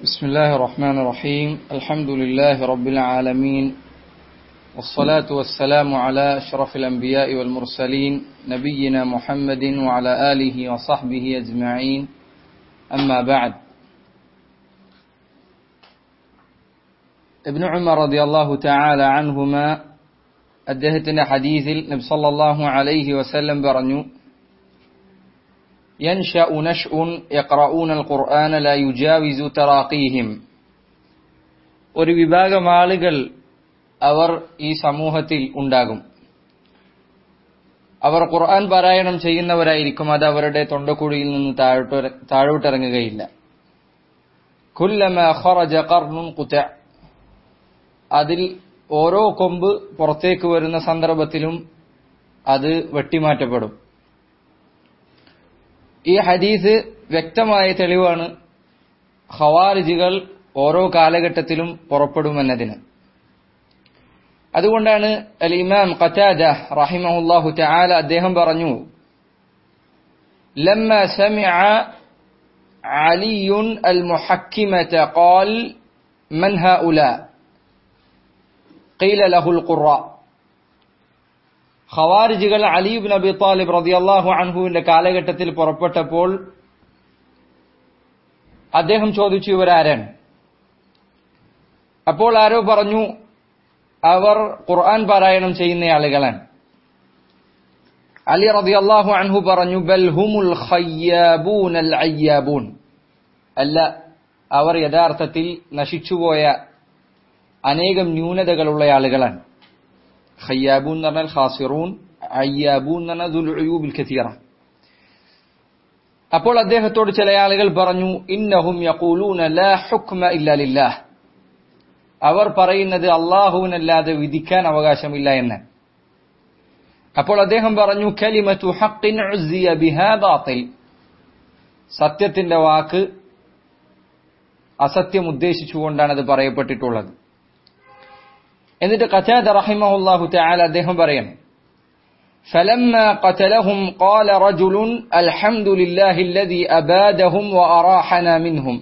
بسم الله الرحمن الرحيم الحمد لله رب العالمين والصلاة والسلام على أشرف الأنبياء والمرسلين نبينا محمد وعلى آله وصحبه أجمعين أما بعد ابن عمر رضي الله تعالى عنهما അദ്ദേഹത്തിന്റെ ഹദീസിൽ നബി സല്ലല്ലാഹു അലൈഹി വസല്ലം പറഞ്ഞു ينشأ نشء يقرؤون القرآن لا يجاوز تراقيهم ഒരു വിഭാഗം ആളുകൾ അവർ ഈ സമൂഹത്തിൽ ഉണ്ടാകും അവർ ഖുർആൻ പാരായണം ചെയ്യുന്നവരായിരിക്കും അത് അവരുടെ തൊണ്ടക്കുഴിയിൽ നിന്ന് താഴോട്ട് താഴോട്ടിറങ്ങുകയില്ല കുല്ലമ ഖറജ ഖർനുൻ ഖുത അതിൽ ഓരോ കൊമ്പ് പുറത്തേക്ക് വരുന്ന സന്ദർഭത്തിലും അത് വെട്ടിമാറ്റപ്പെടും ഈ ഹദീസ് വ്യക്തമായ തെളിവാണ് ഖവാരിജികൾ ഓരോ കാലഘട്ടത്തിലും പുറപ്പെടുമെന്നതിന് അതുകൊണ്ടാണ് അൽ ഇമാം ഖറ്റാദ റഹിമഹുല്ലാഹു തആല അദ്ദേഹം പറഞ്ഞു لما سمع علي المحكمة قال من هؤلاء قيل له القراء ഖവാരിജികൾ അലീബ് നബി താലിബ് റതിയല്ലാഹു അൻഹുവിന്റെ കാലഘട്ടത്തിൽ പുറപ്പെട്ടപ്പോൾ അദ്ദേഹം ചോദിച്ചു ഇവരാരാണ് അപ്പോൾ ആരോ പറഞ്ഞു അവർ ഖുർആൻ പാരായണം ചെയ്യുന്ന ആളുകളാണ് അലി റതിയല്ലാഹു അൻഹു പറഞ്ഞു ബൽഹുമുൽ ഖയ്യാബൂൻ അൽ അയ്യാബൂൻ അല്ല അവർ യഥാർത്ഥത്തിൽ നശിച്ചുപോയ അനേകം ന്യൂനതകളുള്ള ആളുകളാണ് ഖയ്യാബൂൻ എന്ന് പറഞ്ഞാൽ ഖാസിറൂൻ അയ്യാബൂൻ എന്ന് പറഞ്ഞാൽ ദുൽഉയൂബിൽ കസീറ അപ്പോൾ അദ്ദേഹത്തോട് ചില ആളുകൾ പറഞ്ഞു ഇന്നഹും യഖൂലൂന ലാ ഹുക്മ ഇല്ലാ ലില്ലാഹ് അവർ പറയുന്നത് അള്ളാഹുവിനല്ലാതെ വിധിക്കാൻ അവകാശമില്ല എന്ന് അപ്പോൾ അദ്ദേഹം പറഞ്ഞു കലിമത്തു ഹഖിൻ ഉസിയ ബിഹാ ബാത്തിൽ സത്യത്തിന്റെ വാക്ക് അസത്യം ഉദ്ദേശിച്ചുകൊണ്ടാണ് അത് പറയപ്പെട്ടിട്ടുള്ളത് എന്നിട്ട് ഖതാദ റഹിമഹുല്ലാഹു തആല അദ്ദേഹം പറയാണ് فلما قتلهم قال رجل الحمد لله الذي أبادهم وأراحنا منهم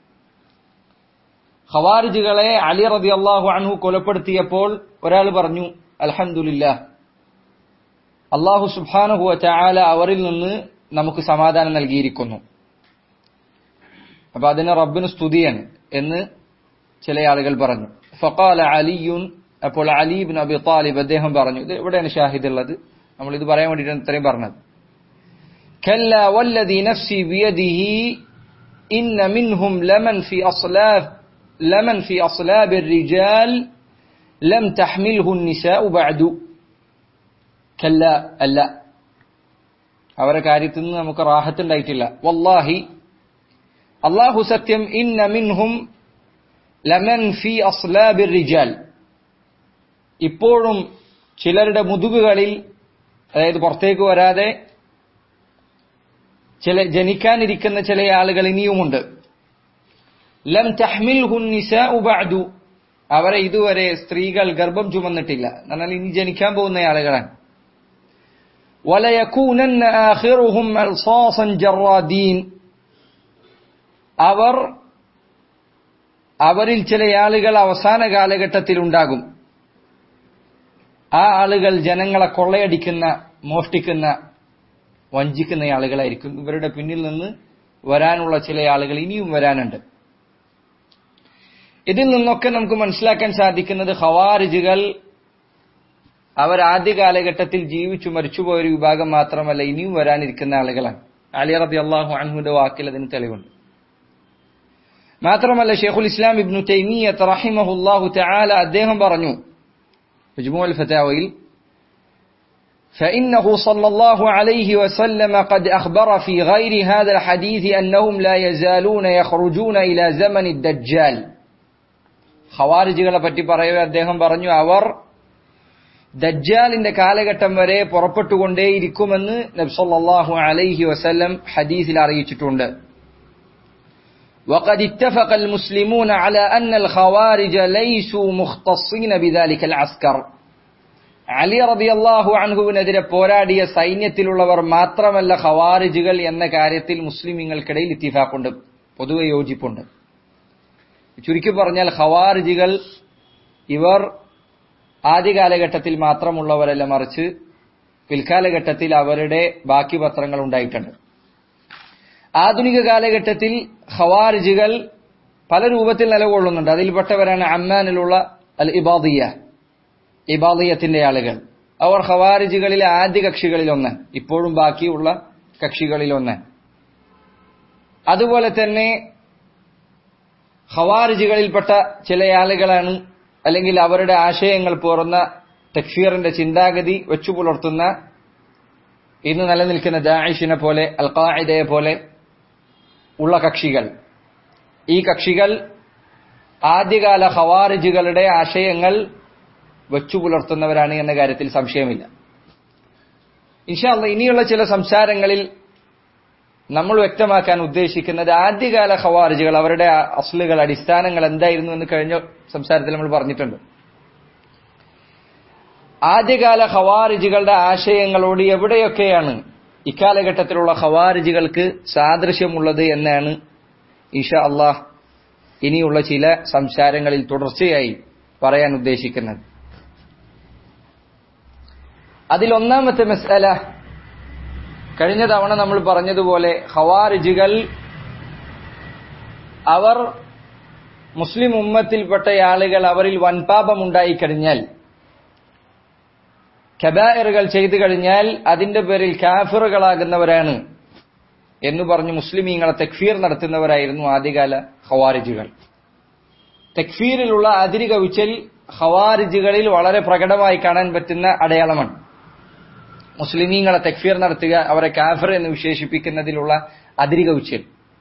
ഖവാരിജുകളെ അലി റളിയല്ലാഹു അൻഹു കൊലപ്പെടുത്തിയപ്പോൾ ഒരാൾ പറഞ്ഞു അൽഹംദുലില്ലാഹ് അല്ലാഹു സുബ്ഹാനഹു വതആല അവരിൽ നിന്ന് നമുക്ക് സമാധാനം നൽകിയിരിക്കുന്നു അപ്പൊ അതിന് റബ്ബിന് സ്തുതിയാണ് എന്ന് ചില ആളുകൾ പറഞ്ഞു ഫഖാല അലിയുൻ അപ്പോൾ അലീബിൻ അബി താലിബ് അദ്ദേഹം പറഞ്ഞു ഇത് എവിടെയാണ് ഷാഹിദ് ഉള്ളത് നമ്മൾ ഇത് പറയാൻ വേണ്ടിയിട്ടാണ് ഇത്രയും പറഞ്ഞത് كلا والذي نفسي بيده إن منهم لمن في أصلاب لمن في أصلاب الرجال لم تحمله النساء بعد كلا അല്ല അവരുടെ കാര്യത്തിൽ നിന്ന് നമുക്ക് റാഹത്തുണ്ടായിട്ടില്ല വല്ലാഹി അള്ളാഹു സത്യം ഇന്ന മിൻഹും ലമൻ ഫി അസ്ലാബിർ റിജാൽ ഇപ്പോഴും ചിലരുടെ മുതുകുകളിൽ അതായത് പുറത്തേക്ക് വരാതെ ചില ജനിക്കാനിരിക്കുന്ന ചില ആളുകൾ ഇനിയുമുണ്ട് ലം തഹ്മിൽ ബഅദു അവരെ ഇതുവരെ സ്ത്രീകൾ ഗർഭം ചുമന്നിട്ടില്ല എന്നാൽ ഇനി ജനിക്കാൻ പോകുന്ന ആളുകളാണ് വലയകൂനന്ന ആഖിറുഹും അൽസാസൻ ജറാദീൻ അവർ അവരിൽ ചില ആളുകൾ അവസാന കാലഘട്ടത്തിൽ ഉണ്ടാകും ആ ആളുകൾ ജനങ്ങളെ കൊള്ളയടിക്കുന്ന മോഷ്ടിക്കുന്ന വഞ്ചിക്കുന്ന ആളുകളായിരിക്കും ഇവരുടെ പിന്നിൽ നിന്ന് വരാനുള്ള ചില ആളുകൾ ഇനിയും വരാനുണ്ട് ഇതിൽ നിന്നൊക്കെ നമുക്ക് മനസ്സിലാക്കാൻ സാധിക്കുന്നത് ഹവാരിജുകൾ അവർ ആദ്യ കാലഘട്ടത്തിൽ ജീവിച്ചു മരിച്ചുപോയ ഒരു വിഭാഗം മാത്രമല്ല ഇനിയും വരാനിരിക്കുന്ന ആളുകളാണ് അലി റബി അള്ളാഹു അൻഹുന്റെ വാക്കിൽ അതിന് തെളിവുണ്ട് മാത്രമല്ല ഷെയ്ഖുൽ ഇസ്ലാം ഇബ്നു തൈമിയത്ത് റഹിമഹുല്ലാഹു തആല അദ്ദേഹം പറഞ്ഞു مجموع الفتاويل فإنه صلى الله عليه وسلم قد أخبر في غير هذا الحديث أنهم لا يزالون يخرجون إلى زمن الدجال ഖവാരിജുകളെ പറ്റി പറയവേ അദ്ദേഹം പറഞ്ഞു അവർ ദജ്ജാലിന്റെ കാലഘട്ടം വരെ പുറപ്പെട്ടുകൊണ്ടേയിരിക്കുമെന്ന് നബ്സല്ലാഹു അലൈഹി വസല്ലം ഹദീസിൽ അറിയിച്ചിട്ടുണ്ട് وقد اتفق المسلمون على أن الخوارج ليسوا مختصين بذلك العسكر അലി റബിയല്ലാഹു അൻഹുവിനെതിരെ പോരാടിയ സൈന്യത്തിലുള്ളവർ മാത്രമല്ല ഖവാരിജുകൾ എന്ന കാര്യത്തിൽ മുസ്ലിമീങ്ങൾക്കിടയിൽ ഇത്തിഫാക്കുണ്ട് പൊതുവെ യോജിപ്പുണ്ട് ചുരുക്കി പറഞ്ഞാൽ ഖവാരിജികൾ ഇവർ ആദ്യ കാലഘട്ടത്തിൽ മാത്രമുള്ളവരല്ല മറിച്ച് പിൽക്കാലഘട്ടത്തിൽ അവരുടെ ബാക്കി പത്രങ്ങൾ ഉണ്ടായിട്ടുണ്ട് ആധുനിക കാലഘട്ടത്തിൽ ഖവാരിജികൾ പല രൂപത്തിൽ നിലകൊള്ളുന്നുണ്ട് അതിൽപ്പെട്ടവരാണ് അമ്മാനിലുള്ള അൽ ഇബാദിയ ഇബാദിയത്തിന്റെ ആളുകൾ അവർ ഖവാരിജികളിലെ ആദ്യ കക്ഷികളിലൊന്ന് ഇപ്പോഴും ബാക്കിയുള്ള കക്ഷികളിലൊന്ന് അതുപോലെ തന്നെ ഖവാരിജികളിൽപ്പെട്ട ചില ആളുകളാണ് അല്ലെങ്കിൽ അവരുടെ ആശയങ്ങൾ പോറുന്ന തക്ഫീറിന്റെ ചിന്താഗതി വെച്ചു പുലർത്തുന്ന ഇന്ന് നിലനിൽക്കുന്ന ദാഇഷിനെ പോലെ അൽ ഖാഇദയെ പോലെ ഉള്ള കക്ഷികൾ ഈ കക്ഷികൾ ആദ്യകാല ഖവാരിജുകളുടെ ആശയങ്ങൾ വെച്ചു പുലർത്തുന്നവരാണ് എന്ന കാര്യത്തിൽ സംശയമില്ല ഇൻഷാല്ല ഇനിയുള്ള ചില സംസാരങ്ങളിൽ നമ്മൾ വ്യക്തമാക്കാൻ ഉദ്ദേശിക്കുന്നത് ആദ്യകാല ഖവാരിജുകൾ അവരുടെ അസ്ലുകൾ അടിസ്ഥാനങ്ങൾ എന്തായിരുന്നു എന്ന് കഴിഞ്ഞ സംസാരത്തിൽ നമ്മൾ പറഞ്ഞിട്ടുണ്ട് ആദ്യകാല ഖവാരിജുകളുടെ ആശയങ്ങളോട് എവിടെയൊക്കെയാണ് ഇക്കാലഘട്ടത്തിലുള്ള ഖവാരിജുകൾക്ക് സാദൃശ്യമുള്ളത് എന്നാണ് ഇഷ അള്ളാഹ് ഇനിയുള്ള ചില സംസാരങ്ങളിൽ തുടർച്ചയായി പറയാൻ ഉദ്ദേശിക്കുന്നത് അതിലൊന്നാമത്തെ മസാല കഴിഞ്ഞ തവണ നമ്മൾ പറഞ്ഞതുപോലെ ഖവാരിജുകൾ അവർ മുസ്ലിം ഉമ്മത്തിൽപ്പെട്ട ആളുകൾ അവരിൽ വൻപാപമുണ്ടായി കഴിഞ്ഞാൽ കബായറുകൾ ചെയ്തു കഴിഞ്ഞാൽ അതിന്റെ പേരിൽ കാഫിറുകളാകുന്നവരാണ് എന്ന് പറഞ്ഞ് മുസ്ലിമീങ്ങളെ തെക്ഫീർ നടത്തുന്നവരായിരുന്നു ആദ്യകാല ഖവാരിജുകൾ തെക്ഫീറിലുള്ള അതിരി കവിച്ചൽ ഖവാരിജുകളിൽ വളരെ പ്രകടമായി കാണാൻ പറ്റുന്ന അടയാളമാണ് മുസ്ലിമീങ്ങളെ തെക്ഫീർ നടത്തുക അവരെ കാഫിർ എന്ന് വിശേഷിപ്പിക്കുന്നതിലുള്ള അതിരി കവിച്ചൽ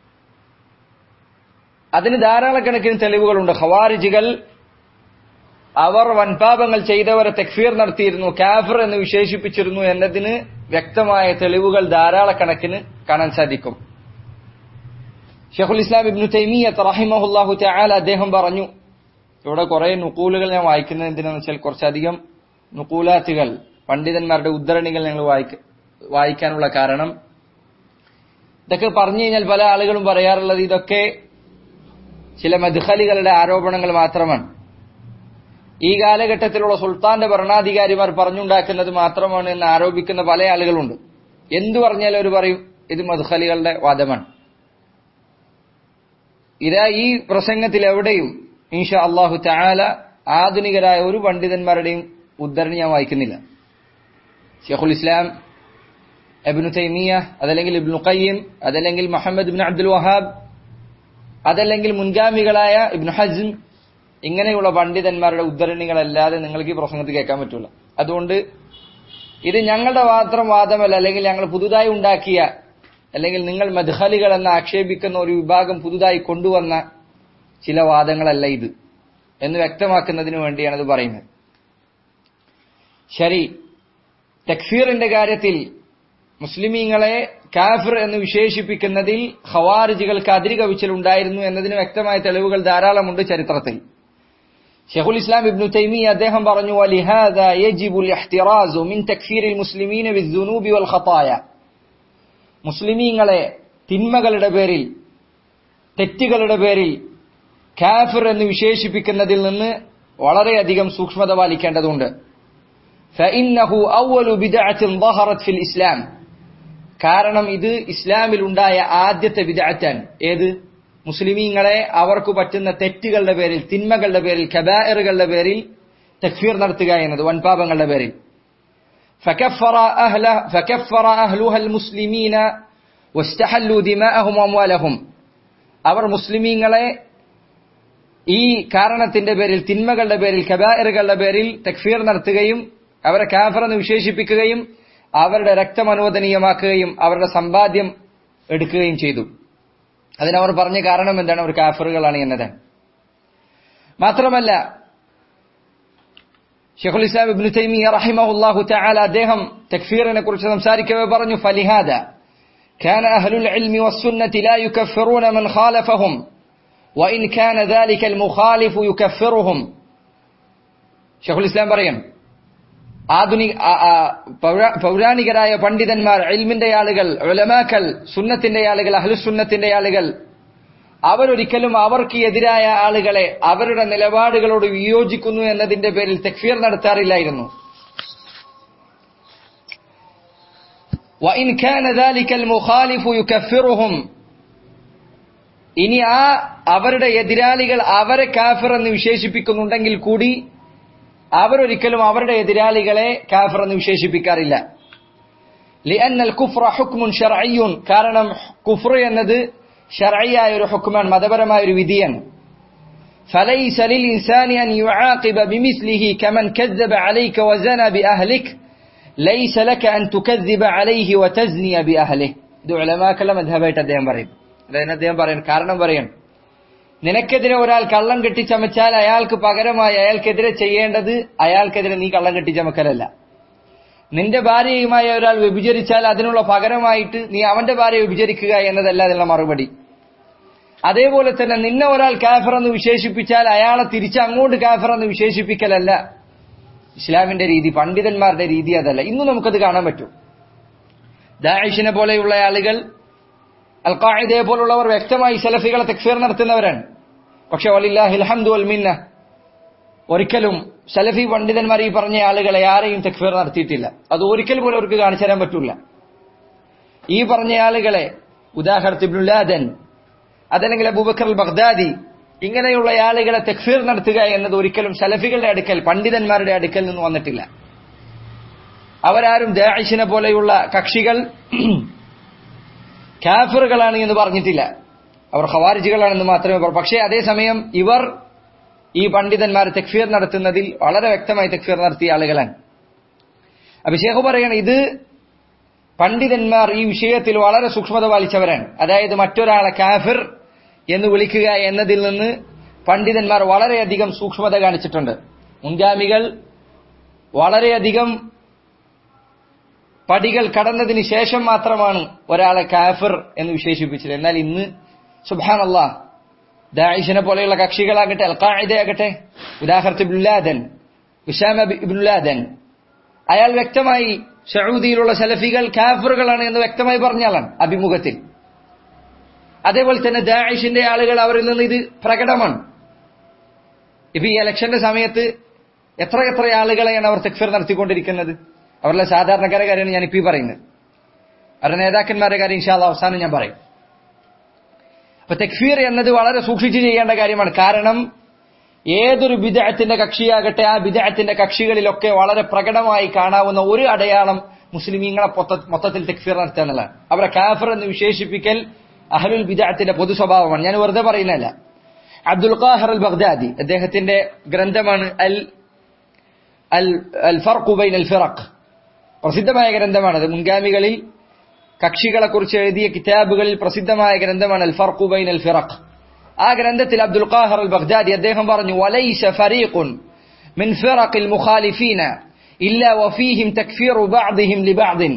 അതിന് ധാരാളക്കണക്കിന് തെളിവുകളുണ്ട് ഖവാരിജുകൾ അവർ വൻപാപങ്ങൾ ചെയ്തവരെ തെക്ഫീർ നടത്തിയിരുന്നു കാഫിർ എന്ന് വിശേഷിപ്പിച്ചിരുന്നു എന്നതിന് വ്യക്തമായ തെളിവുകൾ ധാരാളക്കണക്കിന് കാണാൻ സാധിക്കും ഷെഖുൽ ഇസ്ലാം ഇബ്നു തൈമിയത്ത് റഹിമഹുല്ലാഹു തആല അദ്ദേഹം പറഞ്ഞു ഇവിടെ കുറെ നുക്കൂലുകൾ ഞാൻ വായിക്കുന്നത് എന്തിനാന്ന് വെച്ചാൽ കുറച്ചധികം നുക്കൂലാത്തുകൾ പണ്ഡിതന്മാരുടെ ഉദ്ധരണികൾ ഞങ്ങൾ വായിക്ക വായിക്കാനുള്ള കാരണം ഇതൊക്കെ പറഞ്ഞു കഴിഞ്ഞാൽ പല ആളുകളും പറയാറുള്ളത് ഇതൊക്കെ ചില മദ്ഖലികളുടെ ആരോപണങ്ങൾ മാത്രമാണ് ഈ കാലഘട്ടത്തിലുള്ള സുൽത്താന്റെ ഭരണാധികാരിമാർ പറഞ്ഞുണ്ടാക്കുന്നത് മാത്രമാണ് എന്ന് ആരോപിക്കുന്ന പല ആളുകളുണ്ട് എന്തു പറഞ്ഞാലും അവർ പറയും ഇത് മധുഖലികളുടെ വാദമാണ് ഇതാ ഈ പ്രസംഗത്തിൽ എവിടെയും ഈഷ അള്ളാഹു ചാല ആധുനികരായ ഒരു പണ്ഡിതന്മാരുടെയും ഉദ്ധരണി ഞാൻ വായിക്കുന്നില്ല ഷെഖുൽ ഇസ്ലാം എബ്നു തൈമിയ അതല്ലെങ്കിൽ ഇബ്നു ഖയ്യിം അതല്ലെങ്കിൽ മുഹമ്മദ് ഇബ്നു അബ്ദുൽ വഹാബ് അതല്ലെങ്കിൽ മുൻഗാമികളായ ഇബ്നു ഹസ്ം ഇങ്ങനെയുള്ള പണ്ഡിതന്മാരുടെ ഉദ്ധരണികളല്ലാതെ നിങ്ങൾക്ക് ഈ പ്രസംഗത്തിൽ കേൾക്കാൻ പറ്റൂല അതുകൊണ്ട് ഇത് ഞങ്ങളുടെ മാത്രം വാദമല്ല അല്ലെങ്കിൽ ഞങ്ങൾ പുതുതായി ഉണ്ടാക്കിയ അല്ലെങ്കിൽ നിങ്ങൾ മദ്ഹലികൾ എന്ന് ആക്ഷേപിക്കുന്ന ഒരു വിഭാഗം പുതുതായി കൊണ്ടുവന്ന ചില വാദങ്ങളല്ല ഇത് എന്ന് വ്യക്തമാക്കുന്നതിന് വേണ്ടിയാണ് ഇത് പറയുന്നത് ശരി തക്ഫീറിന്റെ കാര്യത്തിൽ മുസ്ലിമീങ്ങളെ കാഫിർ എന്ന് വിശേഷിപ്പിക്കുന്നതിൽ ഖവാരിജികൾക്ക് അതിരി കവിച്ചലുണ്ടായിരുന്നു എന്നതിന് വ്യക്തമായ തെളിവുകൾ ധാരാളമുണ്ട് ചരിത്രത്തിൽ ഷെഖുൽ ഇസ്ലാം ഇബ്നു തൈമി അദ്ദേഹം പറഞ്ഞു വലിഹാദ യജിബുൽ ഇഹ്തിറാസു മിൻ തക്ഫീരിൽ മുസ്ലിമീന ബിദ്ദുനൂബി വൽ ഖതായ മുസ്ലിമീങ്ങളെ തിന്മകളുടെ പേരിൽ തെറ്റുകളുടെ പേരിൽ കാഫിർ എന്ന് വിശേഷിപ്പിക്കുന്നതിൽ നിന്ന് വളരെയധികം സൂക്ഷ്മത പാലിക്കേണ്ടതുണ്ട് فإنه أول بدعة ظهرت في الإسلام കാരണം ഇത് ഇസ്ലാമിൽ ഉണ്ടായ ആദ്യത്തെ വിദഗ്ധൻ ഏത് മുസ്ലിമീങ്ങളെ അവർക്ക് പറ്റുന്ന തെറ്റുകളുടെ പേരിൽ തിന്മകളുടെ പേരിൽ കബായറുകളുടെ പേരിൽ തക്ഫീർ നടത്തുക എന്നത് വൻപാപങ്ങളുടെ പേരിൽ فكفر أهله فكفر أهلها المسلمين واستحلوا دماءهم وأموالهم അവർ മുസ്ലിമീങ്ങളെ ഈ കാരണത്തിന്റെ പേരിൽ തിന്മകളുടെ പേരിൽ കബായറുകളുടെ പേരിൽ തക്ഫീർ നടത്തുകയും അവരെ കാഫർ എന്ന് വിശേഷിപ്പിക്കുകയും അവരുടെ രക്തം അനുവദനീയമാക്കുകയും അവരുടെ സമ്പാദ്യം എടുക്കുകയും ചെയ്തു അതിനവർ പറഞ്ഞ കാരണം എന്താണ് അവർ കാഫറുകളാണ് എന്നത് മാത്രമല്ല ഷെഖുൽ ഇസ്ലാം ഇബ്നു തൈമിയ റഹിമഹുല്ലാഹു തആല അദ്ദേഹം തക്ഫീറിനെ കുറിച്ച് സംസാരിക്കവേ പറഞ്ഞു ഫലിഹാദ كان أهل العلم والسنة لا يكفرون من خالفهم وإن كان ذلك المخالف يكفرهم شيخ الإسلام പറയും ആധുനിക പൗരാണികരായ പണ്ഡിതന്മാർ ഇൽമിന്റെ ആളുകൾ ഉലമാക്കൾ സുന്നത്തിന്റെ ആളുകൾ അഹ്ലുസുന്നത്തിന്റെ ആളുകൾ അവരൊരിക്കലും അവർക്ക് എതിരായ ആളുകളെ അവരുടെ നിലപാടുകളോട് വിയോജിക്കുന്നു എന്നതിന്റെ പേരിൽ തെക്ഫീർ നടത്താറില്ലായിരുന്നു وإن كان ذلك المخالف يكفرهم ഇനി ആ അവരുടെ എതിരാളികൾ അവരെ കാഫിർ എന്ന് വിശേഷിപ്പിക്കുന്നുണ്ടെങ്കിൽ കൂടി അവരൊരിക്കലും അവരുടെ എതിരാളികളെ കാഫിർ എന്ന് വിശേഷിപ്പിക്കാറില്ല لأن الكفر حكم شرعي കാരണം കുഫർ എന്നത് ഷർഈയായ ഒരു ഹുക്മാണ് മതപരമായ ഒരു വിധിയാണ് فليس للإنسان أن يعاقب بمثله كمن كذب عليك وزنى بأهلك ليس لك أن تكذب عليه وتزني بأهله ഇത് ഉലമാക്കളുടെ മധബായിട്ട് അദ്ദേഹം പറയും അതായത് അദ്ദേഹം പറയും കാരണം പറയണം നിനക്കെതിരെ ഒരാൾ കള്ളം കെട്ടിച്ചമച്ചാൽ അയാൾക്ക് പകരമായി അയാൾക്കെതിരെ ചെയ്യേണ്ടത് അയാൾക്കെതിരെ നീ കള്ളം കെട്ടിച്ചമക്കലല്ല നിന്റെ ഭാര്യയുമായി ഒരാൾ വ്യഭിചരിച്ചാൽ അതിനുള്ള പകരമായിട്ട് നീ അവന്റെ ഭാര്യയെ വ്യഭിചരിക്കുക എന്നതല്ല അതിനുള്ള മറുപടി അതേപോലെ തന്നെ നിന്നെ ഒരാൾ കാഫർ എന്ന് വിശേഷിപ്പിച്ചാൽ അയാളെ തിരിച്ച് അങ്ങോട്ട് കാഫർ എന്ന് വിശേഷിപ്പിക്കലല്ല ഇസ്ലാമിന്റെ രീതി പണ്ഡിതന്മാരുടെ രീതി അതല്ല ഇന്നും നമുക്കത് കാണാൻ പറ്റും ദാഷിനെ പോലെയുള്ള ആളുകൾ അൽ ഖാഇദയെ പോലുള്ളവർ വ്യക്തമായി സലഫികളെ തെക്ഫീർ നടത്തുന്നവരാണ് പക്ഷെ വലില്ലാഹിൽ ഹംദു വൽ മിന്ന ഒരിക്കലും സലഫി പണ്ഡിതന്മാർ ഈ പറഞ്ഞ ആളുകളെ ആരെയും തെക്ഫീർ നടത്തിയിട്ടില്ല അത് ഒരിക്കൽ പോലും അവർക്ക് കാണിച്ചു തരാൻ പറ്റില്ല ഈ പറഞ്ഞ ആളുകളെ ഉദാഹരണത്തിന് ഇബ്നുല്ലാദൻ അതല്ലെങ്കിൽ അബൂബക്കർ അൽ ബഗ്ദാദി ഇങ്ങനെയുള്ള ആളുകളെ തെക്ഫീർ നടത്തുക എന്നത് ഒരിക്കലും സലഫികളുടെ അടുക്കൽ പണ്ഡിതന്മാരുടെ അടുക്കൽ നിന്ന് വന്നിട്ടില്ല അവരാരും ദാഷിനെ പോലെയുള്ള കക്ഷികൾ കാഫിറുകളാണ് എന്ന് പറഞ്ഞിട്ടില്ല അവർ ഖവാരിജികളാണെന്ന് മാത്രമേ പറയൂ പക്ഷേ അതേസമയം ഇവർ ഈ പണ്ഡിതന്മാർ തെക്ഫീർ നടത്തുന്നതിൽ വളരെ വ്യക്തമായി തെക്ഫീർ നടത്തിയ ആളുകളാണ് അപ്പൊ ഷേഖ് പറയണം ഇത് പണ്ഡിതന്മാർ ഈ വിഷയത്തിൽ വളരെ സൂക്ഷ്മത പാലിച്ചവരാണ് അതായത് മറ്റൊരാളെ കാഫിർ എന്ന് വിളിക്കുക എന്നതിൽ നിന്ന് പണ്ഡിതന്മാർ വളരെയധികം സൂക്ഷ്മത കാണിച്ചിട്ടുണ്ട് മുൻഗാമികൾ വളരെയധികം പടികൾ കടന്നതിന് ശേഷം മാത്രമാണ് ഒരാളെ കാഫിർ എന്ന് വിശേഷിപ്പിച്ചത് എന്നാൽ ഇന്ന് സുബാനല്ല ദായിഷിനെ പോലെയുള്ള കക്ഷികളാകട്ടെ അൽഖായിദയാകട്ടെ ഉദാഹരണത്തിന് ഇബ്നുല്ലാദൻ ഉസാമ ഇബ്നുല്ലാദൻ അയാൾ വ്യക്തമായി സൗദിയിലുള്ള സലഫികൾ കാഫറുകളാണ് എന്ന് വ്യക്തമായി പറഞ്ഞാളാണ് അഭിമുഖത്തിൽ അതേപോലെ തന്നെ ദായിഷിന്റെ ആളുകൾ അവരിൽ നിന്ന് ഇത് പ്രകടമാണ് ഇപ്പൊ ഈ ഇലക്ഷന്റെ സമയത്ത് എത്ര എത്ര ആളുകളെയാണ് അവർ തെക്ഫിർ നടത്തിക്കൊണ്ടിരിക്കുന്നത് അവരുടെ സാധാരണക്കാരെ കാര്യമാണ് ഞാനിപ്പോ ഈ പറയുന്നത് അവരുടെ നേതാക്കന്മാരുടെ കാര്യം ഇൻഷാല്ല അവസാനം ഞാൻ പറയും അപ്പൊ തെക്ഫീർ എന്നത് വളരെ സൂക്ഷിച്ചു ചെയ്യേണ്ട കാര്യമാണ് കാരണം ഏതൊരു ബിദഅത്തിന്റെ കക്ഷിയാകട്ടെ ആ ബിദഅത്തിന്റെ കക്ഷികളിലൊക്കെ വളരെ പ്രകടമായി കാണാവുന്ന ഒരു അടയാളം മുസ്ലിമീങ്ങളെ മൊത്തത്തിൽ തെക്ഫീർ നടത്തുക എന്നുള്ളതാണ് അവരെ കാഫർ എന്ന് വിശേഷിപ്പിക്കൽ അഹലുൽ ബിദഅത്തിന്റെ പൊതു സ്വഭാവമാണ് ഞാൻ വെറുതെ പറയുന്നതല്ല അബ്ദുൽ ഖാഹർ അൽ ബഗ്ദാദി അദ്ദേഹത്തിന്റെ ഗ്രന്ഥമാണ് അൽ അൽ അൽ ഫർഖു ബൈൻ അൽ ഫിറഖ് പ്രസിദ്ധമായ ഗ്രന്ഥമാണത് മുൻഗാമികളിൽ കക്ഷികളെ കുറിച്ച് എഴുതിയ കിതാബുകളിൽ പ്രസിദ്ധമായ ഗ്രന്ഥമാണ് അൽ ഫർഖു ബൈൻ അൽ ഫിറഖ് ആ ഗ്രന്ഥത്തിൽ അബ്ദുൽ ഖാഹർ അൽ ബഗ്ദാദി അദ്ദേഹം പറഞ്ഞു വലൈസ ഫരീഖുൻ മിൻ ഫിറഖിൽ മുഖാലിഫീന ഇല്ല വഫീഹിം തക്ഫീറു ബഅദിഹിം ലിബഅദിൻ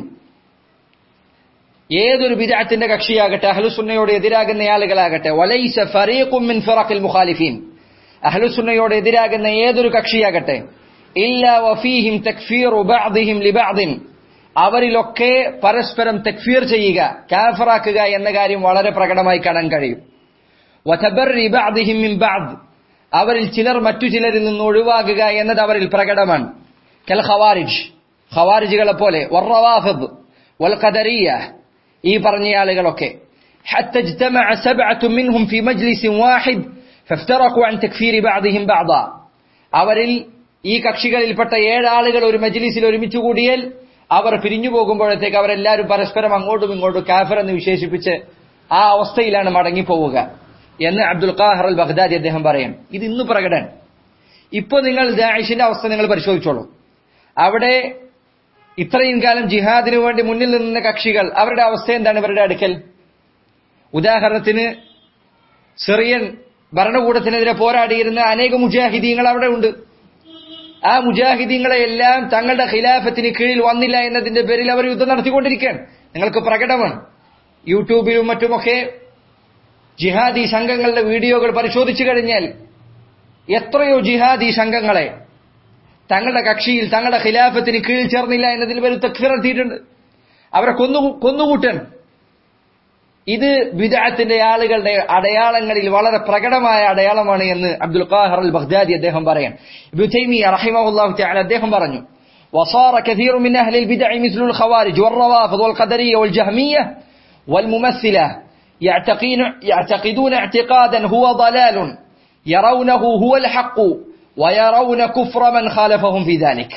ഏതൊരു ബിദഅത്തിന്റെ കക്ഷിയാകട്ടെ അഹ്ലുസുന്നയോട് എതിരാകുന്ന ആളുകളാകട്ടെ വലൈസ ഫരീഖും മിൻ ഫിറഖിൽ മുഖാലിഫീൻ അഹ്ലുസുന്നയോട് എതിരാകുന്ന ഏതൊരു കക്ഷിയാകട്ടെ ഇല്ല വഫീഹിം തക്ഫീറു ബഅദിഹിം ലിബഅദിൻ അവരിലൊക്കെ പരസ്പരം തക്ഫീർ ചെയ്യുക കാഫറാക്കുക എന്ന കാര്യം വളരെ പ്രകടമായി കാണാൻ കഴിയും വതബർരി ബഅദിഹിം മിൻ ബഅദ് അവരിൽ ചിലർ മറ്റു ചിലരിൽ നിന്ന് ഒഴിവാകുക എന്നത് അവരിൽ പ്രകടമാണ് കൽ ഖവാരിജ് ഖവാരിജുകളെ പോലെ വറവാഫിദ് വൽ ഖദരിയ ഈ പറഞ്ഞ ആളുകളൊക്കെ حتى اجتمع سبعة منهم في مجلس واحد فافترقوا عن تكفير بعضهم بعضا അവരിൽ ഈ കക്ഷികളിൽപ്പെട്ട ഏഴ് ആളുകൾ ഒരു മജ്ലിസിൽ ഒരുമിച്ച് കൂടിയാൽ അവർ പിരിഞ്ഞു പോകുമ്പോഴത്തേക്ക് അവരെല്ലാവരും പരസ്പരം അങ്ങോട്ടും ഇങ്ങോട്ടും കാഫർ എന്ന് വിശേഷിപ്പിച്ച് ആ അവസ്ഥയിലാണ് മടങ്ങിപ്പോവുക എന്ന് അബ്ദുൽ ഖാഹർ അൽ ബഗ്ദാദി അദ്ദേഹം പറയും ഇത് ഇന്ന് പ്രകടൻ ഇപ്പൊ നിങ്ങൾ ദാഷിന്റെ അവസ്ഥ നിങ്ങൾ പരിശോധിച്ചോളൂ അവിടെ ഇത്രയും കാലം ജിഹാദിനു വേണ്ടി മുന്നിൽ നിന്ന കക്ഷികൾ അവരുടെ അവസ്ഥ എന്താണ് ഇവരുടെ അടുക്കൽ ഉദാഹരണത്തിന് സിറിയൻ ഭരണകൂടത്തിനെതിരെ പോരാടിയിരുന്ന അനേക മുജാഹിദീങ്ങൾ അവിടെ ഉണ്ട് ആ മുജാഹിദീങ്ങളെ എല്ലാം തങ്ങളുടെ ഖിലാഫത്തിന് കീഴിൽ വന്നില്ല എന്നതിന്റെ പേരിൽ അവർ യുദ്ധം നടത്തിക്കൊണ്ടിരിക്കുകയാണ് നിങ്ങൾക്ക് പ്രകടമാണ് യൂട്യൂബിലും മറ്റുമൊക്കെ ജിഹാദി സംഘങ്ങളുടെ വീഡിയോകൾ പരിശോധിച്ചു കഴിഞ്ഞാൽ എത്രയോ ജിഹാദി സംഘങ്ങളെ തങ്ങളുടെ കക്ഷിയിൽ തങ്ങളുടെ ഖിലാഫത്തിന് കീഴിൽ ചേർന്നില്ല എന്നതിൽ പേര് തക്ഫിർ നടത്തിയിട്ടുണ്ട് അവരെ കൊന്നു കൊന്നുകൂട്ടൻ ഇത് ബിദഅത്തിന്റെ ആളുകളുടെ അടയാളങ്ങളിൽ വളരെ പ്രകടമായ അടയാളമാണ് എന്ന് അബ്ദുൽ ഖാഹിർ അൽ ബഗ്ദാദി അദ്ദേഹം പറയാൻ ഇബ്നു തൈമിയ റഹിമഹുല്ലാഹു തആല അദ്ദേഹം പറഞ്ഞു وصار كثير من أهل البدع مثل الخوارج والروافض والقدرية والجهمية والممثلة يعتقين يعتقدون اعتقادا هو ضلال يرونه هو الحق ويرون كفر من خالفهم في ذلك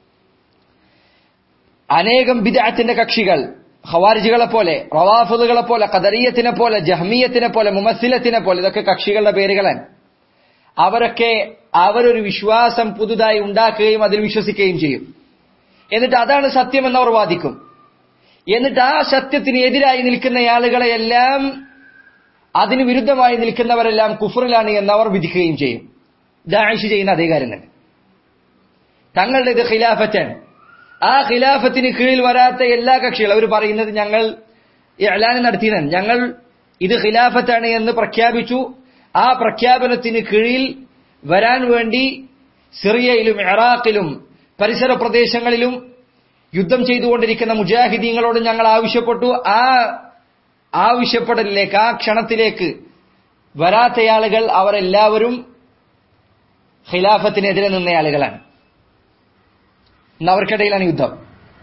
അനേകം ബിദഅത്തിന്റെ കക്ഷികൾ ഖവാരിജുകളെ പോലെ റവാഫുദുകളെ പോലെ ഖദറിയത്തിനെ പോലെ ജഹ്മിയത്തിനെ പോലെ മുമസ്സിലത്തിനെ പോലെ ഇതൊക്കെ കക്ഷികളുടെ പേരുകളാണ് അവരൊക്കെ അവരൊരു വിശ്വാസം പുതുതായി ഉണ്ടാക്കുകയും അതിൽ വിശ്വസിക്കുകയും ചെയ്യും എന്നിട്ട് അതാണ് സത്യമെന്ന് അവർ വാദിക്കും എന്നിട്ട് ആ സത്യത്തിന് എതിരായി നിൽക്കുന്ന ആളുകളെയെല്ലാം അതിന് വിരുദ്ധമായി നിൽക്കുന്നവരെല്ലാം കുഫറിലാണ് എന്ന് അവർ വിധിക്കുകയും ചെയ്യും ദാഴ്ച ചെയ്യുന്ന അതേ കാര്യം തന്നെ തങ്ങളുടെ ഇത് ഖിലാഫറ്റാണ് ആ ഖിലാഫത്തിന് കീഴിൽ വരാത്ത എല്ലാ കക്ഷികളും അവർ പറയുന്നത് ഞങ്ങൾ ഇഅ്ലാൻ നടത്തിയതാണ് ഞങ്ങൾ ഇത് ഖിലാഫത്താണ് എന്ന് പ്രഖ്യാപിച്ചു ആ പ്രഖ്യാപനത്തിന് കീഴിൽ വരാൻ വേണ്ടി സിറിയയിലും ഇറാഖിലും പരിസര പ്രദേശങ്ങളിലും യുദ്ധം ചെയ്തുകൊണ്ടിരിക്കുന്ന മുജാഹിദീങ്ങളോട് ഞങ്ങൾ ആവശ്യപ്പെട്ടു ആ ആവശ്യപ്പെടലിലേക്ക് ആ ക്ഷണത്തിലേക്ക് വരാത്ത ആളുകൾ അവരെല്ലാവരും ഖിലാഫത്തിനെതിരെ നിന്ന ആളുകളാണ് ഇന്ന് അവർക്കിടയിലാണ് യുദ്ധം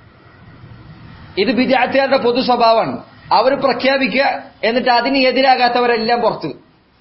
ഇത് ബിജാത്തുകാരുടെ പൊതു സ്വഭാവമാണ് അവർ പ്രഖ്യാപിക്കുക എന്നിട്ട് അതിന് എതിരാകാത്തവരെല്ലാം പുറത്ത്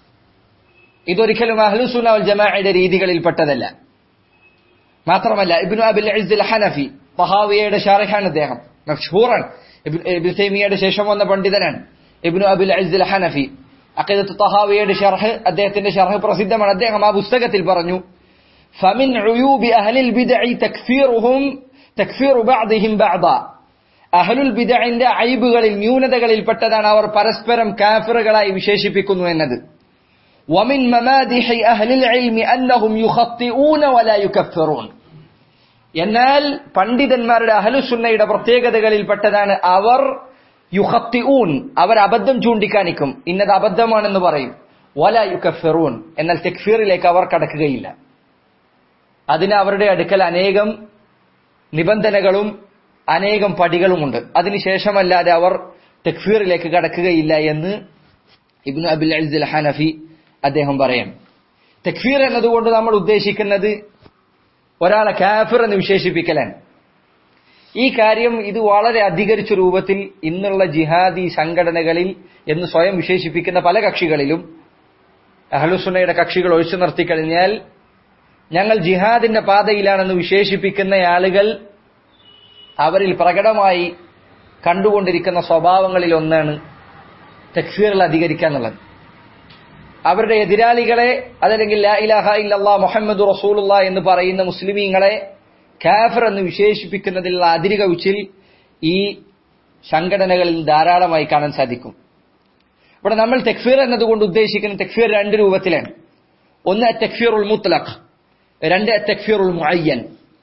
ഇതൊരിക്കലും അഹ്ലുസുന വൽ ജമാഅയുടെ രീതികളിൽപ്പെട്ടതല്ല മാത്രമല്ല ഇബ്നു അബിൽ ഇസ്ദുൽ ഹനഫി തഹാവിയയുടെ ഷാറിഹാണ് അദ്ദേഹം മഷ്ഹൂറാണ് ഇബ്നു തൈമിയയുടെ ശേഷം വന്ന പണ്ഡിതനാണ് ഇബ്നു അബിൽ ഇസ്ദുൽ ഹനഫി അഖീദത്ത് തഹാവിയയുടെ ഷർഹ് അദ്ദേഹത്തിന്റെ ഷർഹ് പ്രസിദ്ധമാണ് അദ്ദേഹം ആ പുസ്തകത്തിൽ പറഞ്ഞു فمن عيوب أهل البدع تكفيرهم تكفير بعضهم بعضا അഹലുൽ ബിദഅന്റെ ഐബുകളിൽ ന്യൂനതകളിൽപ്പെട്ടതാണ് അവർ പരസ്പരം കാഫിറുകളായി വിശേഷിപ്പിക്കുന്നു എന്നത് ومن ممادح أهل العلم أنهم يخطئون ولا يكفرون എന്നാൽ പണ്ഡിതന്മാരുടെ അഹലുസുന്നയുടെ പ്രത്യേകതകളിൽപ്പെട്ടതാണ് അവർ യുഹത്തിഊൻ അവർ അബദ്ധം ചൂണ്ടിക്കാണിക്കും ഇന്നത് അബദ്ധമാണെന്ന് പറയും വല യുക്കഫിറൂൻ എന്നാൽ തെക്ഫീറിലേക്ക് അവർ കടക്കുകയില്ല അതിന് അവരുടെ അടുക്കൽ അനേകം നിബന്ധനകളും അനേകം പടികളുമുണ്ട് അതിനുശേഷമല്ലാതെ അവർ തെക്ഫീറിലേക്ക് കടക്കുകയില്ല എന്ന് ഇബ്നു അബുൽ അൽസുൽ ഹനഫി അദ്ദേഹം പറയാം തെക്ഫീർ എന്നതുകൊണ്ട് നമ്മൾ ഉദ്ദേശിക്കുന്നത് ഒരാളെ കാഫിർ എന്ന് വിശേഷിപ്പിക്കലാണ് ഈ കാര്യം ഇത് വളരെ അധികരിച്ച രൂപത്തിൽ ഇന്നുള്ള ജിഹാദി സംഘടനകളിൽ എന്ന് സ്വയം വിശേഷിപ്പിക്കുന്ന പല കക്ഷികളിലും അഹ്ലുസുന്നയുടെ കക്ഷികൾ ഒഴിച്ചു നിർത്തിക്കഴിഞ്ഞാൽ ഞങ്ങൾ ജിഹാദിന്റെ പാതയിലാണെന്ന് വിശേഷിപ്പിക്കുന്ന ആളുകൾ അവരിൽ പ്രകടമായി കണ്ടുകൊണ്ടിരിക്കുന്ന സ്വഭാവങ്ങളിൽ ഒന്നാണ് തെക്ഫീറിൽ അധികരിക്കുക എന്നുള്ളത് അവരുടെ എതിരാളികളെ അതല്ലെങ്കിൽ ലാ ഇലാഹ ഇല്ലല്ലാ മുഹമ്മദ് റസൂലുള്ള എന്ന് പറയുന്ന മുസ്ലിമീങ്ങളെ കാഫർ എന്ന് വിശേഷിപ്പിക്കുന്നതിലുള്ള അതിരുകവിച്ചിൽ ഈ സംഘടനകളിൽ ധാരാളമായി കാണാൻ സാധിക്കും ഇവിടെ നമ്മൾ തെക്ഫീർ എന്നതുകൊണ്ട് ഉദ്ദേശിക്കുന്ന തെക്ഫീർ രണ്ട് രൂപത്തിലാണ് ഒന്ന് തെക്ഫീർ ഉൽ മുത്തലഖ് രണ്ട് തെക്ഫീർ ഉൽ മുഅയ്യൻ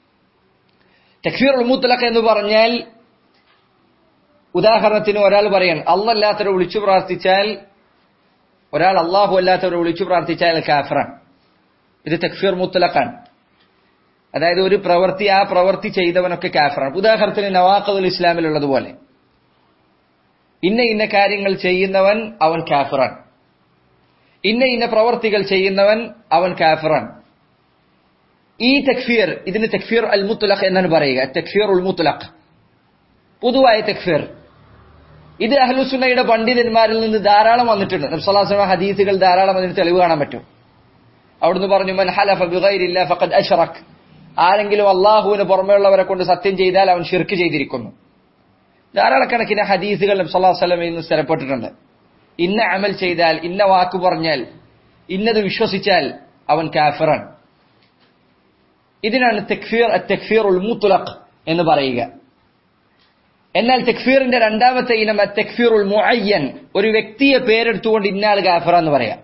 തെക്ഫീർ ഉൽ മുത്തലഖ് എന്ന് പറഞ്ഞാൽ ഉദാഹരണത്തിന് ഒരാൾ പറയാൻ അല്ലല്ലാത്തവരെ വിളിച്ചു പ്രാർത്ഥിച്ചാൽ ഒരാൾ അള്ളാഹു അല്ലാത്തവരെ വിളിച്ചു പ്രാർത്ഥിച്ചാൽ കാഫറാണ് ഇത് തെക്ഫീർ മുത്തലഖാണ് അതായത് ഒരു പ്രവൃത്തി ആ പ്രവൃത്തി ചെയ്തവനൊക്കെ കാഫറാണ് ഉദാഹരണത്തിന് നവാഖുൽ ഇസ്ലാമിലുള്ളതുപോലെ ഇന്ന ഇന്ന കാര്യങ്ങൾ ചെയ്യുന്നവൻ അവൻ കാഫറാണ് ഇന്ന ഇന്ന പ്രവർത്തികൾ ചെയ്യുന്നവൻ അവൻ കാഫറാണ് ഈ തെക്ഫീർ ഇതിന് തെക്ഫീർ അൽ മുത്തലഖ് എന്നാണ് പറയുക തെക്ഫീർ ഉൽ മുത്തലഖ് പൊതുവായ തെക്ഫീർ ഇത് അഹ്ലുസുന്നയുടെ പണ്ഡിതന്മാരിൽ നിന്ന് ധാരാളം വന്നിട്ടുണ്ട് നബ്സലാസ്ലമ ഹദീസുകൾ ധാരാളം അതിന് തെളിവ് കാണാൻ പറ്റും അവിടുന്ന് പറഞ്ഞു മൻ ഹലഫ ബിഗൈരില്ല ഫഖദ് അഷ്റഖ് ആരെങ്കിലും അള്ളാഹുവിന് പുറമെയുള്ളവരെ കൊണ്ട് സത്യം ചെയ്താൽ അവൻ ഷിർക്ക് ചെയ്തിരിക്കുന്നു ധാരാളക്കണക്കിന് ഹദീസുകൾ നബ്സല്ലാസ്ലമയിൽ നിന്ന് സ്ഥലപ്പെട്ടിട്ടുണ്ട് ഇന്ന അമൽ ചെയ്താൽ ഇന്ന വാക്ക് പറഞ്ഞാൽ ഇന്നത് വിശ്വസിച്ചാൽ അവൻ കാഫിറാണ് ഇതിനാണ് തെക്ഫീർ തെക്ഫീർ ഉൽ മുത്തുലഖ് എന്ന് പറയുക എന്നാൽ തെക്ഫീറിന്റെ രണ്ടാമത്തെ ഇനം തെക്ഫീർ ഉൽ മുഅയ്യൻ ഒരു വ്യക്തിയെ പേരെടുത്തുകൊണ്ട് ഇന്നാൾ കാഫിറ എന്ന് പറയാം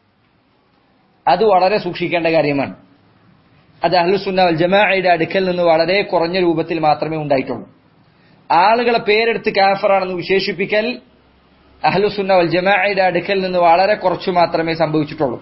അത് വളരെ സൂക്ഷിക്കേണ്ട കാര്യമാണ് അത് അഹ്ലുസുന്ന വൽ ജമാഅയുടെ അടുക്കൽ നിന്ന് വളരെ കുറഞ്ഞ രൂപത്തിൽ മാത്രമേ ഉണ്ടായിട്ടുള്ളൂ ആളുകളെ പേരെടുത്ത് കാഫറാണെന്ന് വിശേഷിപ്പിക്കൽ അഹ്ലുസുന്ന വൽ ജമാഅയുടെ അടുക്കൽ നിന്ന് വളരെ കുറച്ചു മാത്രമേ സംഭവിച്ചിട്ടുള്ളൂ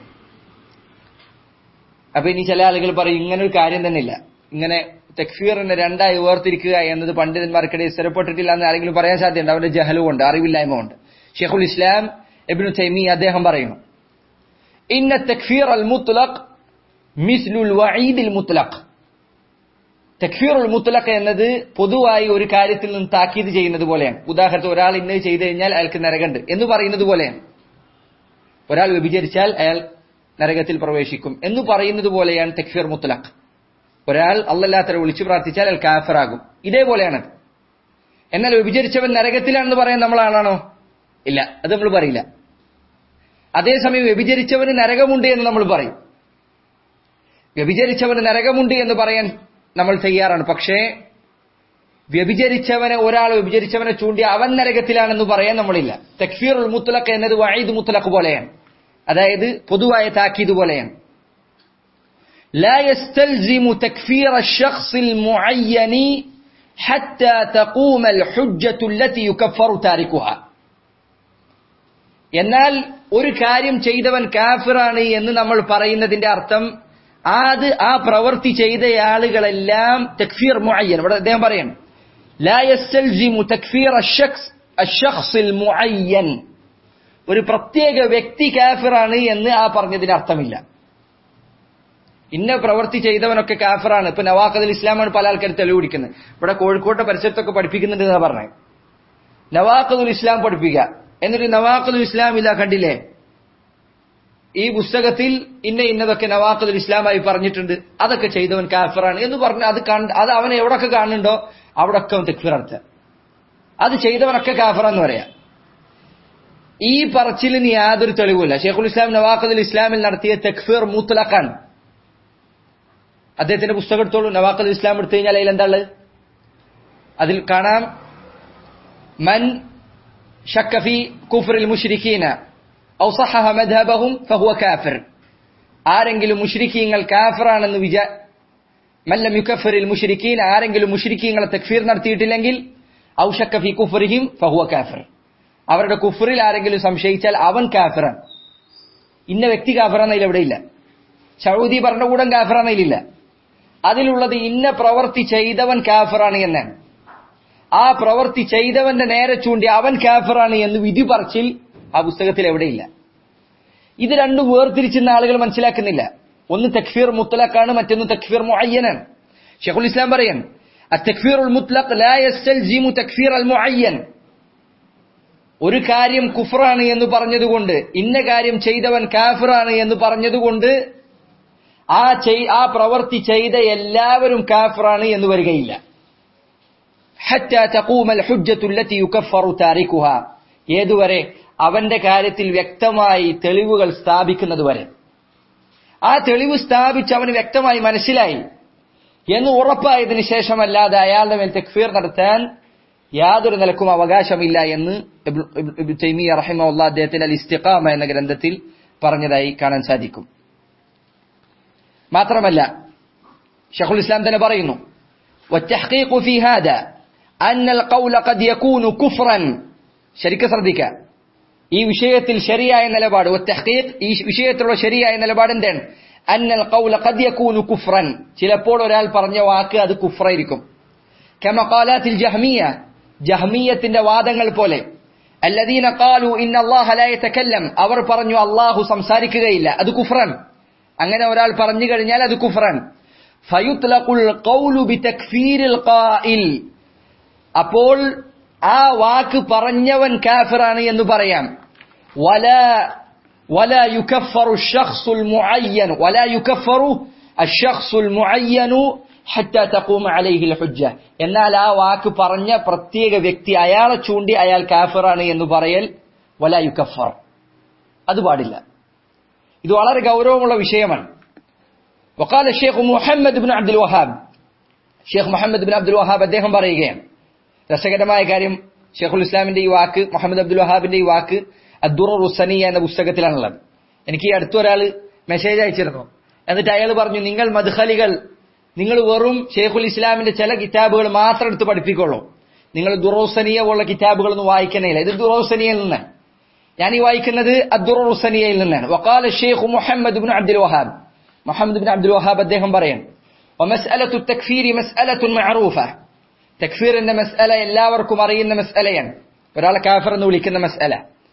അപ്പൊ ഇനി ചില ആളുകൾ പറയും ഇങ്ങനെ ഒരു കാര്യം തന്നെ ഇല്ല ഇങ്ങനെ തെക്ഫീറിനെ രണ്ടായി വേർതിരിക്കുക എന്നത് പണ്ഡിതന്മാർക്കിടയിൽ സ്ഥിരപ്പെട്ടിട്ടില്ല എന്ന് ആരെങ്കിലും പറയാൻ സാധ്യതയുണ്ട് അവരുടെ ജഹലും കൊണ്ട് അറിവില്ലായ്മ കൊണ്ട് ഷെയ്ഖുൽ ഇസ്ലാം ഇബ്നു തൈമി അദ്ദേഹം പറയുന്നു ഇന്ന തക്ഫീർ അൽ മുത്ലഖ് മിസ്ലുൽ വഈദിൽ മുത്ലഖ് തക്ഫീറുൽ മുത്തലഖ് എന്നത് പൊതുവായി ഒരു കാര്യത്തിൽ നിന്ന് താക്കീത് ചെയ്യുന്നത് പോലെയാണ് ഉദാഹരണത്തിന് ഒരാൾ ഇന്നത് ചെയ്തു കഴിഞ്ഞാൽ അയാൾക്ക് നരകമുണ്ട് എന്ന് പറയുന്നത് പോലെയാണ് ഒരാൾ വ്യഭിചരിച്ചാൽ അയാൾ നരകത്തിൽ പ്രവേശിക്കും എന്ന് പറയുന്നത് പോലെയാണ് തക്ഫീർ മുത്തലഖ് ഒരാൾ അല്ലല്ലാത്തരെ വിളിച്ചു പ്രാർത്ഥിച്ചാൽ അയാൾ കാഫറാകും ഇതേപോലെയാണത് എന്നാൽ വ്യഭിചരിച്ചവൻ നരകത്തിലാണെന്ന് പറയാൻ നമ്മൾ ആളാണോ ഇല്ല അത് നമ്മൾ പറയില്ല അതേസമയം വ്യഭിചരിച്ചവന് നരകമുണ്ട് എന്ന് നമ്മൾ പറയും വ്യഭിചരിച്ചവന് നരകമുണ്ട് എന്ന് പറയാൻ നമ്മൾ തയ്യാറാണ് പക്ഷേ വ്യഭിചരിച്ചവനെ ഒരാൾ വ്യഭിചരിച്ചവനെ ചൂണ്ടി അവൻ നരകത്തിലാണെന്ന് പറയാൻ നമ്മളില്ല തക്ഫീറുൽ മുത്തലഖ് എന്നത് വഴീദ് മുത്തലഖ് പോലെയാണ് അതായത് പൊതുവായ താക്കീത് പോലെയാണ് لا يستلزم تكفير الشخص المعين حتى تقوم الحجة التي يكفر تاركها എന്നാൽ ഒരു കാര്യം ചെയ്തവൻ കാഫിറാണ് എന്ന് നമ്മൾ പറയുന്നതിന്റെ അർത്ഥം അത് ആ പ്രവൃത്തി ചെയ്ത ആളുകളെല്ലാം തക്ഫീർ മുഅയ്യൻ ഇവിടെ അദ്ദേഹം പറയാണ് ലാ യസ്തൽസിമു തക്ഫീർ അഷ്ഖസ് അഷ്ഖസിൽ മുഅയ്യൻ ഒരു പ്രത്യേക വ്യക്തി കാഫിറാണ് എന്ന് ആ പറഞ്ഞതിന് അർത്ഥമില്ല ഇന്ന പ്രവൃത്തി ചെയ്തവനൊക്കെ കാഫിറാണ് ഇപ്പൊ നവാഖദുൽ ഇസ്ലാമാണ് പല ആൾക്കാർ തെളിവ് പിടിക്കുന്നത് ഇവിടെ കോഴിക്കോട്ടെ പരിസരത്തൊക്കെ പഠിപ്പിക്കുന്നുണ്ട് എന്നാ പറഞ്ഞത് നവാഖദുൽ ഇസ്ലാം പഠിപ്പിക്കുക എന്നിട്ട് നവാഖദുൽ ഇസ്ലാം ഇല്ല കണ്ടില്ലേ ഈ പുസ്തകത്തിൽ ഇന്ന ഇന്നതൊക്കെ നവാഖദുൽ ഇസ്ലാമായി പറഞ്ഞിട്ടുണ്ട് അതൊക്കെ ചെയ്തവൻ കാഫിറാണ് എന്ന് പറഞ്ഞ് അത് കണ്ട് അത് അവൻ എവിടൊക്കെ കാണുന്നുണ്ടോ അവിടൊക്കെ അവൻ തെക്ഫിർ നടത്തുക അത് ചെയ്തവനൊക്കെ കാഫിറാന്ന് പറയാം ഈ പറച്ചിലിന് യാതൊരു തെളിവുമില്ല ഷെയ്ഖുൽ ഇസ്ലാം നവാഖദുൽ ഇസ്ലാമിൽ നടത്തിയ തെക്ഫീർ മുത്തലഖാൻ അദ്ദേഹത്തിന്റെ പുസ്തകം എടുത്തോളൂ നവാഖദുൽ ഇസ്ലാം എടുത്തു കഴിഞ്ഞാൽ അതിൽ എന്താ ഉള്ളത് അതിൽ കാണാം മൻ ഷക്കഫി കുഫറിൽ മുഷ്രിഖീന ഔ സഹഹ മദ്ഹബഹും ഫഹുവ കാഫിർ ആരെങ്കിലും മുഷ്രിഖീങ്ങൾ കാഫിറാണെന്ന് വിചാ മല്ലം യുക്കഫറിൽ മുഷ്രിഖീൻ ആരെങ്കിലും മുഷ്രിഖീങ്ങളെ തക്ഫീർ നടത്തിയിട്ടില്ലെങ്കിൽ ഔ ഷക്കഫി കുഫറിഹിം ഫഹുവ കാഫിർ അവരുടെ കുഫറിൽ ആരെങ്കിലും സംശയിച്ചാൽ അവൻ കാഫിറാണ് ഇന്ന വ്യക്തി കാഫിറാന്നതിൽ എവിടെയില്ല സൗദി ഭരണകൂടം കാഫിറാന്നതിലില്ല അതിലുള്ളത് ഇന്ന പ്രവൃത്തി ചെയ്തവൻ കാഫിറാണ് എന്നാണ് ആ പ്രവൃത്തി ചെയ്തവന്റെ നേരെ ചൂണ്ടി അവൻ കാഫിറാണ് എന്ന് വിധി പറച്ചിൽ ആ പുസ്തകത്തിൽ എവിടെയില്ല ഇത് രണ്ടും വേർതിരിച്ചെന്ന ആളുകൾ മനസ്സിലാക്കുന്നില്ല ഒന്ന് തക്ഫീർ മുത്തലഖാണ് മറ്റൊന്ന് തക്ഫീർ മുഅയ്യനാണ് ഷെഖുൽ ഇസ്ലാം പറയാൻ التكفير المطلق لا يستلزم تكفير المعين ഒരു കാര്യം കുഫറാണ് എന്ന് പറഞ്ഞതുകൊണ്ട് ഇന്ന കാര്യം ചെയ്തവൻ കാഫിറാണ് എന്ന് പറഞ്ഞതുകൊണ്ട് ആ ആ പ്രവൃത്തി ചെയ്ത എല്ലാവരും കാഫിറാണ് എന്ന് വരികയില്ല حتى تقوم الحجة التي يكفر تاركها ഏതുവരെ അവന്റെ കാര്യത്തിൽ വ്യക്തമായി തെളിവുകൾ സ്ഥാപിക്കുന്നത് വരെ ആ തെളിവ് സ്ഥാപിച്ച് അവന് വ്യക്തമായി മനസ്സിലായി എന്ന് ഉറപ്പായതിനു ശേഷമല്ലാതെ അയാളുടെ മേൽ തെക്ഫീർ നടത്താൻ യാതൊരു നിലക്കും അവകാശമില്ല എന്ന് തൈമി റഹിമുള്ള അദ്ദേഹത്തിന്റെ അൽ ഇസ്തിഖാമ എന്ന ഗ്രന്ഥത്തിൽ പറഞ്ഞതായി കാണാൻ സാധിക്കും മാത്രമല്ല ഷെഖുൽ ഇസ്ലാം തന്നെ പറയുന്നു والتحقيق في هذا أن القول قد يكون كفرا ശരിക്കും ശ്രദ്ധിക്കുക ഈ വിഷയത്തിൽ ശരിയായ നിലപാട് ഈ വിഷയത്തിലുള്ള ശരിയായ നിലപാട് എന്താണ് അന്നൽ ഖൗല ഖദ് യകൂനു കുഫ്റൻ ചിലപ്പോൾ ഒരാൾ പറഞ്ഞ വാക്ക് അത് കുഫ്റായിരിക്കും കമ ഖാലാത്തിൽ ജഹ്മിയ ജഹ്മിയത്തിന്റെ വാദങ്ങൾ പോലെ അല്ലദീന ഖാലു ഇന്ന അല്ലാഹ ലാ യതകല്ലം അവർ പറഞ്ഞു അല്ലാഹു സംസാരിക്കുകയില്ല അത് കുഫ്റൻ അങ്ങനെ ഒരാൾ പറഞ്ഞു കഴിഞ്ഞാൽ അത് കുഫ്റൻ ഫയുത്ലഖുൽ ഖൗലു ബിതക്ഫീരിൽ ഖാഇൽ അപ്പോൾ ആ വാക്ക് പറഞ്ഞവൻ കാഫിറാണ് എന്ന് പറയാം വല ولا يكفر الشخص المعين ولا يكفر الشخص المعين حتى تقوم عليه الحجة എന്നാൽ ആ വാക്ക് പറഞ്ഞ പ്രത്യേക വ്യക്തി അയാളെ ചൂണ്ടി അയാൾ കാഫിറാണ് എന്ന് പറയൽ വല യുക്കഫർ അത് പാടില്ല ഇത് വളരെ ഗൗരവമുള്ള വിഷയമാണ് وقال الشيخ محمد بن عبد الوهاب Sheikh Muhammad bin Abdul Wahhab അദ്ദേഹം പറയുകയാണ് രസകരമായ കാര്യം ഷെയ്ഖുൽ ഇസ്ലാമിന്റെ ഈ വാക്ക് മുഹമ്മദ് അബ്ദുൽ വഹാബിന്റെ ഈ വാക്ക് അദ്ദുറ റുസനിയ എന്ന പുസ്തകത്തിലാണുള്ളത് എനിക്ക് ഈ അടുത്തൊരാൾ മെസ്സേജ് അയച്ചിരുന്നു എന്നിട്ട് അയാൾ പറഞ്ഞു നിങ്ങൾ മദ്ഹലികൾ നിങ്ങൾ വെറും ഷെയ്ഖുൽ ഇസ്ലാമിന്റെ ചില കിതാബുകൾ മാത്രം എടുത്ത് പഠിപ്പിക്കുള്ളൂ നിങ്ങൾ ദുറോസനിയ പോലുള്ള കിതാബുകളൊന്നും വായിക്കുന്നില്ല ഇത് ദുറോസനിയയിൽ നിന്നാണ് ഞാൻ ഈ വായിക്കുന്നത് അദ്ദുറ റുസനിയയിൽ നിന്നാണ് വക്കാല Sheikh Muhammad bin Abdul Wahhab Muhammad bin Abdul Wahhab അദ്ദേഹം പറയാണ് ومسألة التكفير مسألة معروفة تكفير എന്ന മസ്അല എല്ലാവർക്കും അറിയുന്ന മസ്അലയാണ് ഒരാളെ കാഫർ എന്ന് വിളിക്കുന്ന മസ്അല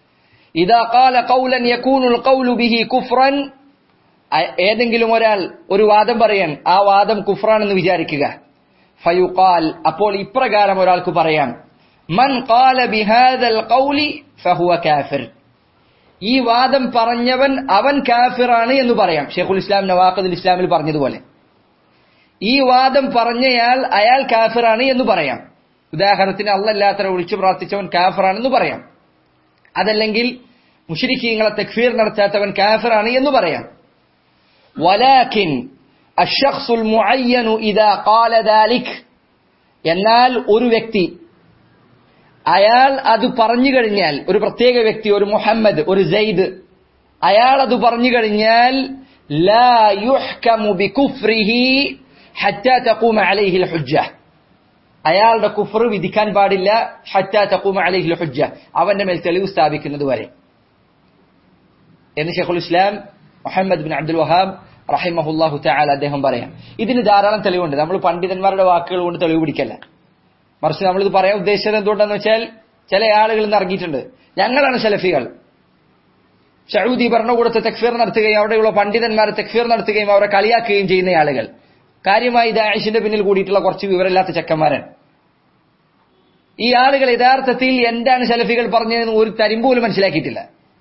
ഇതാ കാല കൗലൻ യകൂനുൽ ഖൗലു ബിഹി കുഫ്രൻ അ- ഏതെങ്കിലും ഒരാൾ ഒരു വാദം പറയാൻ ആ വാദം കുഫ്രാണെന്ന് വിചാരിക്കുക ഫയുഖാൽ അപ്പോൾ ഇപ്രകാരം ഒരാൾക്ക് പറയാം മൻ ഖാല ബിഹാദൽ ഖൗലി ഫഹുവ കാഫിർ ഈ വാദം പറഞ്ഞവൻ അവൻ കാഫിറാണ് എന്ന് പറയാം ഷെയ്ഖുൽ ഇസ്ലാം നവാഖദുൽ ഇസ്ലാമിൽ പറഞ്ഞതുപോലെ ഈ വാദം പറഞ്ഞയാൾ അയാൾ കാഫിറാണ് എന്ന് പറയാം ഉദാഹരണത്തിന് അല്ലല്ലാത്തവരെ വിളിച്ചു പ്രാർത്ഥിച്ചവൻ കാഫിറാണെന്ന് പറയാം അതല്ലെങ്കിൽ മുഷരിക്കീങ്ങളെ തെക്ഫീർ നടത്താത്തവൻ കാഫിറാണ് എന്ന് പറയാം ولكن الشخص المعين إذا قال ذلك എന്നാൽ ഒരു വ്യക്തി അയാൾ അത് പറഞ്ഞു കഴിഞ്ഞാൽ ഒരു പ്രത്യേക വ്യക്തി ഒരു മുഹമ്മദ് ഒരു സെയ്ദ് അയാൾ അത് പറഞ്ഞു കഴിഞ്ഞാൽ لا يحكم بكفره حتى تقوم عليه الحجة അയാളുടെ കുഫർ വിധിക്കാൻ പാടില്ല ഹറ്റാ തഖൂമ അലൈഹിൽ ഹുജ്ജ അവന്റെ മേൽ തെളിവ് സ്ഥാപിക്കുന്നത് വരെ എന്ന് ഷെയ്ഖുൽ ഇസ്ലാം മുഹമ്മദ് ബിൻ അബ്ദുൽ വഹാബ് റഹിമഹുല്ലാഹു തആല അദ്ദേഹം പറയാം ഇതിന് ധാരാളം തെളിവുണ്ട് നമ്മൾ പണ്ഡിതന്മാരുടെ വാക്കുകൾ കൊണ്ട് തെളിവ് പിടിക്കല്ല മറിച്ച് നമ്മളിത് പറയാൻ ഉദ്ദേശിച്ചത് എന്തുകൊണ്ടാന്ന് വെച്ചാൽ ചില ആളുകൾ ഇന്ന് ഇറങ്ങിയിട്ടുണ്ട് ഞങ്ങളാണ് സലഫികൾ സൗദി ഭരണകൂടത്തെ തെക്ഫീർ നടത്തുകയും അവിടെയുള്ള പണ്ഡിതന്മാരെ തെക്ഫീർ നടത്തുകയും അവരെ കളിയാക്കുകയും ചെയ്യുന്ന ആളുകൾ കാര്യമായി ദാഷിന്റെ പിന്നിൽ കൂടിയിട്ടുള്ള കുറച്ച് വിവരമില്ലാത്ത ചെക്കന്മാരാണ് ഈ ആളുകൾ യഥാർത്ഥത്തിൽ എന്താണ് സലഫികൾ പറഞ്ഞതെന്ന് ഒരു തരിമ്പോലും മനസ്സിലാക്കിയിട്ടില്ല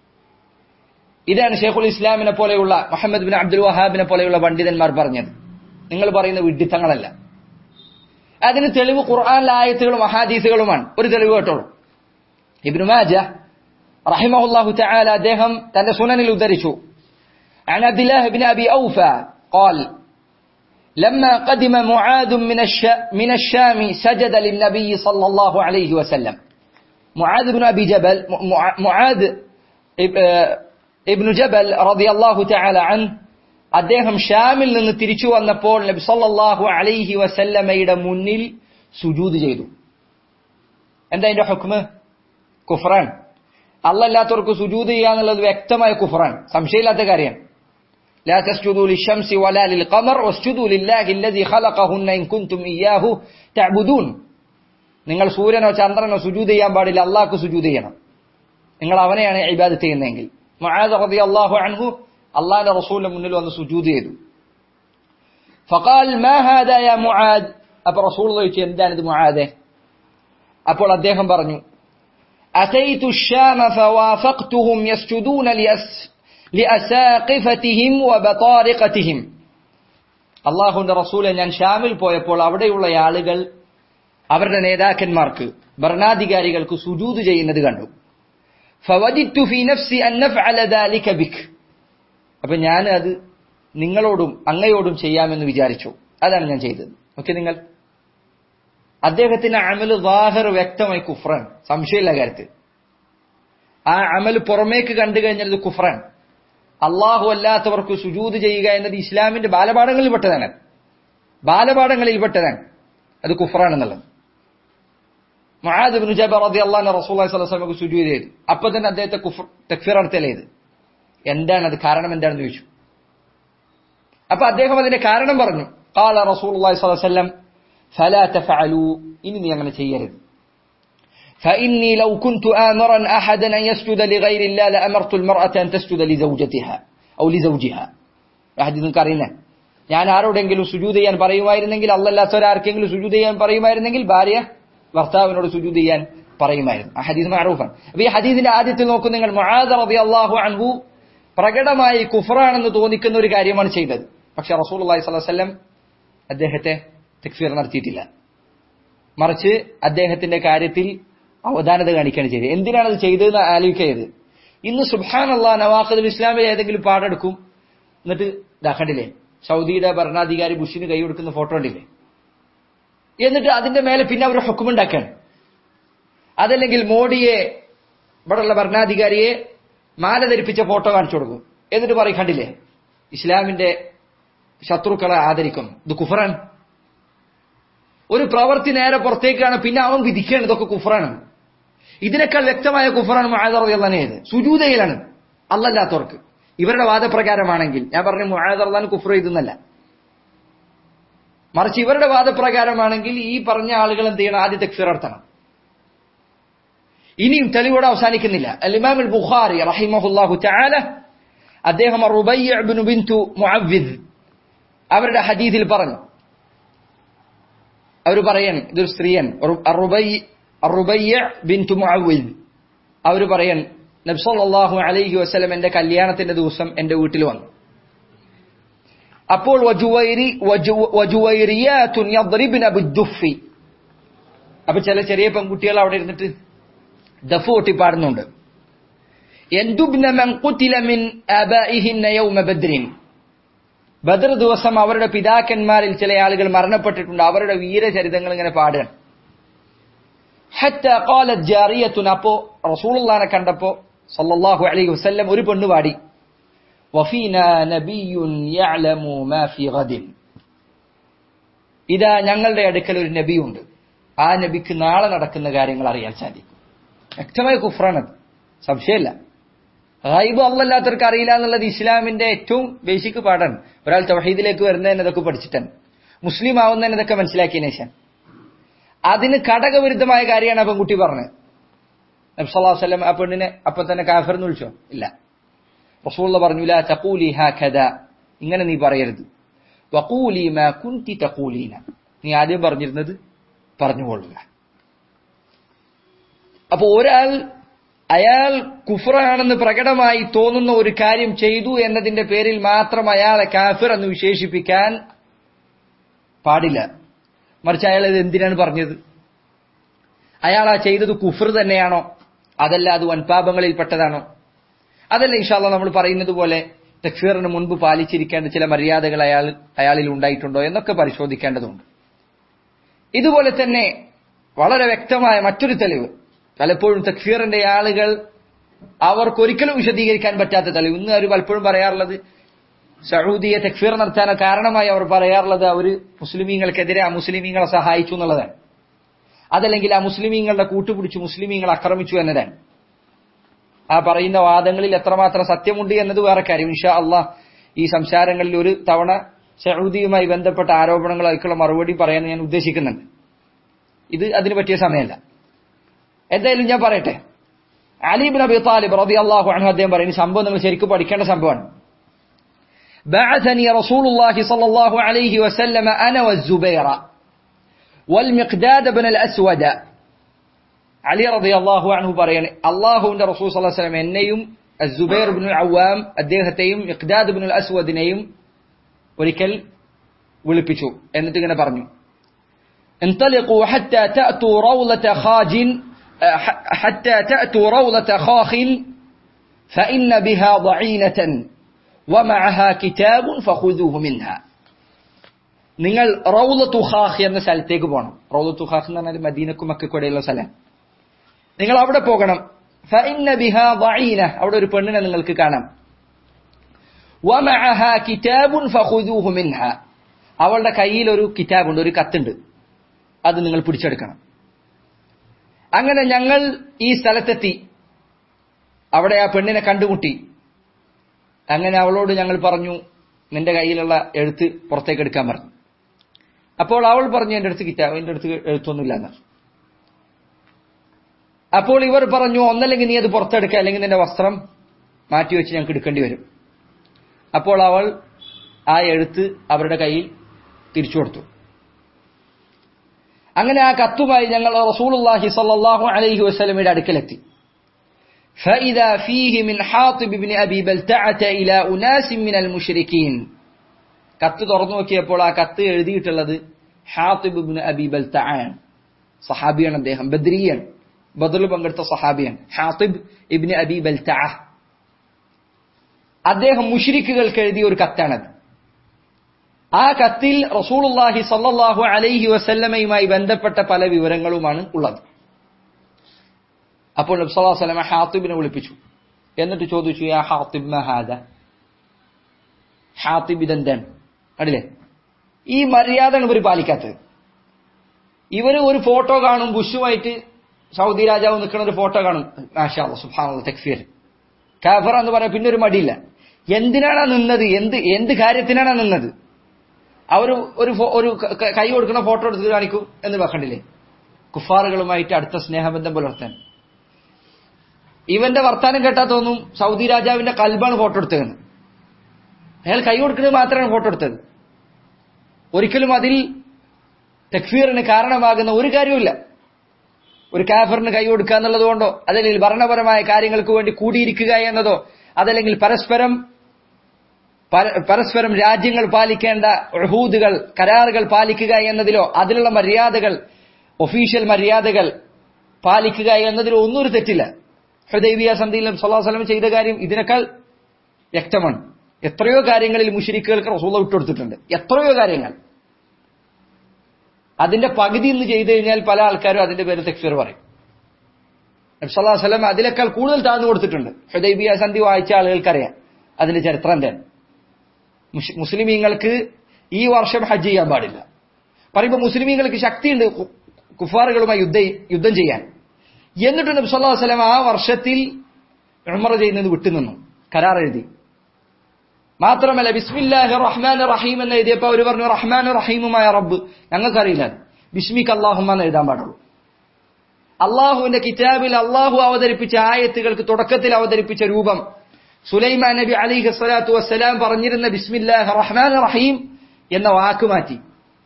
ഇതാണ് ഷെയ്ഖുൽ ഇസ്ലാമിനെ പോലെയുള്ള മുഹമ്മദ് ബിൻ അബ്ദുൽ വഹാബിനെ പോലെയുള്ള പണ്ഡിതന്മാർ പറഞ്ഞത് നിങ്ങൾ പറയുന്ന വിഡിത്തങ്ങളല്ല അതിന് തെളിവ് ഖുർആാനിലെ ആയത്തുകളും അഹാദീസുകളുമാണ് ഒരു തെളിവ് കേട്ടോളൂ ഇബ്നു മാജ റഹിമഹുല്ലാഹു തആല അദ്ദേഹം തന്റെ സുനനിൽ ഉദ്ധരിച്ചു عن عبد الله بن أبي أوفى قال لما قدم معاذ من الش... من الشام سجد للنبي صلى الله عليه وسلم معاذ بن أبي جبل مع... معاذ ഇബ്നു ജബൽ റളിയല്ലാഹു തആല അൻ അദ്ദേഹം ഷാമിൽ നിന്ന് തിരിച്ചു വന്നപ്പോൾ നബി സല്ലല്ലാഹു അലൈഹി വസല്ലമയുടെ മുന്നിൽ സുജൂദ് ചെയ്തു എന്താ അതിന്റെ ഹുക്മ് കുഫ്റാൻ അല്ലല്ലാത്തവർക്ക് സുജൂദ് ചെയ്യാന്നുള്ളത് വ്യക്തമായ കുഫ്റാൻ സംശയമില്ലാത്ത കാര്യമാണ് لا تسجدوا للشمس ولا للقمر واسجدوا لله الذي خلقهن إن كنتم إياه تعبدون നിങ്ങൾ സൂര്യനോ ചന്ദ്രനോ സുജൂദ് ചെയ്യാൻ പാടില്ല അള്ളാഹ്ക്ക് സുജൂദ് ചെയ്യണം നിങ്ങൾ അവനെയാണ് ഇബാദത്ത് ചെയ്യുന്നതെങ്കിൽ മുആദ് റളിയല്ലാഹു അൻഹു അള്ളാഹിന്റെ റസൂലിന്റെ മുന്നിൽ വന്ന് സുജൂദ് ചെയ്തു ഫഖാൽ മാ ഹാദാ യാ മുആദ് അപ്പോൾ റസൂൽ ചോദിച്ചു എന്താണ് ഇത് മുആദെ അപ്പോൾ അദ്ദേഹം പറഞ്ഞു أتيت الشام فوافقتهم يسجدون لأس لأساقفتهم وبطارقتهم അള്ളാഹുന്റെ റസൂലെ ഞാൻ ഷാമിൽ പോയപ്പോൾ അവിടെയുള്ള ആളുകൾ അവരുടെ നേതാക്കന്മാർക്ക് ഭരണാധികാരികൾക്ക് സുജൂത് ചെയ്യുന്നത് കണ്ടു ഫവജിത്തു ഫി നഫ്സി അൻ നഫ്അല ദാലിക ബിക് അപ്പൊ ഞാൻ അത് നിങ്ങളോടും അങ്ങയോടും ചെയ്യാമെന്ന് വിചാരിച്ചു അതാണ് ഞാൻ ചെയ്തത് ഓക്കെ നിങ്ങൾ അദ്ദേഹത്തിന്റെ അമല് വാഹർ വ്യക്തമായി കുഫ്രാൻ സംശയമില്ല കാര്യത്തിൽ ആ അമൽ പുറമേക്ക് കണ്ടു കഴിഞ്ഞാൽ ഇത് കുഫ്രാൻ അള്ളാഹു അല്ലാത്തവർക്ക് സുജൂത് ചെയ്യുക എന്നത് ഇസ്ലാമിന്റെ ബാലപാഠങ്ങളിൽ പെട്ടതാണ് ബാലപാഠങ്ങളിൽ പെട്ടതാണ് അത് കുഫ്രാൻ എന്നുള്ളത് മഹാദ് ബിൻ ജബർ റതി അള്ളാഹ് റസൂല്ലി സ്വലമക്ക് സുജൂത് ചെയ്തു അപ്പൊ തന്നെ അദ്ദേഹത്തെ കുഫർ തക്ഫീർ നടത്തല്ലേ ഇത് എന്താണ് അത് കാരണം എന്താണെന്ന് ചോദിച്ചു അപ്പൊ അദ്ദേഹം അതിന്റെ കാരണം പറഞ്ഞു قال رسول الله صلى الله عليه وسلم فلا تفعلوا ഇനി നീ അങ്ങനെ ചെയ്യരുത് فإني لو كنت آمرا أحدا أن يسجد لغير الله لأمرت المرأة أن تسجد لزوجتها أو لزوجها അഹദി നിങ്ങൾക്ക് അറിയുന്നേ ഞാൻ ആരോടെങ്കിലും സുജൂത് ചെയ്യാൻ പറയുമായിരുന്നെങ്കിൽ അല്ലല്ലാത്തവരാർക്കെങ്കിലും സുജൂത് ചെയ്യാൻ പറയുമായിരുന്നെങ്കിൽ ഭാര്യ ഭർത്താവിനോട് സുജൂത് ചെയ്യാൻ പറയുമായിരുന്നു ആ ഹദീസ് മാറൂഫാണ് അപ്പൊ ഈ ഹദീസിന്റെ ആദ്യത്തിൽ നോക്കും നിങ്ങൾ മുആദ് റളിയല്ലാഹു അൻഹു പ്രകടമായി കുഫറാണെന്ന് തോന്നിക്കുന്ന ഒരു കാര്യമാണ് ചെയ്തത് പക്ഷെ റസൂൽ അള്ളാഹി സ്വല്ലല്ലാഹു അലൈഹി വസല്ലം അദ്ദേഹത്തെ തക്ഫീർ നടത്തിയിട്ടില്ല മറിച്ച് അദ്ദേഹത്തിന്റെ കാര്യത്തിൽ അവധാനത കാണിക്കുകയാണ് ചെയ്തത് എന്തിനാണ് അത് ചെയ്തതെന്ന് ആലോചിക്കരുത് ഇന്ന് സുബാൻ അള്ളാഹ് നവാഖദുൽ ഇസ്ലാമിൽ ഏതെങ്കിലും പാടെടുക്കും എന്നിട്ട് ഇതാക്കണ്ടില്ലേ സൗദിയുടെ ഭരണാധികാരി ബുഷിന് കൈ കൊടുക്കുന്ന ഫോട്ടോ ഉണ്ടില്ലേ എന്നിട്ട് അതിന്റെ മേലെ പിന്നെ അവർ ഹുക്കുമുണ്ടാക്കാണ് അതല്ലെങ്കിൽ മോഡിയെ ഇവിടെയുള്ള ഭരണാധികാരിയെ മാല ധരിപ്പിച്ച ഫോട്ടോ കാണിച്ചു കൊടുക്കും എന്നിട്ട് പറയും കണ്ടില്ലേ ഇസ്ലാമിന്റെ ശത്രുക്കളെ ആദരിക്കുന്നു ഇത് കുഫറാണ് ഒരു പ്രവൃത്തി നേരെ പുറത്തേക്കാണ് പിന്നെ അവൻ വിധിക്കുകയാണ് ഇതൊക്കെ കുഫറാണ് ഇതിനേക്കാൾ വ്യക്തമായ കുഫറാണ് മുഹാദർദാനേത് സുജൂതയിലാണ് അല്ലല്ലാത്തവർക്ക് ഇവരുടെ വാദപ്രകാരമാണെങ്കിൽ ഞാൻ പറഞ്ഞു മുഹാദർദാൻ കുഫർ ചെയ്തെന്നല്ല മറിച്ച് ഇവരുടെ വാദപ്രകാരമാണെങ്കിൽ ഈ പറഞ്ഞ ആളുകൾ എന്ത് ചെയ്യണം ആദ്യം തെക്ഫിർ നടത്തണം ഇനിയും തെളിവോടെ അവസാനിക്കുന്നില്ല അലിമാം ബുഖാരി റഹിമഹുല്ലാഹു ചാല അദ്ദേഹം റുബയ്യ ഇബ്നു ബിന്തു മുഅവ്വിദ് അവരുടെ ഹദീദിൽ പറഞ്ഞു അവർ പറയൻ ഇതൊരു സ്ത്രീയൻ റുബയ്യ ബിന്തു മുഅവ്വിദ് അവർ പറയൻ നബ്സല്ലാഹു അലൈഹി വസ്ലം എന്റെ കല്യാണത്തിന്റെ ദിവസം എന്റെ വീട്ടിൽ വന്നു അപ്പോൾ അപ്പൊ ചില ചെറിയ പെൺകുട്ടികൾ അവിടെ ഇരുന്നിട്ട് ദഫ് കൊട്ടിപ്പാടുന്നുണ്ട് ബദർ ദിവസം അവരുടെ പിതാക്കന്മാരിൽ ചില ആളുകൾ മരണപ്പെട്ടിട്ടുണ്ട് അവരുടെ വീരചരിതങ്ങൾ ഇങ്ങനെ പാടുകയാണ് അപ്പോ റസൂളുള്ളാനെ കണ്ടപ്പോ സല്ലല്ലാഹു അലൈഹി വസല്ലം ഒരു പെണ്ണ് പാടി വഫീന നബിയുൻ യഅലമു മാ ഫി ഗദിൻ ഇതാ ഞങ്ങളുടെ അടുക്കൽ ഒരു നബിയുണ്ട് ആ നബിക്ക് നാളെ നടക്കുന്ന കാര്യങ്ങൾ അറിയാൻ സാധിക്കും വ്യക്തമായ കുഫ്രാണത് സംശയമില്ല ഗൈബ് അല്ലല്ലാത്തവർക്ക് അറിയില്ല എന്നുള്ളത് ഇസ്ലാമിന്റെ ഏറ്റവും ബേസിക് പാഠാണ് ഒരാൾ തൗഹീദിലേക്ക് വരുന്നതിന് ഇതൊക്കെ പഠിച്ചിട്ടാണ് മുസ്ലിം ആവുന്നതിന് ഇതൊക്കെ മനസ്സിലാക്കിയതിനു ശേഷം അതിന് ഘടകവിരുദ്ധമായ കാര്യമാണ് ആ പെൺകുട്ടി പറഞ്ഞത് നബ്സല്ലാഹു വല്ലം ആ പെണ്ണിനെ അപ്പൊ തന്നെ കാഫർ എന്ന് വിളിച്ചോ ഇല്ല റസൂള്ള പറഞ്ഞു ലാ തഖൂലി ഹാകദ ഇങ്ങനെ നീ പറയരുത് വഖൂലി മാ കുന്തി തഖൂലീന നീ ആദ്യം പറഞ്ഞിരുന്നത് പറഞ്ഞുകൊള്ളുക അപ്പൊ ഒരാൾ അയാൾ കുഫറാണെന്ന് പ്രകടമായി തോന്നുന്ന ഒരു കാര്യം ചെയ്തു എന്നതിന്റെ പേരിൽ മാത്രം അയാളെ കാഫിർ എന്ന് വിശേഷിപ്പിക്കാൻ പാടില്ല മറിച്ച് അയാൾ ഇത് എന്തിനാണ് പറഞ്ഞത് അയാൾ ആ ചെയ്തത് കുഫർ തന്നെയാണോ അതല്ല അത് വൻപാപങ്ങളിൽ പെട്ടതാണോ അതല്ല ഇൻഷാല്ല നമ്മൾ പറയുന്നത് പോലെ തക്ഫീറിന് മുൻപ് പാലിച്ചിരിക്കേണ്ട ചില മര്യാദകൾ അയാൾ അയാളിൽ ഉണ്ടായിട്ടുണ്ടോ എന്നൊക്കെ പരിശോധിക്കേണ്ടതുണ്ട് ഇതുപോലെ തന്നെ വളരെ വ്യക്തമായ മറ്റൊരു തെളിവ് പലപ്പോഴും തക്ഫീറിന്റെ ആളുകൾ അവർക്കൊരിക്കലും വിശദീകരിക്കാൻ പറ്റാത്ത തെളിവ് ഇന്ന് അവർ പലപ്പോഴും പറയാറുള്ളത് സൗദിയെ തക്ഫീർ നടത്താൻ കാരണമായി അവർ പറയാറുള്ളത് അവർ മുസ്ലിമീങ്ങൾക്കെതിരെ ആ മുസ്ലിമീങ്ങളെ സഹായിച്ചു എന്നുള്ളതാണ് അതല്ലെങ്കിൽ ആ മുസ്ലിമീങ്ങളുടെ കൂട്ടുപിടിച്ച് മുസ്ലിമീങ്ങൾ ആക്രമിച്ചു എന്നതാണ് ആ പറയുന്ന വാദങ്ങളിൽ എത്രമാത്രം സത്യമുണ്ട് എന്നത് വേറെ കാര്യം ഇൻഷാ അള്ളാഹ് ഈ സംസാരങ്ങളിൽ ഒരു തവണ സൗദിയുമായി ബന്ധപ്പെട്ട ആരോപണങ്ങളായിട്ടുള്ള മറുപടി പറയാൻ ഞാൻ ഉദ്ദേശിക്കുന്നുണ്ട് ഇത് അതിന് പറ്റിയ സമയമല്ല എന്തായാലും ഞാൻ പറയട്ടെ അലീബിൻ അബി താലിബ് റബി അള്ളാഹു അനഹു അദ്ദേഹം പറയുന്ന സംഭവം നിങ്ങൾ ശരിക്കും പഠിക്കേണ്ട സംഭവമാണ് بعثني رسول الله صلى الله عليه وسلم أنا والزبير والمقداد بن الأسود അലി റബി അള്ളാഹു അൻഹു പറയാണ് അള്ളാഹുവിന്റെ റസൂൽ സല്ലാ വസ്ലം എന്നെയും അസുബൈർ ബിൻ അവാം അദ്ദേഹത്തെയും ഇഖ്ദാദ് ബിൻ അസ്വദിനെയും ഒരിക്കൽ വിളിപ്പിച്ചു എന്നിട്ട് ഇങ്ങനെ പറഞ്ഞു انطلقوا حتى تأتوا روضة خاج حتى تأتوا روضة خاخ فإن بها ضعينة ومعها كتاب فخذوه منها നിങ്ങൾ റൗലത്തു ഖാഖ് എന്ന സ്ഥലത്തേക്ക് പോകണം റൗലത്തു ഖാഖ് എന്ന് പറഞ്ഞാൽ മദീനക്കും മക്കൾക്കിടയിലുള്ള സ്ഥലം നിങ്ങൾ അവിടെ പോകണം ഫഇന്ന ബിഹാ ദഈന അവിടെ ഒരു പെണ്ണിനെ നിങ്ങൾക്ക് കാണാം വമഅഹ കിതാബുൻ ഫഖുദൂഹു മിൻഹ അവളുടെ കയ്യിൽ ഒരു കിതാബുണ്ട് ഒരു കത്തുണ്ട് അത് നിങ്ങൾ പിടിച്ചെടുക്കണം അങ്ങനെ ഞങ്ങൾ ഈ സ്ഥലത്തെത്തി അവിടെ ആ പെണ്ണിനെ കണ്ടുമുട്ടി അങ്ങനെ അവളോട് ഞങ്ങൾ പറഞ്ഞു നിന്റെ കയ്യിലുള്ള എഴുത്ത് പുറത്തേക്ക് എടുക്കാൻ പറഞ്ഞു അപ്പോൾ അവൾ പറഞ്ഞു എന്റെ അടുത്ത് കിതാബ് എന്റെ അടുത്ത് എഴുത്തൊന്നുമില്ല എന്ന് അപ്പോൾ ഇവർ പറഞ്ഞു ഒന്നല്ലെങ്കിൽ നീ അത് പുറത്തെടുക്കുക അല്ലെങ്കിൽ നിന്റെ വസ്ത്രം മാറ്റിവെച്ച് ഞങ്ങൾക്ക് എടുക്കേണ്ടി വരും അപ്പോൾ അവൾ ആ എഴുത്ത് അവരുടെ കയ്യിൽ തിരിച്ചു കൊടുത്തു അങ്ങനെ ആ കത്തുമായി ഞങ്ങൾ റസൂലുള്ളാഹി സ്വല്ലല്ലാഹു അലൈഹി വസല്ലമയുടെ അടുക്കലെത്തി فإذا فيه من حاطب بن أبي بلتعة إلى أناس من المشركين കത്ത് തുറന്നു നോക്കിയപ്പോൾ ആ കത്ത് എഴുതിയിട്ടുള്ളത് ഹാത്തിബ് ഇബ്നു അബി ബൽതആൻ സഹാബിയാണ് അദ്ദേഹം ബദ്രിയൻ ബദറിൽ പങ്കെടുത്ത സഹാബിയാണ് ഹാത്തിബ് ഇബ്നു അബി ബൽതഅ അദ്ദേഹം മുഷ്രിക്കുകൾക്ക് എഴുതിയ ഒരു കത്താണത് ആ കത്തിൽ റസൂലുള്ളാഹി സല്ലല്ലാഹു അലൈഹി വസല്ലമയുമായി ബന്ധപ്പെട്ട പല വിവരങ്ങളുമാണ് ഉള്ളത് അപ്പോൾ നബി സല്ലല്ലാഹു അലൈഹി വസല്ലമ ഹാത്തിബിനെ വിളിപ്പിച്ചു എന്നിട്ട് ചോദിച്ചു യാ ഹാത്തിബ് മഹാദ ഹാത്തിബ് ഇതെന്താണ് കണ്ടില്ലേ ഈ മര്യാദയാണ് ഇവർ പാലിക്കാത്തത് ഇവര് ഒരു ഫോട്ടോ കാണും ബുഷുമായിട്ട് സൗദി രാജാവ് നിൽക്കുന്ന ഒരു ഫോട്ടോ കാണും മാഷാ സുഹാനുള്ള തക്ഫീർ കാഫർ എന്ന് പറയാൻ പിന്നെ ഒരു മടിയില്ല എന്തിനാണ് നിന്നത് എന്ത് എന്ത് കാര്യത്തിനാണ് നിന്നത് അവർ ഒരു ഒരു കൈ കൊടുക്കുന്ന ഫോട്ടോ എടുത്ത് കാണിക്കും എന്ന് വെക്കണ്ടില്ലേ കുഫാറുകളുമായിട്ട് അടുത്ത സ്നേഹബന്ധം പുലർത്താൻ ഇവന്റെ വർത്താനം കേട്ടാ തോന്നും സൗദി രാജാവിന്റെ കൽബാണ് ഫോട്ടോ എടുത്തതെന്ന് അയാൾ കൈ കൊടുക്കുന്നത് മാത്രമാണ് ഫോട്ടോ എടുത്തത് ഒരിക്കലും അതിൽ തെക്ഫീറിന് കാരണമാകുന്ന ഒരു കാര്യമില്ല ഒരു കാഫറിന് കൈ കൊടുക്കുക എന്നുള്ളത് കൊണ്ടോ അതല്ലെങ്കിൽ ഭരണപരമായ കാര്യങ്ങൾക്ക് വേണ്ടി കൂടിയിരിക്കുക എന്നതോ അതല്ലെങ്കിൽ പരസ്പരം പര- പരസ്പരം രാജ്യങ്ങൾ പാലിക്കേണ്ട ഉഹൂദുകൾ കരാറുകൾ പാലിക്കുക എന്നതിലോ അതിലുള്ള മര്യാദകൾ ഒഫീഷ്യൽ മര്യാദകൾ പാലിക്കുക എന്നതിലോ ഒന്നും ഒരു തെറ്റില്ല ഹൃദയവിയ സന്ധിയിലും സല്ലാഹുലം ചെയ്ത കാര്യം ഇതിനേക്കാൾ വ്യക്തമാണ് എത്രയോ കാര്യങ്ങളിൽ മുഷിരിക്കുകൾക്ക് റസൂല വിട്ടുകൊടുത്തിട്ടുണ്ട് എത്രയോ കാര്യങ്ങൾ അതിന്റെ പകുതി ഇന്ന് ചെയ്തു കഴിഞ്ഞാൽ പല ആൾക്കാരും അതിന്റെ പേര് തെക്ഫീർ പറയും നബ്സല്ലാഹു വസ്ലം അതിനേക്കാൾ കൂടുതൽ താഴ്ന്നു കൊടുത്തിട്ടുണ്ട് ഹുദൈബിയ സന്ധി വായിച്ച ആളുകൾക്കറിയാം അതിന്റെ ചരിത്രം എന്താണ് മുഷ്- മുസ്ലിമീങ്ങൾക്ക് ഈ വർഷം ഹജ്ജ് ചെയ്യാൻ പാടില്ല പറയുമ്പോൾ മുസ്ലിമീങ്ങൾക്ക് ശക്തിയുണ്ട് കു- കുഫാറുകളുമായി യുദ്ധ യുദ്ധം ചെയ്യാൻ എന്നിട്ട് നബി സല്ലല്ലാഹു അലൈഹി വസല്ലം ആ വർഷത്തിൽ ഉംറ ചെയ്യുന്നത് വിട്ടുനിന്നു കരാർ എഴുതി മാത്രമല്ല ബിസ്മില്ലാഹി റഹ്മാൻ റഹീം എന്ന് എഴുതിയപ്പോൾ അവർ പറഞ്ഞു റഹ്മാൻ റഹീമുമായ റബ്ബ് ഞങ്ങൾക്കറിയില്ല അത്. ബിസ്മിക്ക് അള്ളാഹുമ്മ എന്ന് എഴുതാൻ പാടുള്ളൂ അള്ളാഹുവിന്റെ കിതാബിൽ അള്ളാഹു അവതരിപ്പിച്ച ആയത്തുകൾക്ക് തുടക്കത്തിൽ അവതരിപ്പിച്ച രൂപം സുലൈമാൻ നബി അലിഹി സ്വലാത്തു വസ്സലാം പറഞ്ഞിരുന്ന ബിസ്മില്ലാഹ് റഹ്മാൻ റഹീം എന്ന വാക്ക് മാറ്റി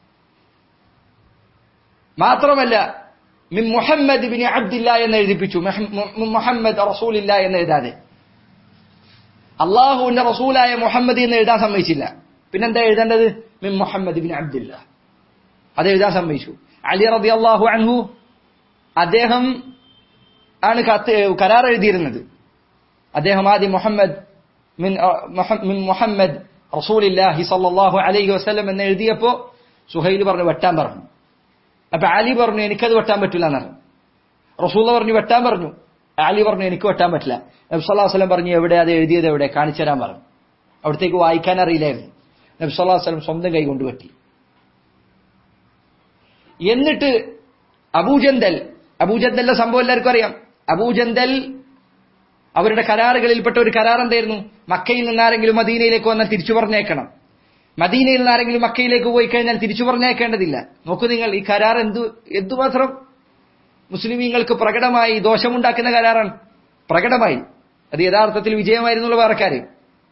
മാത്രമല്ല മിൻ മുഹമ്മദ് ബിൻ അബ്ദില്ല എന്ന് എഴുതിപ്പിച്ചു മെഹ- മു- മുഹമ്മദ് റസൂലില്ല എന്ന് എഴുതാതെ അള്ളാഹുവിന്റെ റസൂലായ മുഹമ്മദ് എന്ന് എഴുതാൻ സമ്മതിച്ചില്ല പിന്നെന്താ എഴുതേണ്ടത് മിൻ മുഹമ്മദ് ബിൻ അബ്ദില്ല അത് എഴുതാൻ സമ്മതിച്ചു അലി റബി അള്ളാഹു അൻഹു അദ്ദേഹം ആണ് കത്ത് കരാർ എഴുതിയിരുന്നത് അദ്ദേഹം ആദ്യം മുഹമ്മദ് മിൻ അഹ്, മുഹ- മിൻ മുഹമ്മദ് റസൂലില്ലാഹി സല്ലല്ലാഹു അലൈഹി വസല്ലം എന്ന് എഴുതിയപ്പോ സുഹൈൽ പറഞ്ഞു വെട്ടാൻ പറഞ്ഞു അപ്പൊ അലി പറഞ്ഞു എനിക്കത് വെട്ടാൻ പറ്റില്ല എന്നറിഞ്ഞു റസൂല പറഞ്ഞു വെട്ടാൻ പറഞ്ഞു അലി പറഞ്ഞു എനിക്ക് വെട്ടാൻ പറ്റില്ല നബി സല്ലല്ലാഹു അലൈഹി വസല്ലം പറഞ്ഞു എവിടെ അത് എഴുതിയത് എവിടെ കാണിച്ചു തരാൻ പറഞ്ഞു അവിടത്തേക്ക് വായിക്കാൻ അറിയില്ലായിരുന്നു നബി സല്ലല്ലാഹു അലൈഹി വസല്ലം സ്വന്തം കൈ കൊണ്ട് വെട്ടി എന്നിട്ട് അബൂജന്തൽ അബൂജന്തലിന്റെ സംഭവം എല്ലാവർക്കും അറിയാം അബൂജന്തൽ അവരുടെ കരാറുകളിൽപ്പെട്ട ഒരു കരാർ എന്തായിരുന്നു മക്കയിൽ നിന്നാരെങ്കിലും മദീനയിലേക്ക് വന്നാൽ തിരിച്ചു പറഞ്ഞേക്കണം മദീനയിൽ നിന്നാരെങ്കിലും മക്കയിലേക്ക് പോയി കഴിഞ്ഞാൽ തിരിച്ചു പറഞ്ഞേക്കേണ്ടതില്ല നോക്കൂ നിങ്ങൾ ഈ കരാർ എന്തു എന്തുമാത്രം മുസ്ലിമീങ്ങൾക്ക് പ്രകടമായി ദോഷമുണ്ടാക്കുന്ന കരാറാണ് പ്രകടമായി അത് യഥാർത്ഥത്തിൽ വിജയമായിരുന്നുള്ള വേറെ കാര്യം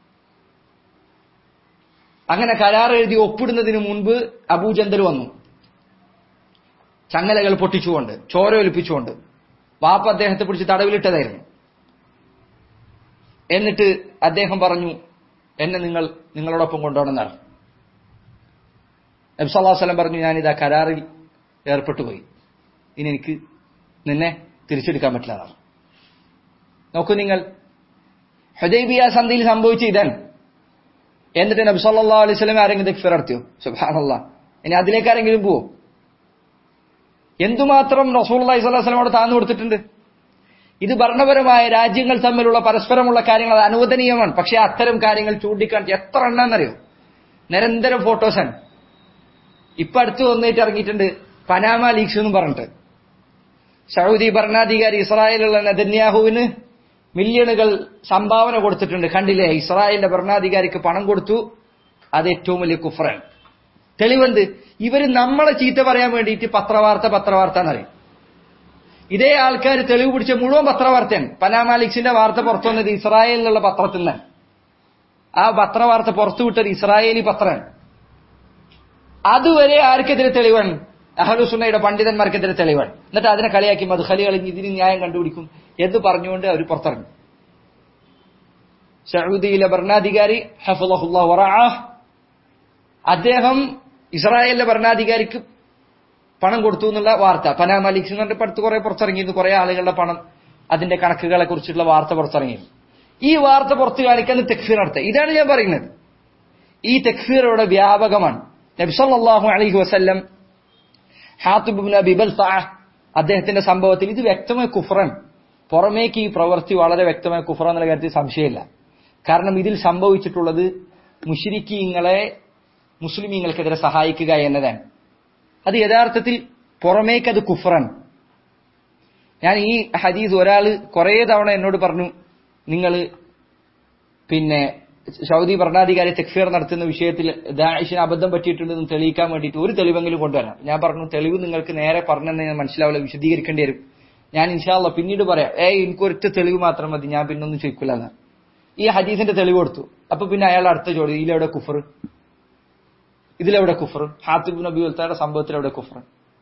അങ്ങനെ കരാർ എഴുതി ഒപ്പിടുന്നതിന് മുൻപ് അബൂജന്തൽ വന്നു ചങ്ങലകൾ പൊട്ടിച്ചുകൊണ്ട് ചോര ഒലിപ്പിച്ചുകൊണ്ട് വാപ്പ അദ്ദേഹത്തെ പിടിച്ച് തടവിലിട്ടതായിരുന്നു എന്നിട്ട് അദ്ദേഹം പറഞ്ഞു എന്നെ നിങ്ങൾ നിങ്ങളോടൊപ്പം കൊണ്ടുപോകണമെന്ന് പറഞ്ഞു നബി സല്ലല്ലാഹു അലൈഹി വസല്ലം പറഞ്ഞു ഞാനിതാ കരാറിൽ ഏർപ്പെട്ടു പോയി ഇനി എനിക്ക് നിന്നെ തിരിച്ചെടുക്കാൻ പറ്റില്ല എന്നാണ് നോക്കൂ നിങ്ങൾ ഹുദൈബിയ സന്ധിയിൽ സംഭവിച്ച ഇതാണ് എന്നിട്ട് നബി സല്ലല്ലാഹു അലൈഹി വസല്ലം ആരെങ്കിലും തെക്ഫിർ നടത്തിയോ സുബ്ഹാനല്ലാഹ് ഇനി അതിലേക്ക് ആരെങ്കിലും പോവോ എന്തുമാത്രം റസൂലുള്ളാഹി സ്വല്ലല്ലാഹു അലൈഹി വസല്ലമയോട് താന്നു കൊടുത്തിട്ടുണ്ട് ഇത് ഭരണപരമായ രാജ്യങ്ങൾ തമ്മിലുള്ള പരസ്പരമുള്ള കാര്യങ്ങൾ അത് അനുവദനീയമാണ് പക്ഷെ അത്തരം കാര്യങ്ങൾ ചൂണ്ടിക്കാണിച്ച് എത്ര എണ്ണമെന്നറിയോ നിരന്തരം ഫോട്ടോസാണ് ഇപ്പൊ അടുത്ത് വന്നിട്ട് ഇറങ്ങിയിട്ടുണ്ട് പനാമ ലീക്സ് എന്നും പറഞ്ഞിട്ട് സൗദി ഭരണാധികാരി ഇസ്രായേലുള്ള നെതന്യാഹുവിന് മില്യണുകൾ സംഭാവന കൊടുത്തിട്ടുണ്ട് കണ്ടില്ലേ ഇസ്രായേലിന്റെ ഭരണാധികാരിക്ക് പണം കൊടുത്തു അത് ഏറ്റവും വലിയ കുഫറാണ് തെളിവെന്ത് ഇവര് നമ്മളെ ചീത്ത പറയാൻ വേണ്ടിയിട്ട് പത്രവാർത്ത പത്രവാർത്ത എന്നറിയും ഇതേ ആൾക്കാർ തെളിവ് പിടിച്ച മുഴുവൻ പത്രവാർത്തയാണ് പനാമ ലീക്സിന്റെ വാർത്ത പുറത്തു വന്നത് ഇസ്രായേലിലുള്ള പത്രത്തിൽ നിന്നാണ് ആ പത്രവാർത്ത പുറത്തുവിട്ടത് ഇസ്രായേലി പത്രമാണ് അതുവരെ ആർക്കെതിരെ തെളിവാണ് അഹലുസുന്നയുടെ പണ്ഡിതന്മാർക്കെതിരെ തെളിവാണ് എന്നിട്ട് അതിനെ കളിയാക്കി മധുഹലി കളിഞ്ഞ് ഇതിന് ന്യായം കണ്ടുപിടിക്കും എന്ന് പറഞ്ഞുകൊണ്ട് അവർ പുറത്തിറങ്ങി സൗദിയിലെ ഭരണാധികാരി ഹഫുല്ലാ വറാഹ് അദ്ദേഹം ഇസ്രായേലിലെ ഭരണാധികാരിക്ക് പണം കൊടുത്തു എന്നുള്ള വാർത്ത പനാമ ലീക്സ് എന്ന് പറഞ്ഞിട്ട് അടുത്ത് കുറെ പുറത്തിറങ്ങിയിരുന്നു കുറെ ആളുകളുടെ പണം അതിന്റെ കണക്കുകളെ കുറിച്ചുള്ള വാർത്ത പുറത്തിറങ്ങിയിരുന്നു ഈ വാർത്ത പുറത്തു കാണിക്കാൻ തെക്ഫീർ നടത്തുക ഇതാണ് ഞാൻ പറയുന്നത് ഈ തെക്ഫീർ ഇവിടെ വ്യാപകമാണ് നബ്സല്ലാഹു അലൈഹി വസല്ലം ഹാത്തിബ് നബി ബൽസഅ അദ്ദേഹത്തിന്റെ സംഭവത്തിൽ ഇത് വ്യക്തമായ കുഫറാണ് പുറമേക്ക് ഈ പ്രവൃത്തി വളരെ വ്യക്തമായ കുഫറ എന്നുള്ള കാര്യത്തിൽ സംശയമില്ല കാരണം ഇതിൽ സംഭവിച്ചിട്ടുള്ളത് മുഷിരിക്കീങ്ങളെ മുസ്ലിമീങ്ങൾക്കെതിരെ സഹായിക്കുക എന്നതാണ് അത് യഥാർത്ഥത്തിൽ പുറമേക്ക് അത് കുഫറാണ് ഞാൻ ഈ ഹദീസ് ഒരാൾ കുറേ തവണ എന്നോട് പറഞ്ഞു നിങ്ങൾ പിന്നെ സൗദി ഭരണാധികാരി തെക്ഫീർ നടത്തുന്ന വിഷയത്തിൽ ദാഷിന് അബദ്ധം പറ്റിയിട്ടുണ്ടെന്ന് തെളിയിക്കാൻ വേണ്ടിയിട്ട് ഒരു തെളിവെങ്കിലും കൊണ്ടുവരാം ഞാൻ പറഞ്ഞു തെളിവ് നിങ്ങൾക്ക് നേരെ പറഞ്ഞെന്ന് ഞാൻ മനസ്സിലാവില്ല വിശദീകരിക്കേണ്ടി വരും ഞാൻ ഇൻഷാല്ല പിന്നീട് പറയാം ഏയ് എനിക്ക് ഒരൊറ്റ തെളിവ് മാത്രം മതി ഞാൻ പിന്നെ ഒന്നും ചോദിക്കില്ല എന്ന് ഈ ഹദീസിന്റെ തെളിവ് കൊടുത്തു അപ്പൊ പിന്നെ അയാൾ അടുത്ത ചോദ്യം ഇതിലെവിടെ കുഫർ ഇതിലെവിടെ കുഫർ ഹാത്തിബ് നബി ഉൽത്തായുടെ സംഭവത്തിൽ എവിടെ കുഫർ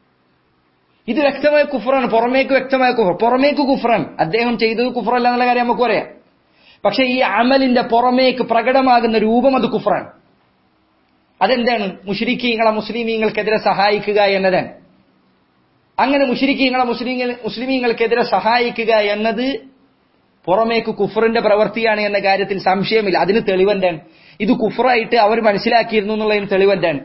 ഇത് വ്യക്തമായ കുഫറാണ് പുറമേക്ക് വ്യക്തമായ കുഫർ പുറമേക്ക് കുഫറാണ് അദ്ദേഹം ചെയ്തത് കുഫറല്ല എന്നുള്ള കാര്യം നമുക്ക് പറയാം പക്ഷെ ഈ അമലിന്റെ പുറമേക്ക് പ്രകടമാകുന്ന രൂപം അത് കുഫറാണ് അതെന്താണ് മുഷരിക്കീങ്ങളെ മുസ്ലിമീങ്ങൾക്കെതിരെ സഹായിക്കുക എന്നതാണ് അങ്ങനെ മുഷരിക്കീങ്ങളെ മുസ്ലിങ്ങൾ മുസ്ലിമീങ്ങൾക്കെതിരെ സഹായിക്കുക എന്നത് പുറമേക്ക് കുഫറിന്റെ പ്രവൃത്തിയാണ് എന്ന കാര്യത്തിൽ സംശയമില്ല അതിന് തെളിവെന്താണ് ഇത് കുഫറായിട്ട് അവർ മനസ്സിലാക്കിയിരുന്നു എന്നുള്ളതിന് തെളിവെന്താണ്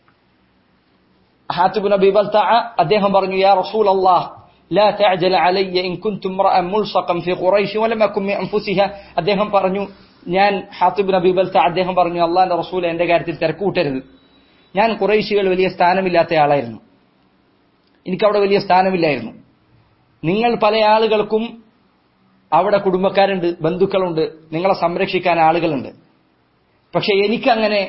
ഹാത്തിബ് നബി ബൽതഅ അദ്ദേഹം പറഞ്ഞു യാ റസൂൽ അല്ലാഹ് لا تعجل علي إن كنت امرأ ملصقا في قريش ولم أكن من أنفسها അദ്ദേഹം പറഞ്ഞു ഞാൻ ഹാത്തിബ് നബി ബൽത അദ്ദേഹം പറഞ്ഞു അള്ളാന്റെ റസൂൽ എന്റെ കാര്യത്തിൽ തിരക്കൂട്ടരുത് ഞാൻ കുറേശികൾ വലിയ സ്ഥാനമില്ലാത്ത ആളായിരുന്നു എനിക്കവിടെ വലിയ സ്ഥാനമില്ലായിരുന്നു നിങ്ങൾ പല ആളുകൾക്കും അവിടെ കുടുംബക്കാരുണ്ട് ബന്ധുക്കളുണ്ട് നിങ്ങളെ സംരക്ഷിക്കാൻ ആളുകളുണ്ട് പക്ഷെ എനിക്കങ്ങനെ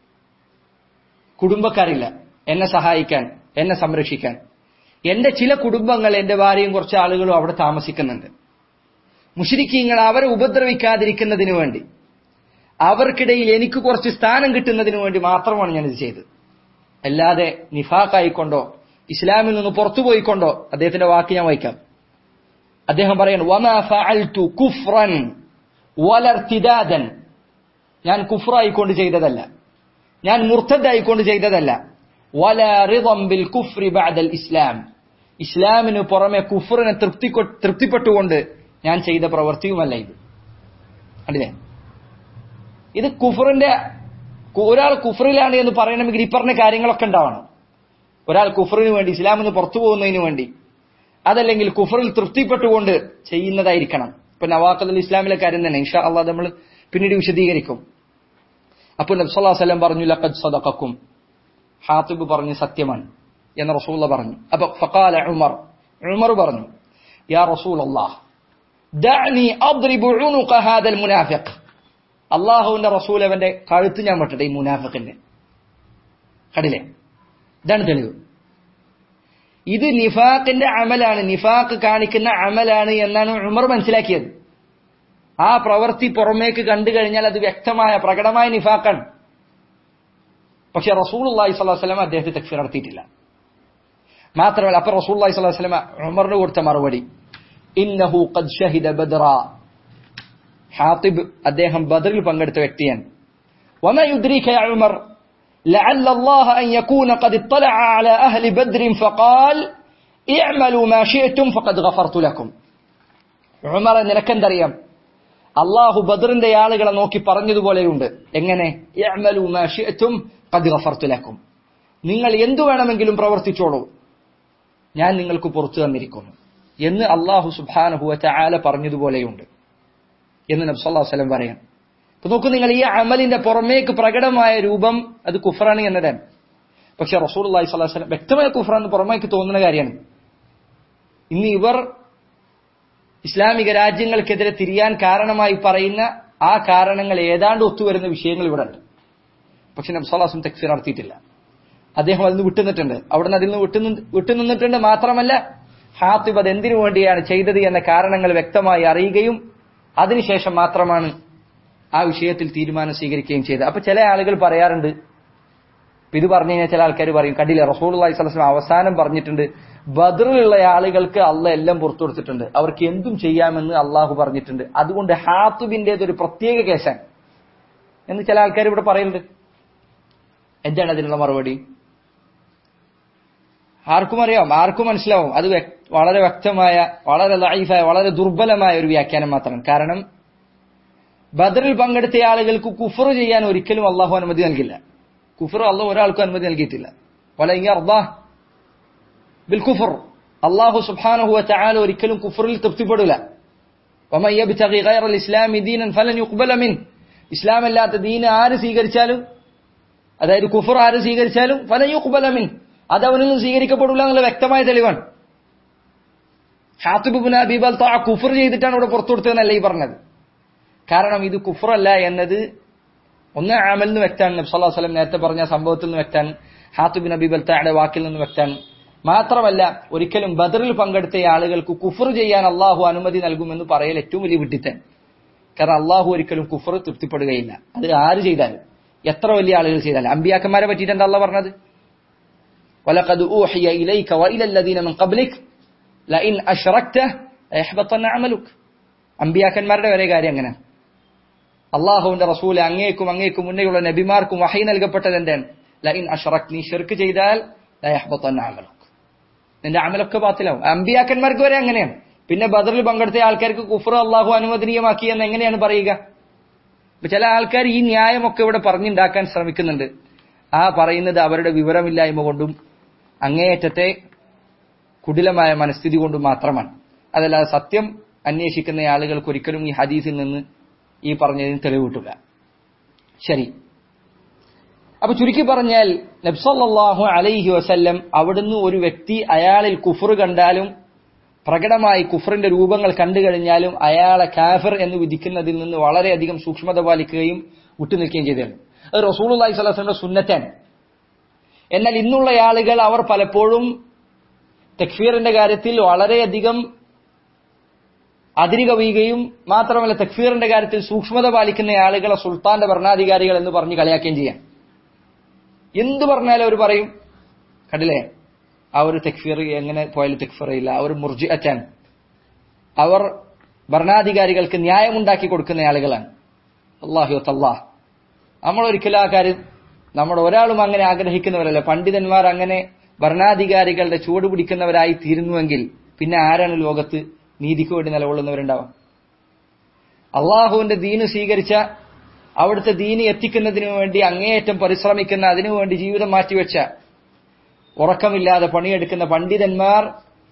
കുടുംബക്കാരില്ല എന്നെ സഹായിക്കാൻ എന്നെ സംരക്ഷിക്കാൻ എന്റെ ചില കുടുംബങ്ങൾ എന്റെ ഭാര്യയും കുറച്ച് ആളുകളും അവിടെ താമസിക്കുന്നുണ്ട് മുഷരിക്കീങ്ങൾ അവരെ ഉപദ്രവിക്കാതിരിക്കുന്നതിന് വേണ്ടി അവർക്കിടയിൽ എനിക്ക് കുറച്ച് സ്ഥാനം കിട്ടുന്നതിന് വേണ്ടി മാത്രമാണ് ഞാനിത് ചെയ്തത് അല്ലാതെ നിഫാഖായിക്കൊണ്ടോ ഇസ്ലാമിൽ നിന്ന് പുറത്തുപോയിക്കൊണ്ടോ അദ്ദേഹത്തിന്റെ വാക്ക് ഞാൻ വായിക്കാം അദ്ദേഹം പറയാണ് വമാ ഫഅൽതു കുഫ്റൻ വലർത്തിദാദൻ ഞാൻ കുഫ്റായിക്കൊണ്ട് ചെയ്തതല്ല ഞാൻ മുർത്തദായിക്കൊണ്ട് ചെയ്തതല്ല വല റിദം ബിൽ കുഫ്രി ബഅദൽ ഇസ്ലാം ഇസ്ലാമിന് പുറമെ കുഫറിനെ തൃപ്തി തൃപ്തിപ്പെട്ടുകൊണ്ട് ഞാൻ ചെയ്ത പ്രവൃത്തിയുമല്ല ഇത് കണ്ടില്ലേ ഇത് കുഫറിന്റെ ഒരാൾ കുഫറിലാണ് എന്ന് പറയണമെങ്കിൽ ഈ പറഞ്ഞ കാര്യങ്ങളൊക്കെ ഉണ്ടാവണം ഒരാൾ കുഫറിന് വേണ്ടി ഇസ്ലാമിൽ നിന്ന് പുറത്തു പോകുന്നതിന് വേണ്ടി അതല്ലെങ്കിൽ കുഫറിൽ തൃപ്തിപ്പെട്ടുകൊണ്ട് ചെയ്യുന്നതായിരിക്കണം ഇപ്പൊ നവാഖത്തുൽ ഇസ്ലാമിലെ കാര്യം തന്നെ ഇൻഷാ അള്ളാഹ് നമ്മൾ പിന്നീട് വിശദീകരിക്കും അപ്പോൾ നബ്സല്ലാ വല്ലം പറഞ്ഞു ലഖദ് സദഖക്കും ഹാത്തിബ് പറഞ്ഞു സത്യമാണ് എന്ന് റസൂള്ള പറഞ്ഞു അപ്പൊ ഫഖാല ഉമർ ഉമർ പറഞ്ഞു യാ റസൂൽ അള്ളാഹ് ദഅനി അദ്രിബു ഉനുഖ ഹാദൽ മുനാഫിഖ് അള്ളാഹുവിന്റെ റസൂൽ അവന്റെ കഴുത്ത് ഞാൻ വെട്ടട്ടെ ഈ മുനാഫിഖിന്റെ കണ്ടില്ലേ ഇതാണ് തെളിവ് ഇത് നിഫാഖിന്റെ അമലാണ് നിഫാഖ് കാണിക്കുന്ന അമലാണ് എന്നാണ് ഉമർ മനസ്സിലാക്കിയത് ആ പ്രവൃത്തി പുറമേക്ക് കണ്ടു കഴിഞ്ഞാൽ അത് വ്യക്തമായ പ്രകടമായ നിഫാഖാണ് പക്ഷെ റസൂൽ അള്ളാഹി സ്വലാഹു വസ്ലം അദ്ദേഹത്തെ തക്ഫീർ നടത്തിയിട്ടില്ല മാത്രമല്ല അപ്പൊ റസൂൽ അള്ളാഹി സ്വലാഹു വസ്ലമ ഉമറിന് കൊടുത്ത മറുപടി ഇന്നഹു ഖദ് ഷഹിദ ബദ്റ ഹാത്തിബ് അദ്ദേഹം ബദറിൽ പങ്കെടുത്ത വ്യക്തിയാണ് وما يدريك يا عمر لعل الله أن يكون قد اطلع على أهل بدر فقال اعملوا ما شئتم فقد غفرت لكم عمر നിനക്കെന്തറിയാം അള്ളാഹു ബദറിന്റെ ആളുകളെ നോക്കി പറഞ്ഞതുപോലെയുണ്ട് എങ്ങനെ ഇഅ്മലു മാ ശിഅ്തും ഖദ് ഗഫർതു ലക്കും നിങ്ങൾ എന്തു വേണമെങ്കിലും പ്രവർത്തിച്ചോളൂ ഞാൻ നിങ്ങൾക്ക് പുറത്തു തന്നിരിക്കുന്നു എന്ന് അള്ളാഹു സുബ്ഹാനഹു വതആല പറഞ്ഞതുപോലെയുണ്ട് എന്ന് നബി സല്ലല്ലാഹു അലൈഹി വസല്ലം പറയാം അപ്പൊ നോക്കൂ നിങ്ങൾ ഈ അമലിന്റെ പുറമേക്ക് പ്രകടമായ രൂപം അത് കുഫറാണ് എന്നതാണ് പക്ഷെ റസൂൽ അള്ളാഹി സ്വലാഹു വസ്ലം വ്യക്തമായ കുഫറാന്ന് പുറമേക്ക് തോന്നുന്ന കാര്യമാണ് ഇന്ന് ഇവർ ഇസ്ലാമിക രാജ്യങ്ങൾക്കെതിരെ തിരിയാൻ കാരണമായി പറയുന്ന ആ കാരണങ്ങൾ ഏതാണ്ട് ഒത്തുവരുന്ന വിഷയങ്ങൾ ഇവിടെ ഉണ്ട് പക്ഷെ നബ്സലാസും തെക്ഫീർ നടത്തിയിട്ടില്ല അദ്ദേഹം അതിൽ നിന്ന് വിട്ടുനിന്നിട്ടുണ്ട് അവിടുന്ന് അതിൽ നിന്ന് വിട്ടു വിട്ടുനിന്നിട്ടുണ്ട് മാത്രമല്ല ഹാത്തിബ് അത് എന്തിനു വേണ്ടിയാണ് ചെയ്തത് എന്ന കാരണങ്ങൾ വ്യക്തമായി അറിയുകയും അതിനുശേഷം മാത്രമാണ് ആ വിഷയത്തിൽ തീരുമാനം സ്വീകരിക്കുകയും ചെയ്തത് അപ്പൊ ചില ആളുകൾ പറയാറുണ്ട് ഇത് പറഞ്ഞു കഴിഞ്ഞാൽ ചില ആൾക്കാർ പറയും കണ്ടില്ല റസൂൾ അള്ളഹി സ്വലം അവസാനം പറഞ്ഞിട്ടുണ്ട് ബദറിലുള്ള ആളുകൾക്ക് അല്ല എല്ലാം പുറത്തു കൊടുത്തിട്ടുണ്ട് അവർക്ക് എന്തും ചെയ്യാമെന്ന് അള്ളാഹു പറഞ്ഞിട്ടുണ്ട് അതുകൊണ്ട് ഹാത്തുബിന്റേത് ഒരു പ്രത്യേക കേസാണ് എന്ന് ചില ആൾക്കാർ ഇവിടെ പറയുന്നുണ്ട് എന്താണ് അതിനുള്ള മറുപടി ആർക്കും അറിയാം ആർക്കും മനസ്സിലാവും അത് വളരെ വ്യക്തമായ വളരെ ലൈഫായ വളരെ ദുർബലമായ ഒരു വ്യാഖ്യാനം മാത്രമാണ് കാരണം ബദറിൽ പങ്കെടുത്ത ആളുകൾക്ക് കുഫർ ചെയ്യാൻ ഒരിക്കലും അള്ളാഹു അനുമതി നൽകില്ല കുഫർ അള്ളാഹു ഒരാൾക്കും അനുമതി നൽകിയിട്ടില്ല വല അർദാഹ് ബിൽ കുഫർ അള്ളാഹു സുബ്ഹാനഹു വതആല ഒരിക്കലും കുഫറിൽ തൃപ്തിപ്പെടില്ല വമൻ യബ്തഗി ഗൈറൽ ഇസ്ലാമി ദീനൻ ഫലൻ യുഖ്ബല മിൻ ഇസ്ലാം അല്ലാത്ത ദീൻ ആര് സ്വീകരിച്ചാലും അതായത് കുഫർ ആര് സ്വീകരിച്ചാലും ഫലൻ യുഖ്ബല മിൻ അത് അവനിൽ നിന്ന് സ്വീകരിക്കപ്പെടില്ല എന്നുള്ള വ്യക്തമായ തെളിവാണ് ഹാത്തിബ് ബിൻ അബി ബൽത ആ കുഫർ ചെയ്തിട്ടാണ് ഇവിടെ പുറത്തു കൊടുത്തതെന്നല്ല ഈ പറഞ്ഞത് കാരണം ഇത് കുഫറല്ല എന്നത് ഒന്ന് ആമൽ നിന്ന് വ്യക്താണ് നബി സല്ലല്ലാഹു അലൈഹി വസല്ലം നേരത്തെ പറഞ്ഞ സംഭവത്തിൽ നിന്ന് വ്യക്താണ് ഹാത്തിബ് നബി ബൽത്തയുടെ വാക്കിൽ നിന്ന് വ്യക്താണ് മാത്രമല്ല ഒരിക്കലും ബദറിൽ പങ്കെടുത്ത ആളുകൾക്ക് കുഫർ ചെയ്യാൻ അള്ളാഹു അനുമതി നൽകുമെന്ന് പറയൽ ഏറ്റവും വലിയ വിഡിത്തൻ കാരണം അള്ളാഹു ഒരിക്കലും കുഫർ തൃപ്തിപ്പെടുകയില്ല അത് ആര് ചെയ്താലും എത്ര വലിയ ആളുകൾ ചെയ്താലും അമ്പിയാക്കന്മാരെ പറ്റിയിട്ട് എന്താ അള്ളാഹ് പറഞ്ഞത് ولقد أوحي إليك وإلى الذين من قبلك لئن أشركت ليحبطن عملك അമ്പിയാക്കന്മാരുടെ വരെ കാര്യം അങ്ങനെ അള്ളാഹുവിന്റെ റസൂല് അങ്ങേക്കും അങ്ങേക്കും മുന്നേയുള്ള നബിമാർക്കും വഹി നൽകപ്പെട്ടത് എന്താണ് ലൈൻ അഷറക് നീ ഷിർക്ക് ചെയ്താൽ ലയഹ്ബത്തന്ന അമലുക്ക് നിന്റെ അമലൊക്കെ ബാത്തിലാവും അമ്പിയാക്കന്മാർക്ക് വരെ അങ്ങനെയാണ് പിന്നെ ബദറിൽ പങ്കെടുത്ത ആൾക്കാർക്ക് കുഫർ അള്ളാഹു അനുവദനീയമാക്കി എന്ന് എങ്ങനെയാണ് പറയുക ഇപ്പൊ ചില ആൾക്കാർ ഈ ന്യായമൊക്കെ ഇവിടെ പറഞ്ഞുണ്ടാക്കാൻ ശ്രമിക്കുന്നുണ്ട് ആ പറയുന്നത് അവരുടെ വിവരമില്ലായ്മ കൊണ്ടും അങ്ങേയറ്റത്തെ കുടിലമായ മനസ്ഥിതി കൊണ്ടും മാത്രമാണ് അതല്ലാതെ സത്യം അന്വേഷിക്കുന്ന ആളുകൾക്ക് ഒരിക്കലും ഈ ഹദീസിൽ നിന്ന് ഈ പറഞ്ഞതിന് തെളിവ് കിട്ടില്ല ശരി അപ്പൊ ചുരുക്കി പറഞ്ഞാൽ നബ്സല്ലാഹു അലൈഹി വസല്ലം അവിടുന്ന് ഒരു വ്യക്തി അയാളിൽ കുഫർ കണ്ടാലും പ്രകടമായി കുഫറിന്റെ രൂപങ്ങൾ കണ്ടു കഴിഞ്ഞാലും അയാളെ കാഫിർ എന്ന് വിധിക്കുന്നതിൽ നിന്ന് വളരെയധികം സൂക്ഷ്മത പാലിക്കുകയും വിട്ടുനിൽക്കുകയും ചെയ്തിരുന്നു അത് റസൂൽ അള്ളഹി സ്വലാസ്ലമിന്റെ സുന്നറ്റാണ് എന്നാൽ ഇന്നുള്ള ആളുകൾ അവർ പലപ്പോഴും തക്ഫീറിന്റെ കാര്യത്തിൽ വളരെയധികം അതിരി കവിയുകയും മാത്രമല്ല തക്ഫീറിന്റെ കാര്യത്തിൽ സൂക്ഷ്മത പാലിക്കുന്ന ആളുകളെ സുൽത്താന്റെ ഭരണാധികാരികൾ എന്ന് പറഞ്ഞ് കളിയാക്കുകയും ചെയ്യാം എന്തു പറഞ്ഞാലും അവർ പറയും കണ്ടില്ലേ ആ ഒരു തെക്ഫീർ എങ്ങനെ പോയാലും തെക്ഫീർ ഇല്ല അവർ മുർജി അറ്റാൻ അവർ ഭരണാധികാരികൾക്ക് ന്യായമുണ്ടാക്കി കൊടുക്കുന്ന ആളുകളാണ് അള്ളാഹു തല്ലാഹ് നമ്മൾ ഒരിക്കലും ആ കാര്യം നമ്മുടെ ഒരാളും അങ്ങനെ ആഗ്രഹിക്കുന്നവരല്ല പണ്ഡിതന്മാർ അങ്ങനെ ഭരണാധികാരികളുടെ ചുവട് പിടിക്കുന്നവരായി തീരുന്നുവെങ്കിൽ പിന്നെ ആരാണ് ലോകത്ത് നീതിക്ക് വേണ്ടി നിലകൊള്ളുന്നവരുണ്ടാവുക അള്ളാഹുവിന്റെ ദീന് സ്വീകരിച്ച അവിടുത്തെ ദീന് എത്തിക്കുന്നതിനു വേണ്ടി അങ്ങേയറ്റം പരിശ്രമിക്കുന്ന അതിനുവേണ്ടി ജീവിതം മാറ്റിവെച്ച ഉറക്കമില്ലാതെ പണിയെടുക്കുന്ന പണ്ഡിതന്മാർ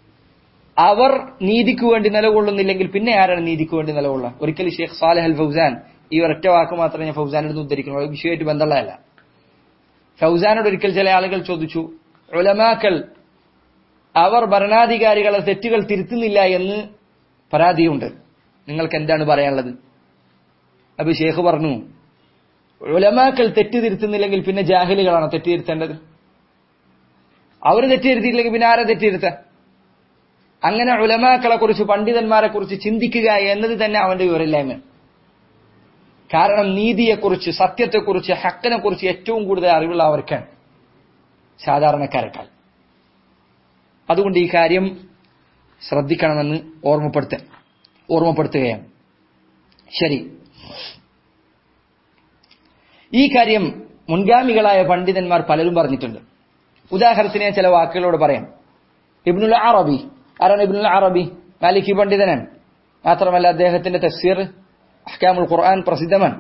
അവർ നീതിക്ക് വേണ്ടി നിലകൊള്ളുന്നില്ലെങ്കിൽ പിന്നെ ആരാണ് നീതിക്ക് വേണ്ടി നിലകൊള്ളുക ഒരിക്കലും ഷെയ്ഖ് സാലഹ് അൽ ഫൗസാൻ ഈ ഒരൊറ്റ വാക്ക് മാത്രമേ ഞാൻ ഫൗസാനിൽ നിന്ന് ഉദ്ധരിക്കുന്നു അത് വിഷയമായിട്ട് ബന്ധമുള്ളതല്ല ഫൗസാനോട് ഒരിക്കൽ ചില ആളുകൾ ചോദിച്ചു ഉലമാക്കൾ അവർ ഭരണാധികാരികളെ തെറ്റുകൾ തിരുത്തുന്നില്ല എന്ന് പരാതിയുണ്ട് നിങ്ങൾക്ക് എന്താണ് പറയാനുള്ളത് അപ്പൊ ഷേഖ് പറഞ്ഞു ഉലമാക്കൾ തെറ്റ് തിരുത്തുന്നില്ലെങ്കിൽ പിന്നെ ജാഹിലുകളാണോ തെറ്റ് തിരുത്തേണ്ടത് അവർ തെറ്റ് തിരുത്തിയില്ലെങ്കിൽ പിന്നെ ആരെ തെറ്റ് തിരുത്താൻ അങ്ങനെ ഉലമാക്കളെ കുറിച്ച് പണ്ഡിതന്മാരെ കുറിച്ച് ചിന്തിക്കുക എന്നത് തന്നെ അവന്റെ വിവരമില്ലായ്മ കാരണം നീതിയെക്കുറിച്ച് സത്യത്തെക്കുറിച്ച് ഹക്കിനെ കുറിച്ച് ഏറ്റവും കൂടുതൽ അറിവുള്ള അവർക്കാണ് സാധാരണക്കാരെക്കാൾ അതുകൊണ്ട് ഈ കാര്യം ശ്രദ്ധിക്കണമെന്ന് ഓർമ്മപ്പെടുത്ത ഓർമ്മപ്പെടുത്തുകയാണ് ശരി ഈ കാര്യം മുൻഗാമികളായ പണ്ഡിതന്മാർ പലരും പറഞ്ഞിട്ടുണ്ട് ഉദാഹരണത്തിന് ഞാൻ ചില വാക്കുകളോട് പറയാം ഇബ്നുൽ അറബി ആരാണ് ഇബ്നുൽ അറബി മാലിക്കി പണ്ഡിതനാണ് മാത്രമല്ല അദ്ദേഹത്തിന്റെ തഫ്സീർ അഹ്കാമുൽ ഖുർആൻ പ്രസിദ്ധമാണ്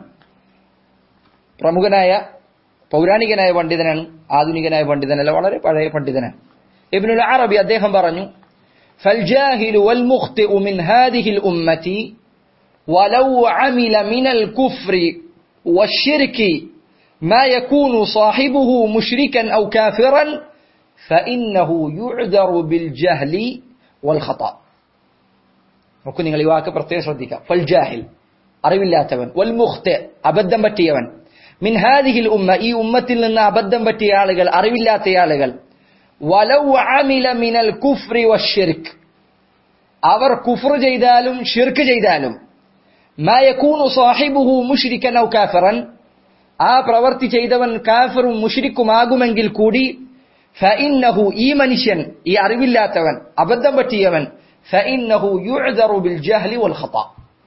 പ്രമുഖനായ പൗരാണികനായ പണ്ഡിതനാണ് ആധുനികനായ പണ്ഡിതനല്ല വളരെ പഴയ പണ്ഡിതനാണ് ഇബ്നുൽ അറബി അദ്ദേഹം പറഞ്ഞു فالجاهل والمخطئ من هذه الأمة ولو عمل من الكفر والشرك ما يكون صاحبه مشركا أو كافرا فإنه يعذر بالجهل والخطأ നോക്കൂ നിങ്ങൾ ഈ വാക്ക് പ്രത്യേകം ശ്രദ്ധിക്കാം ഫൽ ജാഹിൽ അറിവില്ലാത്തവൻ വൽ മുഖ്തെ അബദ്ധം പറ്റിയവൻ മിൻ ഹാദിഹിൽ ഉമ്മ ഈ ഉമ്മത്തിൽ നിന്ന് അബദ്ധം പറ്റിയ ആളുകൾ അറിവില്ലാത്ത ആളുകൾ വലൗ അമില മിനൽ കുഫ്രി വഷിർക്ക് അവർ കുഫർ ചെയ്താലും ഷിർക്ക് ചെയ്താലും മായക്കൂണു സാഹിബുഹു മുഷിരിക്കൻ ഔ കാഫറൻ ആ പ്രവർത്തി ചെയ്തവൻ കാഫറും മുഷിരിക്കുമാകുമെങ്കിൽ കൂടി ഫഇന്നഹു ഈ മനുഷ്യൻ ഈ അറിവില്ലാത്തവൻ അബദ്ധം പറ്റിയവൻ ഫഇന്നഹു യുഅ്ദറു ബിൽ ജഹ്ലി വൽ ഖത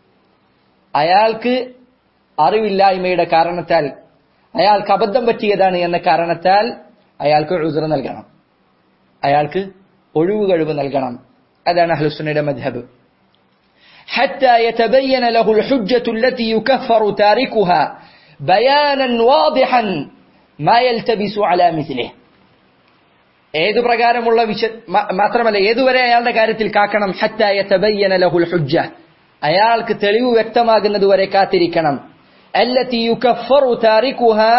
അയാൾക്ക് അറിവില്ലായ്മയുടെ കാരണത്താൽ അയാൾക്ക് അബദ്ധം പറ്റിയതാണ് എന്ന കാരണത്താൽ അയാൾക്ക് ഉദർ നൽകണം അയാൾക്ക് ഒഴിവ് കഴിവ് നൽകണം അതാണ് അഹ്ലുസുന്നയുടെ മദ്ഹബ് حتى يتبين له الحجة التي يكفر تاركها بيانا واضحا ما يلتبس على مثله ഏതു പ്രകാരമുള്ള വിശ മാത്രമല്ല ഏതുവരെ അയാളുടെ കാര്യത്തിൽ കാക്കണം ഹത്ത യതബയ്യന ലഹുൽ ഹുജ്ജ അയാൾക്ക് തെളിവ് വ്യക്തമാകുന്നത് വരെ കാത്തിരിക്കണം التي يكفر تاركها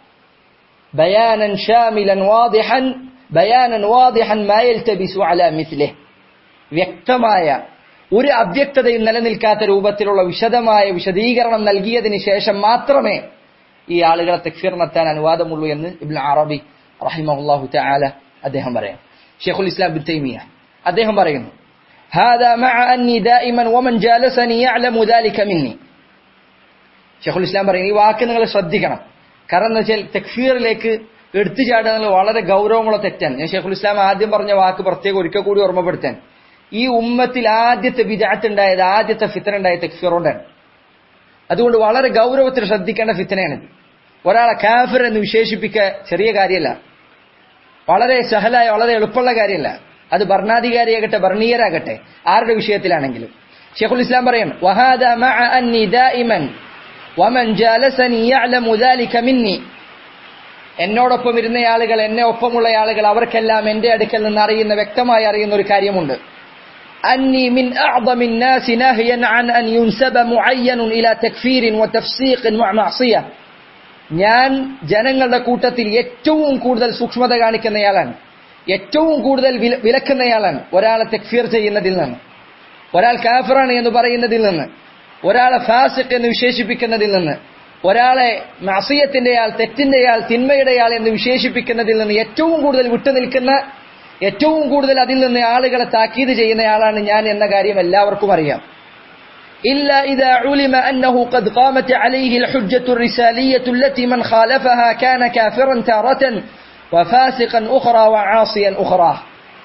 بيانا شاملا واضحا بيانا واضحا ما يلتبس على مثله വ്യക്തമായ ഒരു അവ്യക്തതയും നിലനിൽക്കാത്ത രൂപത്തിലുള്ള വിശദമായ വിശദീകരണം നൽകിയതിന് ശേഷം മാത്രമേ ഈ ആളുകളെ തെക്ഫീർ നടത്താൻ അനുവാദമുള്ളൂ എന്ന് ഇബ്ൻ അറബി റഹിമഹുല്ലാഹു തആല അദ്ദേഹം പറയാം ഷെയ്ഖുൽ ഇസ്ലാം ബിൻ തൈമിയ അദ്ദേഹം പറയുന്നു هذا مع أني دائما ومن جالسني يعلم ذلك مني ഷെയ്ഖുൽ ഇസ്ലാം പറയും ഈ വാക്ക് നിങ്ങൾ ശ്രദ്ധിക്കണം കാരണം എന്ന് വെച്ചാൽ തെക്ഫീറിലേക്ക് എടുത്തു ചാടുക എന്നുള്ളത് വളരെ ഗൗരവമുള്ള തെറ്റാണ് ഞാൻ ഷെയ്ഖുൽ ഇസ്ലാം ആദ്യം പറഞ്ഞ വാക്ക് പ്രത്യേകം ഒരിക്കൽ കൂടി ഓർമ്മപ്പെടുത്താൻ ഈ ഉമ്മത്തിൽ ആദ്യത്തെ വിജാത്ത് ഉണ്ടായത് ആദ്യത്തെ ഫിത്തന ഉണ്ടായത് തെക്ഫീർ കൊണ്ടാണ് അതുകൊണ്ട് വളരെ ഗൗരവത്തിൽ ശ്രദ്ധിക്കേണ്ട ഫിത്തനയാണിത് ഒരാളെ കാഫിർ എന്ന് വിശേഷിപ്പിക്കുക ചെറിയ കാര്യമല്ല വളരെ സഹലായ വളരെ എളുപ്പമുള്ള കാര്യമല്ല അത് ഭരണാധികാരിയാകട്ടെ ഭരണീയരാകട്ടെ ആരുടെ വിഷയത്തിലാണെങ്കിലും ഷെയ്ഖുൽ ഇസ്ലാം പറയും വഹാദ മഅ അന്നി ദായിമൻ വമൻ ജാലസനി യഅലമു ദാലിക മിന്നി എന്നോടൊപ്പം ഇരുന്ന ആളുകൾ എന്നെ ഒപ്പമുള്ള ആളുകൾ അവർക്കെല്ലാം എന്റെ അടുക്കൽ നിന്ന് അറിയുന്ന വ്യക്തമായി അറിയുന്ന ഒരു കാര്യമുണ്ട് أني من أعظم الناس ناهيا عن أن ينسب معين إلى تكفير وتفسيق ومعصية ഞാൻ ജനങ്ങളുടെ കൂട്ടത്തിൽ ഏറ്റവും കൂടുതൽ സൂക്ഷ്മത കാണിക്കുന്നയാളാണ് ഏറ്റവും കൂടുതൽ വില- വിലക്കുന്നയാളാണ് ഒരാളെ തെക്ഫീർ ചെയ്യുന്നതിൽ നിന്ന് ഒരാൾ കാഫറാണ് എന്ന് പറയുന്നതിൽ നിന്ന് ഒരാളെ ഫാസിഖ് എന്ന് വിശേഷിപ്പിക്കുന്നതിൽ നിന്ന് ഒരാളെ മസിയത്തിന്റെയാൾ തെറ്റിന്റെയാൾ തിന്മയുടെയാൾ എന്ന് വിശേഷിപ്പിക്കുന്നതിൽ നിന്ന് ഏറ്റവും കൂടുതൽ വിട്ടുനിൽക്കുന്ന ഏറ്റവും കൂടുതൽ അതിൽ നിന്ന് ആളുകളെ താക്കീത് ചെയ്യുന്നയാളാണ് ഞാൻ എന്ന കാര്യം എല്ലാവർക്കും അറിയാം إلا إذا علم أنه قد قامت عليه الحجة الرسالية التي من خالفها كان كافرا تارة وفاسقا أخرى وعاصيا أخرى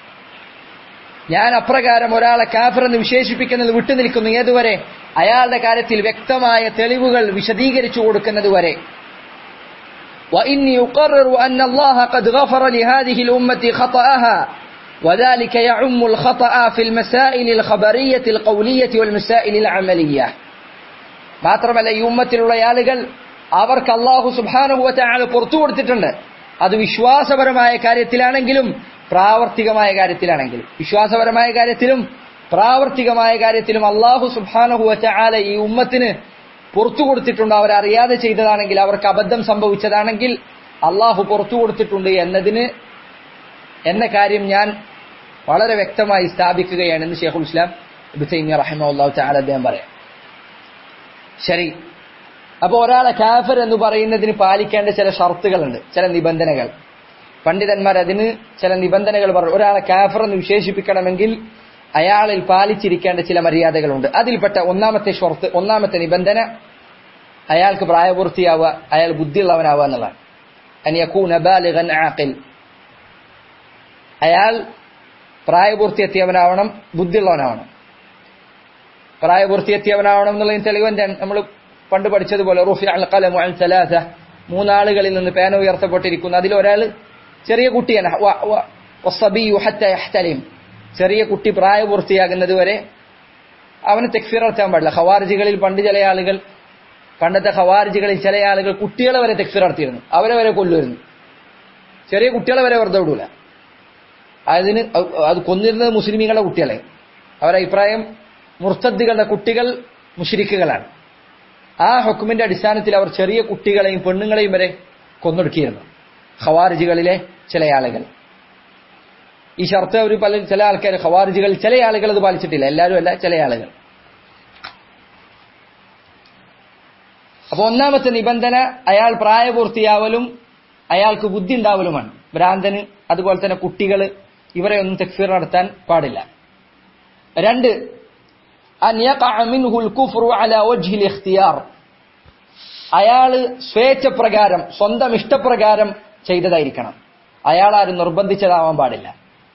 ഞാൻ അപ്രകാരം ഒരാളെ കാഫർ എന്ന് വിശേഷിപ്പിക്കുന്നത് വിട്ടുനിൽക്കുന്നു ഏതുവരെ അയാളുടെ കാര്യത്തിൽ വ്യക്തമായ തെളിവുകൾ വിശദീകരിച്ചു കൊടുക്കുന്നത് വരെ وإني أقرر أن الله قد غفر لهذه الأمة خطأها وذلك يعم الخطأ في المسائل الخبرية القولية والمسائل العملية മാത്രമല്ല ഈ ഉമ്മത്തിലുള്ള ആളുകൾ അവർക്ക് അള്ളാഹു സുബാനുഭവത്തെയാണ് പുറത്തു കൊടുത്തിട്ടുണ്ട് അത് വിശ്വാസപരമായ കാര്യത്തിലാണെങ്കിലും പ്രാവർത്തികമായ കാര്യത്തിലാണെങ്കിലും വിശ്വാസപരമായ കാര്യത്തിലും പ്രാവർത്തികമായ കാര്യത്തിലും അള്ളാഹു സുബാനുഭവത്താല ഈ ഉമ്മത്തിന് പുറത്തു കൊടുത്തിട്ടുണ്ട് അവരറിയാതെ ചെയ്തതാണെങ്കിൽ അവർക്ക് അബദ്ധം സംഭവിച്ചതാണെങ്കിൽ അള്ളാഹു പുറത്തു കൊടുത്തിട്ടുണ്ട് എന്നതിന് എന്ന കാര്യം ഞാൻ വളരെ വ്യക്തമായി സ്ഥാപിക്കുകയാണെന്ന് ഷെയ്ഖുൽ ഇസ്ലാം ഇബ്തൈമിയ റഹിമഹുല്ലാഹു തആല അദ്ദേഹം പറയാം ശരി അപ്പൊ ഒരാളെ കാഫർ എന്ന് പറയുന്നതിന് പാലിക്കേണ്ട ചില ഷർത്തുകളുണ്ട് ചില നിബന്ധനകൾ പണ്ഡിതന്മാർ അതിന് ചില നിബന്ധനകൾ പറഞ്ഞു ഒരാളെ കാഫർ എന്ന് വിശേഷിപ്പിക്കണമെങ്കിൽ അയാളിൽ പാലിച്ചിരിക്കേണ്ട ചില മര്യാദകളുണ്ട് അതിൽപ്പെട്ട ഒന്നാമത്തെ ഷർത്ത് ഒന്നാമത്തെ നിബന്ധന അയാൾക്ക് പ്രായപൂർത്തിയാവുക അയാൾ ബുദ്ധിയുള്ളവനാവുക എന്നുള്ളതാണ് അനിയക്കൂന ബാലിഗൻ ആഖിൽ അയാൾ പ്രായപൂർത്തിയെത്തിയവനാവണം ബുദ്ധിയുള്ളവനാവണം പ്രായപൂർത്തിയെത്തിയവനാവണം എന്നുള്ളതിന് തെളിവ് എന്താണ് നമ്മൾ പണ്ട് പഠിച്ചതുപോലെ റുഫി അൽ ഖലം അൽ സലാസ മൂന്നാളുകളിൽ നിന്ന് പേന ഉയർത്തപ്പെട്ടിരിക്കുന്നു അതിലൊരാൾ ചെറിയ കുട്ടിയാണ് വ- വ- വസ്സബിയു ഹത്ത യഹ്തലിം. ചെറിയ കുട്ടി പ്രായപൂർത്തിയാകുന്നത് വരെ അവന് തെക്ഫീർ നടത്താൻ പാടില്ല ഖവാർജികളിൽ പണ്ട് ചില ആളുകൾ പണ്ടത്തെ ഖവാർജികളിൽ ചില ആളുകൾ കുട്ടികളെ വരെ തെക്ഫീർ നടത്തിയിരുന്നു അവരെ വരെ കൊല്ലുമായിരുന്നു ചെറിയ കുട്ടികളെ വരെ വെറുതെ വിടൂല അതിന് അത് അത് കൊന്നിരുന്നത് മുസ്ലിമീങ്ങളുടെ കുട്ടികളെ അവരുടെ അഭിപ്രായം മുർത്തദ്ദികളുടെ കുട്ടികൾ മുഷിരിക്കുകളാണ് ആ ഹുക്കുമിന്റെ അടിസ്ഥാനത്തിൽ അവർ ചെറിയ കുട്ടികളെയും പെണ്ണുങ്ങളെയും വരെ കൊന്നൊടുക്കിയിരുന്നു ഖവാരിജികളിലെ ചില ആളുകൾ ഈ ഷർത്ത് അവർ പല ചില ആൾക്കാർ ഖവാരിജികൾ ചില ആളുകൾ അത് പാലിച്ചിട്ടില്ല എല്ലാവരും അല്ല ചില ആളുകൾ അപ്പൊ ഒന്നാമത്തെ നിബന്ധന അയാൾ പ്രായപൂർത്തിയാവലും അയാൾക്ക് ബുദ്ധി ഉണ്ടാവലുമാണ് ഭ്രാന്തന് അതുപോലെ തന്നെ കുട്ടികൾ ഇവരെ ഒന്നും തെക്ഫീർ നടത്താൻ പാടില്ല രണ്ട് അൻ യഖഅ മിൻഹുൽ കുഫ്റു അലാ വജ്ഹിൽ ഇഖ്തിയാർ അയാള് സ്വേച്ഛപ്രകാരം സ്വന്തം ഇഷ്ടപ്രകാരം ചെയ്തതായിരിക്കണം അയാൾ ആരും നിർബന്ധിച്ചതാവാൻ പാടില്ല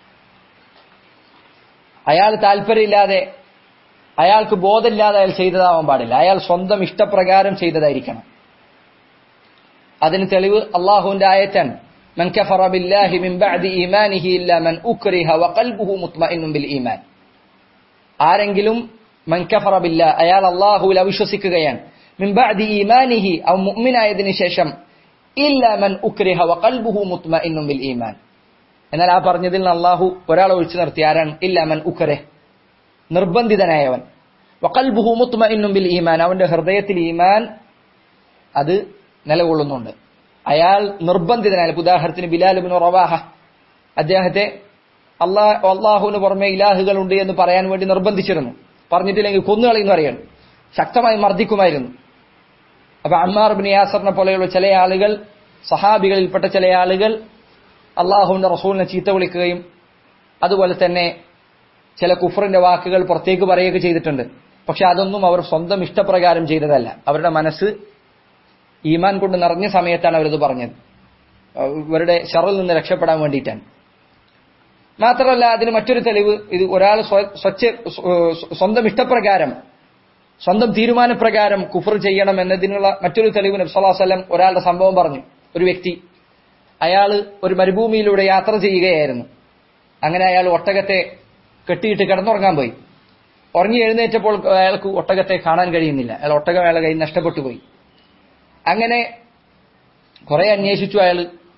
അയാൾ താല്പര്യമില്ലാതെ അയാൾക്ക് ബോധമില്ലാതെ അയാൾ ചെയ്തതാവാൻ പാടില്ല അയാൾ സ്വന്തം ഇഷ്ടപ്രകാരം ചെയ്തതായിരിക്കണം അതിന് തെളിവ് അള്ളാഹുവിന്റെ ആയത്തൻ من كفر بالله من بعد إيمانه إلا من أكره وقلبه مطمئن بالإيمان ആരെങ്കിലും മൻ കഫറ ബില്ല അയാൾ അള്ളാഹുവിൽ അവിശ്വസിക്കുകയാണ് മിൻ ബഅദി ഈമാനിഹി അവ മുഅ്മിനായതിനു ശേഷം ഇല്ല മൻ ഉക്രിഹ വഖൽബുഹു മുത്മഇന്നും ബിൽ ഈമാൻ എന്നാൽ ആ പറഞ്ഞതിൽ നിന്ന് അള്ളാഹു ഒരാളെ ഒഴിച്ചു നിർത്തി ആരാണ് ഇല്ല മൻ ഉക്രെ നിർബന്ധിതനായവൻ വഖൽബുഹു മുത്മഇന്നും ബിൽ ഈമാൻ അവന്റെ ഹൃദയത്തിൽ ഈമാൻ അത് നിലകൊള്ളുന്നുണ്ട് അയാൾ നിർബന്ധിതനായ ഉദാഹരണത്തിന് ബിലാൽ ബിൻ റവാഹ അദ്ദേഹത്തെ അള്ളാ അള്ളാഹുവിന് പുറമെ ഇലാഹുകളുണ്ട് എന്ന് പറയാൻ വേണ്ടി നിർബന്ധിച്ചിരുന്നു പറഞ്ഞിട്ടില്ലെങ്കിൽ കൊന്നുകളയെന്ന് അറിയണം ശക്തമായി മർദ്ദിക്കുമായിരുന്നു അപ്പൊ അമ്മാർ ബിൻ യാസറിനെ പോലെയുള്ള ചില ആളുകൾ സഹാബികളിൽപ്പെട്ട ചില ആളുകൾ അള്ളാഹുവിന്റെ റസൂലിനെ ചീത്ത വിളിക്കുകയും അതുപോലെ തന്നെ ചില കുഫറിന്റെ വാക്കുകൾ പുറത്തേക്ക് പറയുകയൊക്കെ ചെയ്തിട്ടുണ്ട് പക്ഷെ അതൊന്നും അവർ സ്വന്തം ഇഷ്ടപ്രകാരം ചെയ്തതല്ല അവരുടെ മനസ്സ് ഈമാൻ കൊണ്ട് നിറഞ്ഞ സമയത്താണ് അവരിത് പറഞ്ഞത് ഇവരുടെ ഷറിൽ നിന്ന് രക്ഷപ്പെടാൻ വേണ്ടിയിട്ടാണ് മാത്രമല്ല അതിന് മറ്റൊരു തെളിവ് ഇത് ഒരാൾ സ്വച്ഛ സ്വന്തം ഇഷ്ടപ്രകാരം സ്വന്തം തീരുമാനപ്രകാരം കുഫർ ചെയ്യണം എന്നതിനുള്ള മറ്റൊരു തെളിവ് നബ്സല്ലാസ്ലം ഒരാളുടെ സംഭവം പറഞ്ഞു ഒരു വ്യക്തി അയാൾ ഒരു മരുഭൂമിയിലൂടെ യാത്ര ചെയ്യുകയായിരുന്നു അങ്ങനെ അയാൾ ഒട്ടകത്തെ കെട്ടിയിട്ട് കിടന്നുറങ്ങാൻ പോയി ഉറങ്ങി എഴുന്നേറ്റപ്പോൾ അയാൾക്ക് ഒട്ടകത്തെ കാണാൻ കഴിയുന്നില്ല അയാൾ ഒട്ടകം അയാളെ കയ്യിൽ നഷ്ടപ്പെട്ടു പോയി അങ്ങനെ കുറെ അന്വേഷിച്ചു അയാൾ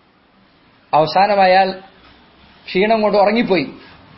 അവസാനം അയാൾ ക്ഷീണം കൊണ്ട് ഉറങ്ങിപ്പോയി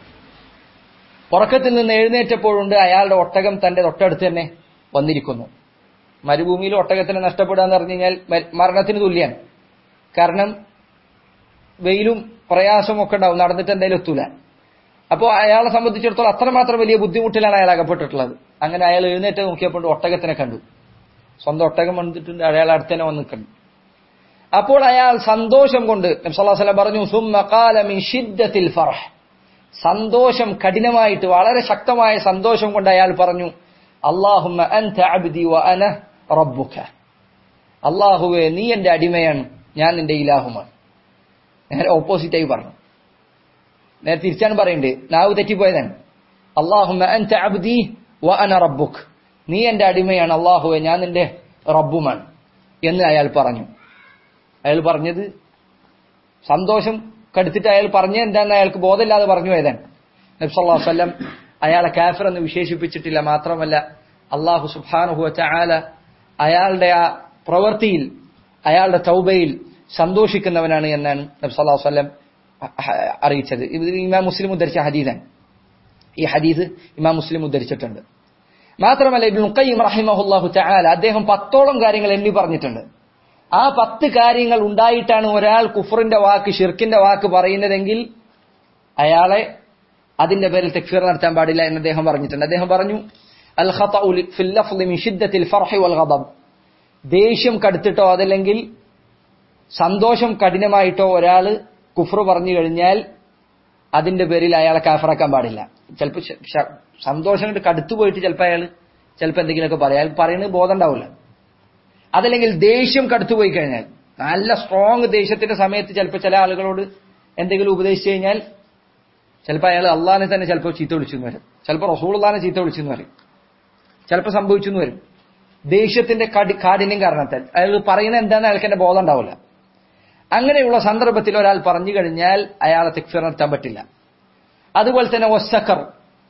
ഉറക്കത്തിൽ നിന്ന് എഴുന്നേറ്റപ്പോഴുണ്ട് അയാളുടെ ഒട്ടകം തന്റെ തൊട്ടടുത്ത് തന്നെ വന്നിരിക്കുന്നു മരുഭൂമിയിൽ ഒട്ടകത്തിന് നഷ്ടപ്പെടുക എന്ന് പറഞ്ഞു കഴിഞ്ഞാൽ മരണത്തിന് തുല്യാണ് കാരണം വെയിലും പ്രയാസവും ഒക്കെ ഉണ്ടാവും നടന്നിട്ട് എന്തായാലും എത്തൂല അപ്പോൾ അയാളെ സംബന്ധിച്ചിടത്തോളം അത്രമാത്രം വലിയ ബുദ്ധിമുട്ടിലാണ് അയാൾ അകപ്പെട്ടിട്ടുള്ളത് അങ്ങനെ അയാൾ എഴുന്നേറ്റ് നോക്കിയപ്പോൾ ഒട്ടകത്തിനെ കണ്ടു സ്വന്തം ഒട്ടകം വന്നിട്ടുണ്ട് അയാൾ അടുത്ത് തന്നെ വന്ന് കണ്ടു അപ്പോൾ അയാൾ സന്തോഷം കൊണ്ട് നബ്സല്ലാസ്ലം പറഞ്ഞു ഷിദ്ദത്തിൽ ഫറഹ് സന്തോഷം കഠിനമായിട്ട് വളരെ ശക്തമായ സന്തോഷം കൊണ്ട് അയാൾ പറഞ്ഞു അള്ളാഹുമ്മ അൻത അബ്ദി വ അന റബ്ബുക അള്ളാഹുവെ നീ എന്റെ അടിമയാണ് ഞാൻ നിന്റെ ഇലാഹുമാണ് നേരെ ഓപ്പോസിറ്റായി പറഞ്ഞു നേരെ തിരിച്ചാണ് പറയണ്ടേ നാവ് തെറ്റിപ്പോയതാണ് അള്ളാഹുമ്മ അൻത അബ്ദി വ അന റബ്ബുക് നീ എന്റെ അടിമയാണ് അള്ളാഹുവെ ഞാൻ നിന്റെ റബ്ബുമാണ് എന്ന് അയാൾ പറഞ്ഞു അയാൾ പറഞ്ഞത് സന്തോഷം കടുത്തിട്ട് അയാൾ പറഞ്ഞത് എന്താന്ന് അയാൾക്ക് ബോധമില്ലാതെ പറഞ്ഞു പോയതാണ് നബ്സല്ലാ വല്ലം അയാളെ കാഫർ എന്ന് വിശേഷിപ്പിച്ചിട്ടില്ല മാത്രമല്ല അള്ളാഹു സുബാനുഹു ചായാല അയാളുടെ ആ പ്രവൃത്തിയിൽ അയാളുടെ തൗബയിൽ സന്തോഷിക്കുന്നവനാണ് എന്നാണ് നബ്സല്ലാ വല്ലം അറിയിച്ചത് ഇത് ഇമാം മുസ്ലിം ഉദ്ധരിച്ച ഹദീദാണ് ഈ ഹദീസ് ഇമാം മുസ്ലിം ഉദ്ധരിച്ചിട്ടുണ്ട് മാത്രമല്ല ഇബ്നു ഖയ്യിം റഹിമഹുല്ലാഹു തആല അദ്ദേഹം പത്തോളം കാര്യങ്ങൾ എണ്ണി പറഞ്ഞിട്ടുണ്ട് ആ പത്ത് കാര്യങ്ങൾ ഉണ്ടായിട്ടാണ് ഒരാൾ കുഫറിന്റെ വാക്ക് ഷിർക്കിന്റെ വാക്ക് പറയുന്നതെങ്കിൽ അയാളെ അതിന്റെ പേരിൽ തെക്ഫീർ നടത്താൻ പാടില്ല എന്ന് അദ്ദേഹം പറഞ്ഞിട്ടുണ്ട് അദ്ദേഹം പറഞ്ഞു അൽ വൽ ഗദബ് ദേഷ്യം കടുത്തിട്ടോ അതല്ലെങ്കിൽ സന്തോഷം കഠിനമായിട്ടോ ഒരാൾ കുഫർ പറഞ്ഞു കഴിഞ്ഞാൽ അതിന്റെ പേരിൽ അയാളെ കാഫറാക്കാൻ പാടില്ല ചിലപ്പോൾ സന്തോഷം കൊണ്ട് കടുത്തു പോയിട്ട് ചിലപ്പോൾ അയാൾ ചിലപ്പോൾ എന്തെങ്കിലുമൊക്കെ പറയാം അയാൾക്ക് പറയുന്നത് ബോധം ഉണ്ടാവില്ല അതല്ലെങ്കിൽ ദേഷ്യം കടുത്തുപോയി കഴിഞ്ഞാൽ നല്ല സ്ട്രോങ് ദേഷ്യത്തിന്റെ സമയത്ത് ചിലപ്പോൾ ചില ആളുകളോട് എന്തെങ്കിലും ഉപദേശിച്ചു കഴിഞ്ഞാൽ ചിലപ്പോൾ അയാൾ അള്ളാഹിനെ തന്നെ ചിലപ്പോൾ ചീത്ത വിളിച്ചു വരും ചിലപ്പോൾ റസൂൾദാനെ ചീത്ത വിളിച്ചു വരും ചിലപ്പോൾ സംഭവിച്ചു വരും ദേഷ്യത്തിന്റെ കടി കാഠിന്യം കാരണത്താൽ അയാൾ പറയുന്നത് എന്താണെന്ന് അയാൾക്ക് എന്റെ ബോധം ഉണ്ടാവില്ല അങ്ങനെയുള്ള സന്ദർഭത്തിൽ ഒരാൾ പറഞ്ഞു കഴിഞ്ഞാൽ അയാളെ തെക്ഫിർ നടത്താൻ പറ്റില്ല അതുപോലെ തന്നെ ഒസക്കർ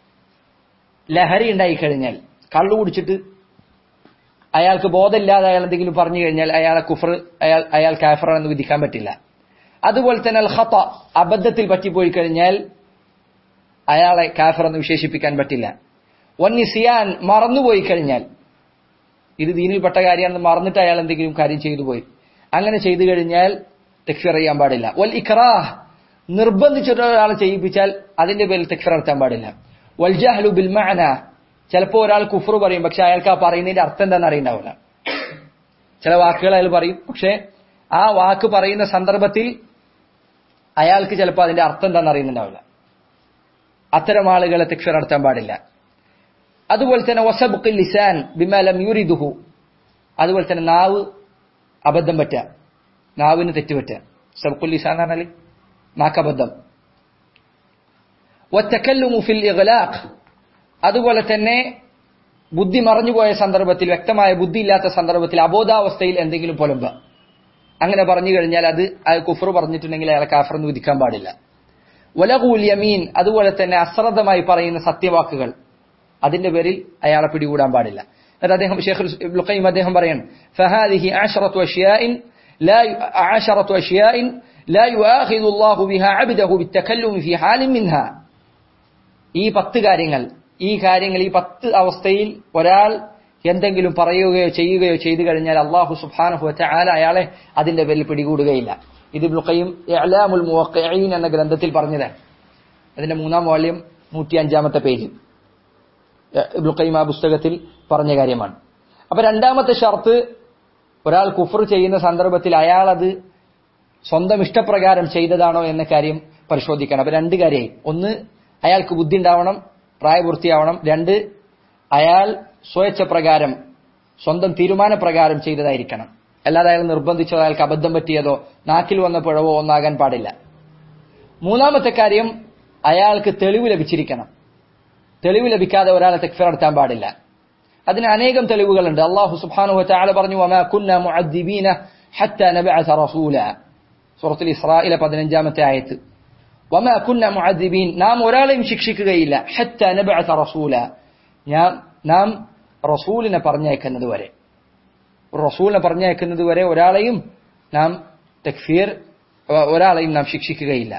ലഹരി ഉണ്ടായി കഴിഞ്ഞാൽ കള്ളു കുടിച്ചിട്ട് അയാൾക്ക് ബോധമില്ലാതെ അയാൾ എന്തെങ്കിലും പറഞ്ഞു കഴിഞ്ഞാൽ അയാളെ കുഫർ അയാൾ അയാൾ കാഫറാണെന്ന് വിധിക്കാൻ പറ്റില്ല അതുപോലെ തന്നെ അൽ ഖത്ത അബദ്ധത്തിൽ പറ്റിപ്പോയി കഴിഞ്ഞാൽ അയാളെ കാഫർ എന്ന് വിശേഷിപ്പിക്കാൻ പറ്റില്ല വന്നി സിയാൻ മറന്നുപോയി കഴിഞ്ഞാൽ ഇത് ദീനിൽപ്പെട്ട കാര്യമാണെന്ന് മറന്നിട്ട് അയാൾ എന്തെങ്കിലും കാര്യം ചെയ്തു പോയി അങ്ങനെ ചെയ്തു കഴിഞ്ഞാൽ തെക്ഫിർ ചെയ്യാൻ പാടില്ല വൽ ഇഖ്റാഹ് നിർബന്ധിച്ചിട്ട് ഒരാളെ ചെയ്യിപ്പിച്ചാൽ അതിന്റെ പേരിൽ തെക്ഫിർ നടത്താൻ പാടില്ല വൽ ജഹ്ലു ബിൽ മഅന ചിലപ്പോൾ ഒരാൾ കുഫർ പറയും പക്ഷെ അയാൾക്ക് ആ പറയുന്നതിന്റെ അർത്ഥം എന്താണെന്ന് അറിയണ്ടാവില്ല ചില വാക്കുകൾ അയാൾ പറയും പക്ഷെ ആ വാക്ക് പറയുന്ന സന്ദർഭത്തിൽ അയാൾക്ക് ചിലപ്പോൾ അതിന്റെ അർത്ഥം എന്താണെന്ന് അറിയുന്നുണ്ടാവില്ല അത്തരം ആളുകളെ തെക്ഫിർ നടത്താൻ പാടില്ല അതുപോലെ തന്നെ വസബുക്കിൽ ലിസാൻ ബിമലം യൂരിദുഹു അതുപോലെ തന്നെ നാവ് അബദ്ധം പറ്റുക നാവിന് തെറ്റുപറ്റുക സബുക്കുൽ ലിസാൻ എന്ന് പറഞ്ഞാൽ നാക്കബദ്ധം വത്തക്കല്ലുമു ഫിൽ ഇഗ്ലാഖ് അതുപോലെ തന്നെ ബുദ്ധി മറഞ്ഞുപോയ സന്ദർഭത്തിൽ വ്യക്തമായ ബുദ്ധി ഇല്ലാത്ത സന്ദർഭത്തിൽ അബോധാവസ്ഥയിൽ എന്തെങ്കിലും പൊലമ്പ അങ്ങനെ പറഞ്ഞു കഴിഞ്ഞാൽ അത് അയാൾ കുഫർ പറഞ്ഞിട്ടുണ്ടെങ്കിൽ അയാളെ കാഫർ എന്ന് വിധിക്കാൻ പാടില്ല വലകൂൽ യമീൻ അതുപോലെ തന്നെ അശ്രദ്ധമായി പറയുന്ന സത്യവാക്കുകൾ അതിന്റെ പേരിൽ അയാളെ പിടികൂടാൻ പാടില്ല എന്നിട്ട് അദ്ദേഹം ഷെയ്ഖ് ലുഖൈം അദ്ദേഹം പറയാണ് ഫഹാദിഹി ആശറത്തു അഷ്യാഇൻ لا عشرة أشياء لا يؤاخذ الله بها عبده بالتكلم في حال منها ഈ പത്ത് കാര്യങ്ങൾ ഈ കാര്യങ്ങൾ ഈ പത്ത് അവസ്ഥയിൽ ഒരാൾ എന്തെങ്കിലും പറയുകയോ ചെയ്യുകയോ ചെയ്തു കഴിഞ്ഞാൽ അള്ളാഹു സുബ്ഹാനഹു വതആല അയാളെ അതിന്റെ പേരിൽ പിടികൂടുകയില്ല ഇത് ഖയ്യിം ഇഅ്ലാമുൽ മുവഖ്ഖിഈൻ എന്ന ഗ്രന്ഥത്തിൽ പറഞ്ഞതാണ് അതിന്റെ മൂന്നാം വാള്യം നൂറ്റി അഞ്ചാമത്തെ പേജ് ഇബ്നു ഖയ്യിം ആ പുസ്തകത്തിൽ പറഞ്ഞ കാര്യമാണ് അപ്പൊ രണ്ടാമത്തെ ഷർത്ത് ഒരാൾ കുഫർ ചെയ്യുന്ന സന്ദർഭത്തിൽ അയാൾ അത് സ്വന്തം ഇഷ്ടപ്രകാരം ചെയ്തതാണോ എന്ന കാര്യം പരിശോധിക്കണം അപ്പൊ രണ്ട് കാര്യമായി ഒന്ന് അയാൾക്ക് ബുദ്ധി ഉണ്ടാവണം പ്രായപൂർത്തിയാവണം രണ്ട് അയാൾ സ്വയച്ഛപ്രകാരം സ്വന്തം തീരുമാനപ്രകാരം ചെയ്തതായിരിക്കണം അല്ലാതെ അയാൾ നിർബന്ധിച്ചോ അയാൾക്ക് അബദ്ധം പറ്റിയതോ നാക്കിൽ വന്ന പിഴവോ ഒന്നാകാൻ പാടില്ല മൂന്നാമത്തെ കാര്യം അയാൾക്ക് തെളിവ് ലഭിച്ചിരിക്കണം തെളിവ് ലഭിക്കാതെ ഒരാളെ തെക്ഫിർ നടത്താൻ പാടില്ല അതിന് അനേകം തെളിവുകളുണ്ട് അള്ളാഹു സുബ്ഹാനഹു വതആല പറഞ്ഞു വമാ കുന്ന മുഅദ്ദിബീന ഹത്താ നബഅസ റസൂല സൂറത്തുൽ ഇസ്രായിലെ പതിനഞ്ചാമത്തെ ആയത്ത് വമാ കുന്ന മുഅദ്ദിബീൻ നാം ഒരാളെയും ശിക്ഷിക്കുകയില്ല ഹത്താ നബഅസ റസൂല ഞാൻ നാം റസൂലിനെ പറഞ്ഞയക്കുന്നത് വരെ ഒരു റസൂലിനെ പറഞ്ഞയക്കുന്നത് വരെ ഒരാളെയും നാം തക്ഫീർ ഒരാളെയും നാം ശിക്ഷിക്കുകയില്ല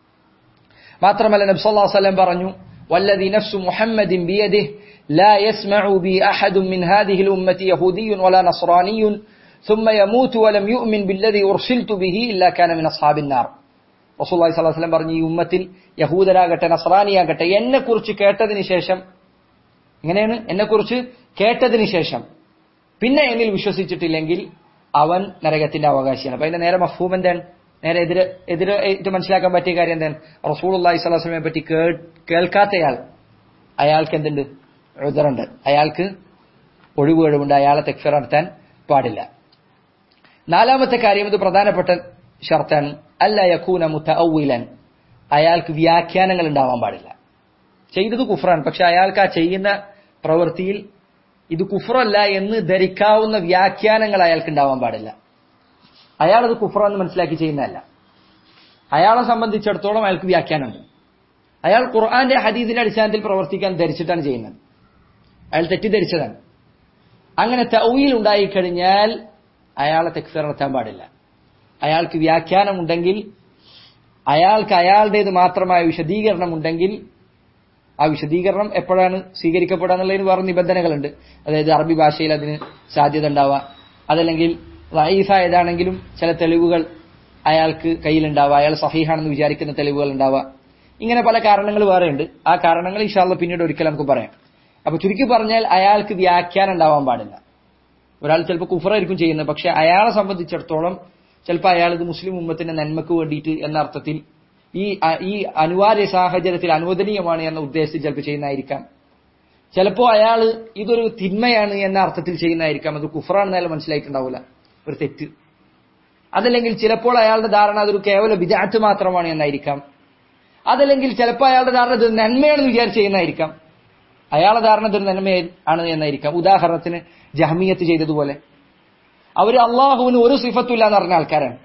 മാത്രമല്ല നബി സല്ലല്ലാഹു അലൈഹി വസല്ലം പറഞ്ഞു والذي نفس محمد بيده لا يسمع بي أحد من هذه الأمة يهودي ولا نصراني ثم يموت ولم يؤمن بالذي أرسلت به إلا كان من أصحاب النار റസൂൽ അലൈഹി സ്വലാഹു വസ്ലം പറഞ്ഞു ഈ ഉമ്മത്തിൽ യഹൂദരാകട്ടെ നസ്രാനിയാകട്ടെ എന്നെ കുറിച്ച് കേട്ടതിന് ശേഷം എങ്ങനെയാണ് എന്നെ കുറിച്ച് കേട്ടതിന് ശേഷം പിന്നെ എന്നിൽ വിശ്വസിച്ചിട്ടില്ലെങ്കിൽ അവൻ നരകത്തിന്റെ അവകാശിയാണ് അപ്പൊ അതിന്റെ നേരെ മഫൂം എന്താണ് നേരെ എതിര് എതിര് ഏറ്റ് മനസ്സിലാക്കാൻ പറ്റിയ കാര്യം എന്താണ് റസൂൾ അള്ളാഹി സ്വലാസ്ലമെ പറ്റി കേൾക്കാത്തയാൾ അയാൾക്ക് എന്തുണ്ട് ഉദറുണ്ട് അയാൾക്ക് ഒഴിവ് കഴിവുണ്ട് അയാളെ തെക്ഫിർ നടത്താൻ പാടില്ല നാലാമത്തെ കാര്യം ഇത് പ്രധാനപ്പെട്ട ഷർത്താണ് അല്ല യക്കൂന മുത്തൗലൻ അയാൾക്ക് വ്യാഖ്യാനങ്ങൾ ഉണ്ടാവാൻ പാടില്ല ചെയ്തത് കുഫറാണ് പക്ഷെ അയാൾക്ക് ആ ചെയ്യുന്ന പ്രവൃത്തിയിൽ ഇത് കുഫറല്ല എന്ന് ധരിക്കാവുന്ന വ്യാഖ്യാനങ്ങൾ അയാൾക്ക് ഉണ്ടാവാൻ പാടില്ല അയാൾ അത് കുഫറെന്ന് മനസ്സിലാക്കി ചെയ്യുന്നതല്ല അയാളെ സംബന്ധിച്ചിടത്തോളം അയാൾക്ക് വ്യാഖ്യാനമുണ്ട് അയാൾ ഖുർആന്റെ ഹദീദിന്റെ അടിസ്ഥാനത്തിൽ പ്രവർത്തിക്കാൻ ധരിച്ചിട്ടാണ് ചെയ്യുന്നത് അയാൾ തെറ്റിദ്ധരിച്ചതാണ് അങ്ങനെ തൗയിൽ ഉണ്ടായിക്കഴിഞ്ഞാൽ അയാളെ തെക്ഫീർ നടത്താൻ പാടില്ല അയാൾക്ക് വ്യാഖ്യാനമുണ്ടെങ്കിൽ അയാൾക്ക് അയാളുടേത് മാത്രമായ വിശദീകരണം ഉണ്ടെങ്കിൽ ആ വിശദീകരണം എപ്പോഴാണ് സ്വീകരിക്കപ്പെടുക എന്നുള്ളതിന് വേറെ നിബന്ധനകളുണ്ട് അതായത് അറബി ഭാഷയിൽ അതിന് സാധ്യത ഉണ്ടാവുക അതല്ലെങ്കിൽ റൈഫ ഏതാണെങ്കിലും ചില തെളിവുകൾ അയാൾക്ക് കയ്യിലുണ്ടാവുക അയാൾ സഹീഹാണെന്ന് വിചാരിക്കുന്ന തെളിവുകൾ ഉണ്ടാവുക ഇങ്ങനെ പല കാരണങ്ങൾ വേറെയുണ്ട് ആ കാരണങ്ങൾ ഇഷാള്ള പിന്നീട് ഒരിക്കൽ നമുക്ക് പറയാം അപ്പൊ ചുരുക്കി പറഞ്ഞാൽ അയാൾക്ക് വ്യാഖ്യാനം ഉണ്ടാവാൻ പാടില്ല ഒരാൾ ചിലപ്പോൾ കുഫറായിരിക്കും ചെയ്യുന്നത് പക്ഷെ അയാളെ സംബന്ധിച്ചിടത്തോളം ചിലപ്പോൾ അയാൾ ഇത് മുസ്ലിം ഉമ്മത്തിന്റെ നന്മക്ക് വേണ്ടിയിട്ട് എന്ന അർത്ഥത്തിൽ ഈ ഈ അനിവാര്യ സാഹചര്യത്തിൽ അനുവദനീയമാണ് എന്ന ഉദ്ദേശത്തിൽ ചിലപ്പോൾ ചെയ്യുന്നതായിരിക്കാം ചിലപ്പോൾ അയാൾ ഇതൊരു തിന്മയാണ് എന്ന അർത്ഥത്തിൽ ചെയ്യുന്നതായിരിക്കാം അത് കുഫറാണെന്ന് അയാൾ മനസ്സിലായിട്ടുണ്ടാവില്ല ഒരു തെറ്റ് അതല്ലെങ്കിൽ ചിലപ്പോൾ അയാളുടെ ധാരണ അതൊരു കേവല വിദാറ്റ് മാത്രമാണ് എന്നായിരിക്കാം അതല്ലെങ്കിൽ ചിലപ്പോൾ അയാളുടെ ധാരണ ഇത് നന്മയാണെന്ന് വിചാരിച്ച് ചെയ്യുന്നതായിരിക്കാം അയാളുടെ ധാരണ ഇതൊരു നന്മ ആണ് എന്നായിരിക്കാം ഉദാഹരണത്തിന് ജഹ്മിയത്ത് ചെയ്തതുപോലെ അവർ അള്ളാഹുവിന് ഒരു സിഫത്തുമില്ല എന്ന് പറഞ്ഞ ആൾക്കാരാണ്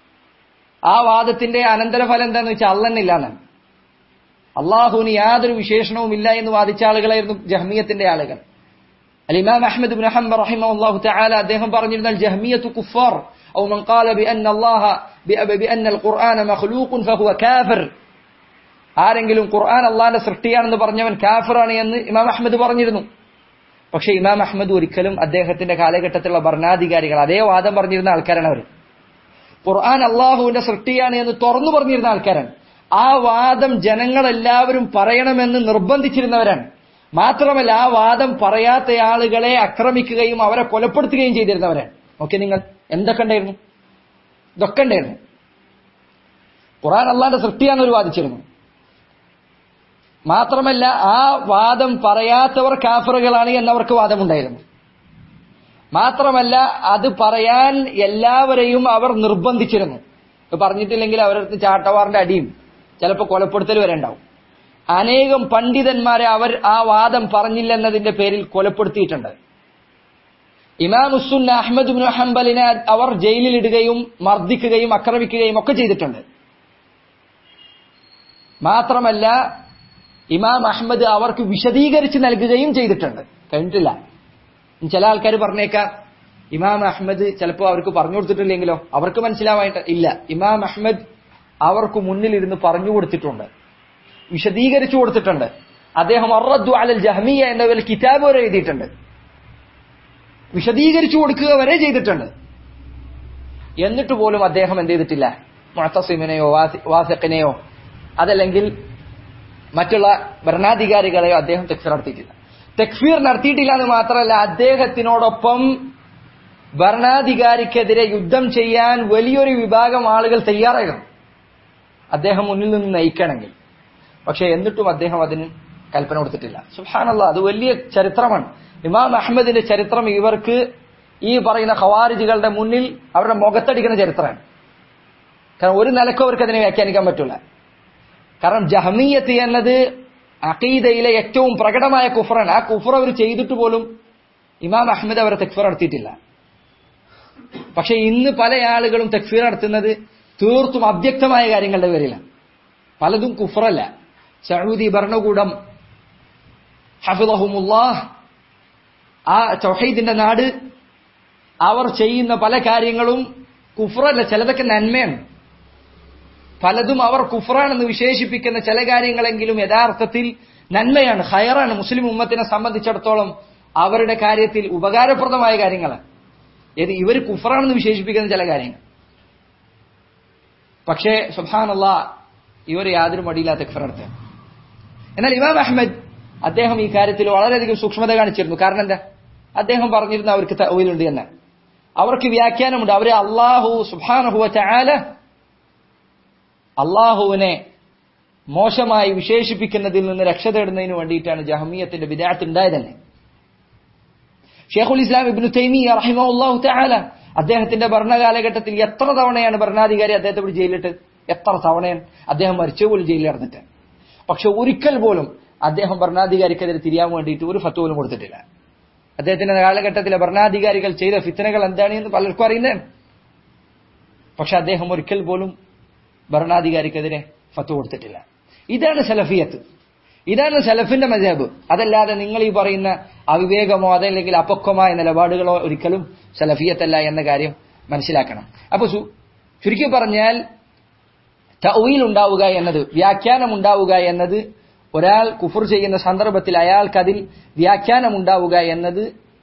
ആ വാദത്തിന്റെ അനന്തരഫലം എന്താണെന്ന് വെച്ചാൽ അള്ളന്നില്ല എന്നാണ് അള്ളാഹുവിന് യാതൊരു വിശേഷണവും ഇല്ല എന്ന് വാദിച്ച ആളുകളായിരുന്നു ജഹ്മിയത്തിന്റെ ആളുകൾ الإمام أحمد بن حنبل رحمه الله تعالى അദ്ദേഹം പറഞ്ഞിരുന്നാൽ جهمية كفار أو من قال بأن الله بأن القرآن مخلوق فهو كافر ആരെങ്കിലും ഖുർആൻ അള്ളാന്റെ സൃഷ്ടിയാണെന്ന് പറഞ്ഞവൻ കാഫിറാണ് എന്ന് ഇമാം അഹമ്മദ് പറഞ്ഞിരുന്നു പക്ഷെ ഇമാം അഹമ്മദ് ഒരിക്കലും അദ്ദേഹത്തിന്റെ കാലഘട്ടത്തിലുള്ള ഭരണാധികാരികൾ അതേ വാദം പറഞ്ഞിരുന്ന ആൾക്കാരാണ് അവർ ഖുർആൻ അള്ളാഹുവിന്റെ സൃഷ്ടിയാണ് എന്ന് തുറന്നു പറഞ്ഞിരുന്ന ആൾക്കാരാണ് ആ വാദം ജനങ്ങളെല്ലാവരും പറയണമെന്ന് നിർബന്ധിച്ചിരുന്നവരാണ് മാത്രമല്ല ആ വാദം പറയാത്ത ആളുകളെ ആക്രമിക്കുകയും അവരെ കൊലപ്പെടുത്തുകയും ചെയ്തിരുന്നവരാണ് ഓക്കെ നിങ്ങൾ എന്തൊക്കെ ഉണ്ടായിരുന്നു ഇതൊക്കെ ഉണ്ടായിരുന്നു ഖുർആൻ അള്ളാന്റെ സൃഷ്ടിയാണെന്ന് വാദിച്ചിരുന്നു മാത്രമല്ല ആ വാദം പറയാത്തവർ കാഫറുകളാണ് എന്നവർക്ക് വാദമുണ്ടായിരുന്നു മാത്രമല്ല അത് പറയാൻ എല്ലാവരെയും അവർ നിർബന്ധിച്ചിരുന്നു പറഞ്ഞിട്ടില്ലെങ്കിൽ അവരടുത്ത് ചാട്ടവാറിന്റെ അടിയും ചിലപ്പോൾ കൊലപ്പെടുത്തൽ വരെ ഉണ്ടാവും അനേകം പണ്ഡിതന്മാരെ അവർ ആ വാദം പറഞ്ഞില്ലെന്നതിന്റെ പേരിൽ കൊലപ്പെടുത്തിയിട്ടുണ്ട് ഇമാം ഉസുൻ അഹമ്മദ് ബിൻ ഹംബലിനെ അവർ ജയിലിലിടുകയും മർദ്ദിക്കുകയും ആക്രമിക്കുകയും ഒക്കെ ചെയ്തിട്ടുണ്ട് മാത്രമല്ല ഇമാം അഹമ്മദ് അവർക്ക് വിശദീകരിച്ച് നൽകുകയും ചെയ്തിട്ടുണ്ട് കഴിഞ്ഞിട്ടില്ല ചില ആൾക്കാർ പറഞ്ഞേക്കാം ഇമാം അഹമ്മദ് ചിലപ്പോൾ അവർക്ക് പറഞ്ഞു കൊടുത്തിട്ടില്ലെങ്കിലോ അവർക്ക് മനസ്സിലാവായിട്ട് ഇല്ല ഇമാം അഹമ്മദ് അവർക്ക് മുന്നിലിരുന്ന് പറഞ്ഞു കൊടുത്തിട്ടുണ്ട് വിശദീകരിച്ചു കൊടുത്തിട്ടുണ്ട് അദ്ദേഹം അറദ്ദു അലൽ ജഹ്മിയ എന്ന ഒരു കിതാബ് വരെ എഴുതിയിട്ടുണ്ട് വിശദീകരിച്ചു കൊടുക്കുക വരെ ചെയ്തിട്ടുണ്ട് എന്നിട്ട് പോലും അദ്ദേഹം എന്ത് ചെയ്തിട്ടില്ല മുഴത്തസിമിനെയോ വാസക്കിനെയോ അതല്ലെങ്കിൽ മറ്റുള്ള ഭരണാധികാരികളെയോ അദ്ദേഹം തെക്ഫീർ നടത്തിയിട്ടില്ല തെക്ഫീർ നടത്തിയിട്ടില്ല എന്ന് മാത്രമല്ല അദ്ദേഹത്തിനോടൊപ്പം ഭരണാധികാരിക്കെതിരെ യുദ്ധം ചെയ്യാൻ വലിയൊരു വിഭാഗം ആളുകൾ തയ്യാറായിരുന്നു അദ്ദേഹം മുന്നിൽ നിന്ന് നയിക്കണമെങ്കിൽ പക്ഷെ എന്നിട്ടും അദ്ദേഹം അതിന് കൽപ്പന കൊടുത്തിട്ടില്ല സുഹാനല്ല അത് വലിയ ചരിത്രമാണ് ഇമാം അഹമ്മദിന്റെ ചരിത്രം ഇവർക്ക് ഈ പറയുന്ന ഖവാരിജികളുടെ മുന്നിൽ അവരുടെ മുഖത്തടിക്കുന്ന ചരിത്രമാണ് കാരണം ഒരു നിലക്കും അവർക്ക് അതിനെ വ്യാഖ്യാനിക്കാൻ പറ്റില്ല കാരണം ജഹമീയത്ത് എന്നത് അഖീദയിലെ ഏറ്റവും പ്രകടമായ കുഫറാണ് ആ കുഫർ അവർ ചെയ്തിട്ട് പോലും ഇമാം അഹമ്മദ് അവരെ തെക്ഫീർ നടത്തിയിട്ടില്ല പക്ഷെ ഇന്ന് പല ആളുകളും തെക്ഫീർ നടത്തുന്നത് തീർത്തും അവ്യക്തമായ കാര്യങ്ങളുടെ പേരിലാണ് പലതും കുഫറല്ല സൗദി ഭരണകൂടം ഹഫിദഹുമുല്ലാഹ് ആ ചൗഹീദിന്റെ നാട് അവർ ചെയ്യുന്ന പല കാര്യങ്ങളും കുഫറല്ല ചിലതൊക്കെ നന്മയാണ് പലതും അവർ കുഫറാണെന്ന് വിശേഷിപ്പിക്കുന്ന ചില കാര്യങ്ങളെങ്കിലും യഥാർത്ഥത്തിൽ നന്മയാണ് ഹയറാണ് മുസ്ലിം ഉമ്മത്തിനെ സംബന്ധിച്ചിടത്തോളം അവരുടെ കാര്യത്തിൽ ഉപകാരപ്രദമായ കാര്യങ്ങളാണ് ഏത് ഇവർ കുഫറാണെന്ന് വിശേഷിപ്പിക്കുന്ന ചില കാര്യങ്ങൾ പക്ഷേ സുഹാനുള്ള ഇവർ യാതൊരു മടിയില്ലാത്ത കുഫറടുത്താണ് എന്നാൽ ഇമാം അഹമ്മദ് അദ്ദേഹം ഈ കാര്യത്തിൽ വളരെയധികം സൂക്ഷ്മത കാണിച്ചിരുന്നു കാരണം എന്താ അദ്ദേഹം പറഞ്ഞിരുന്ന അവർക്ക് തൗയിലുണ്ട് എന്ന് അവർക്ക് വ്യാഖ്യാനമുണ്ട് അവര് അള്ളാഹു സുബാനഹുവ ചാല അള്ളാഹുവിനെ മോശമായി വിശേഷിപ്പിക്കുന്നതിൽ നിന്ന് രക്ഷ തേടുന്നതിന് വേണ്ടിയിട്ടാണ് ജഹമിയത്തിന്റെ വിദാത്ത് ഉണ്ടായത് തന്നെ ഷേഖുൽ ഇസ്ലാം ഇബ്നു തൈമി റഹിമഹുല്ലാഹു തആല അദ്ദേഹത്തിന്റെ ഭരണകാലഘട്ടത്തിൽ എത്ര തവണയാണ് ഭരണാധികാരി അദ്ദേഹത്തെ ഇവിടെ ജയിലിട്ട് എത്ര തവണയാണ് അദ്ദേഹം മരിച്ചു പോലും ജയിലിൽ നടന്നിട്ട് പക്ഷെ ഒരിക്കൽ പോലും അദ്ദേഹം ഭരണാധികാരിക്കെതിരെ തിരിയാൻ വേണ്ടിയിട്ട് ഒരു ഫത്ത് പോലും കൊടുത്തിട്ടില്ല അദ്ദേഹത്തിന്റെ കാലഘട്ടത്തിലെ ഭരണാധികാരികൾ ചെയ്ത ഫിത്തനകൾ എന്താണെന്ന് പലർക്കും അറിയുന്നതാണ് പക്ഷെ അദ്ദേഹം ഒരിക്കൽ പോലും ഭരണാധികാരിക്കെതിരെ ഫത്ത് കൊടുത്തിട്ടില്ല ഇതാണ് സലഫിയത്ത് ഇതാണ് സലഫിന്റെ മജാബ് അതല്ലാതെ നിങ്ങൾ ഈ പറയുന്ന അവിവേകമോ അതല്ലെങ്കിൽ അപക്വമായ നിലപാടുകളോ ഒരിക്കലും സലഫിയത്തല്ല എന്ന കാര്യം മനസ്സിലാക്കണം അപ്പൊ ചുരുക്കി പറഞ്ഞാൽ തൗയിൽ ഉണ്ടാവുക എന്നത് വ്യാഖ്യാനം ഉണ്ടാവുക എന്നത് ഒരാൾ കുഫർ ചെയ്യുന്ന സന്ദർഭത്തിൽ അയാൾക്കതിൽ വ്യാഖ്യാനം ഉണ്ടാവുക എന്നത്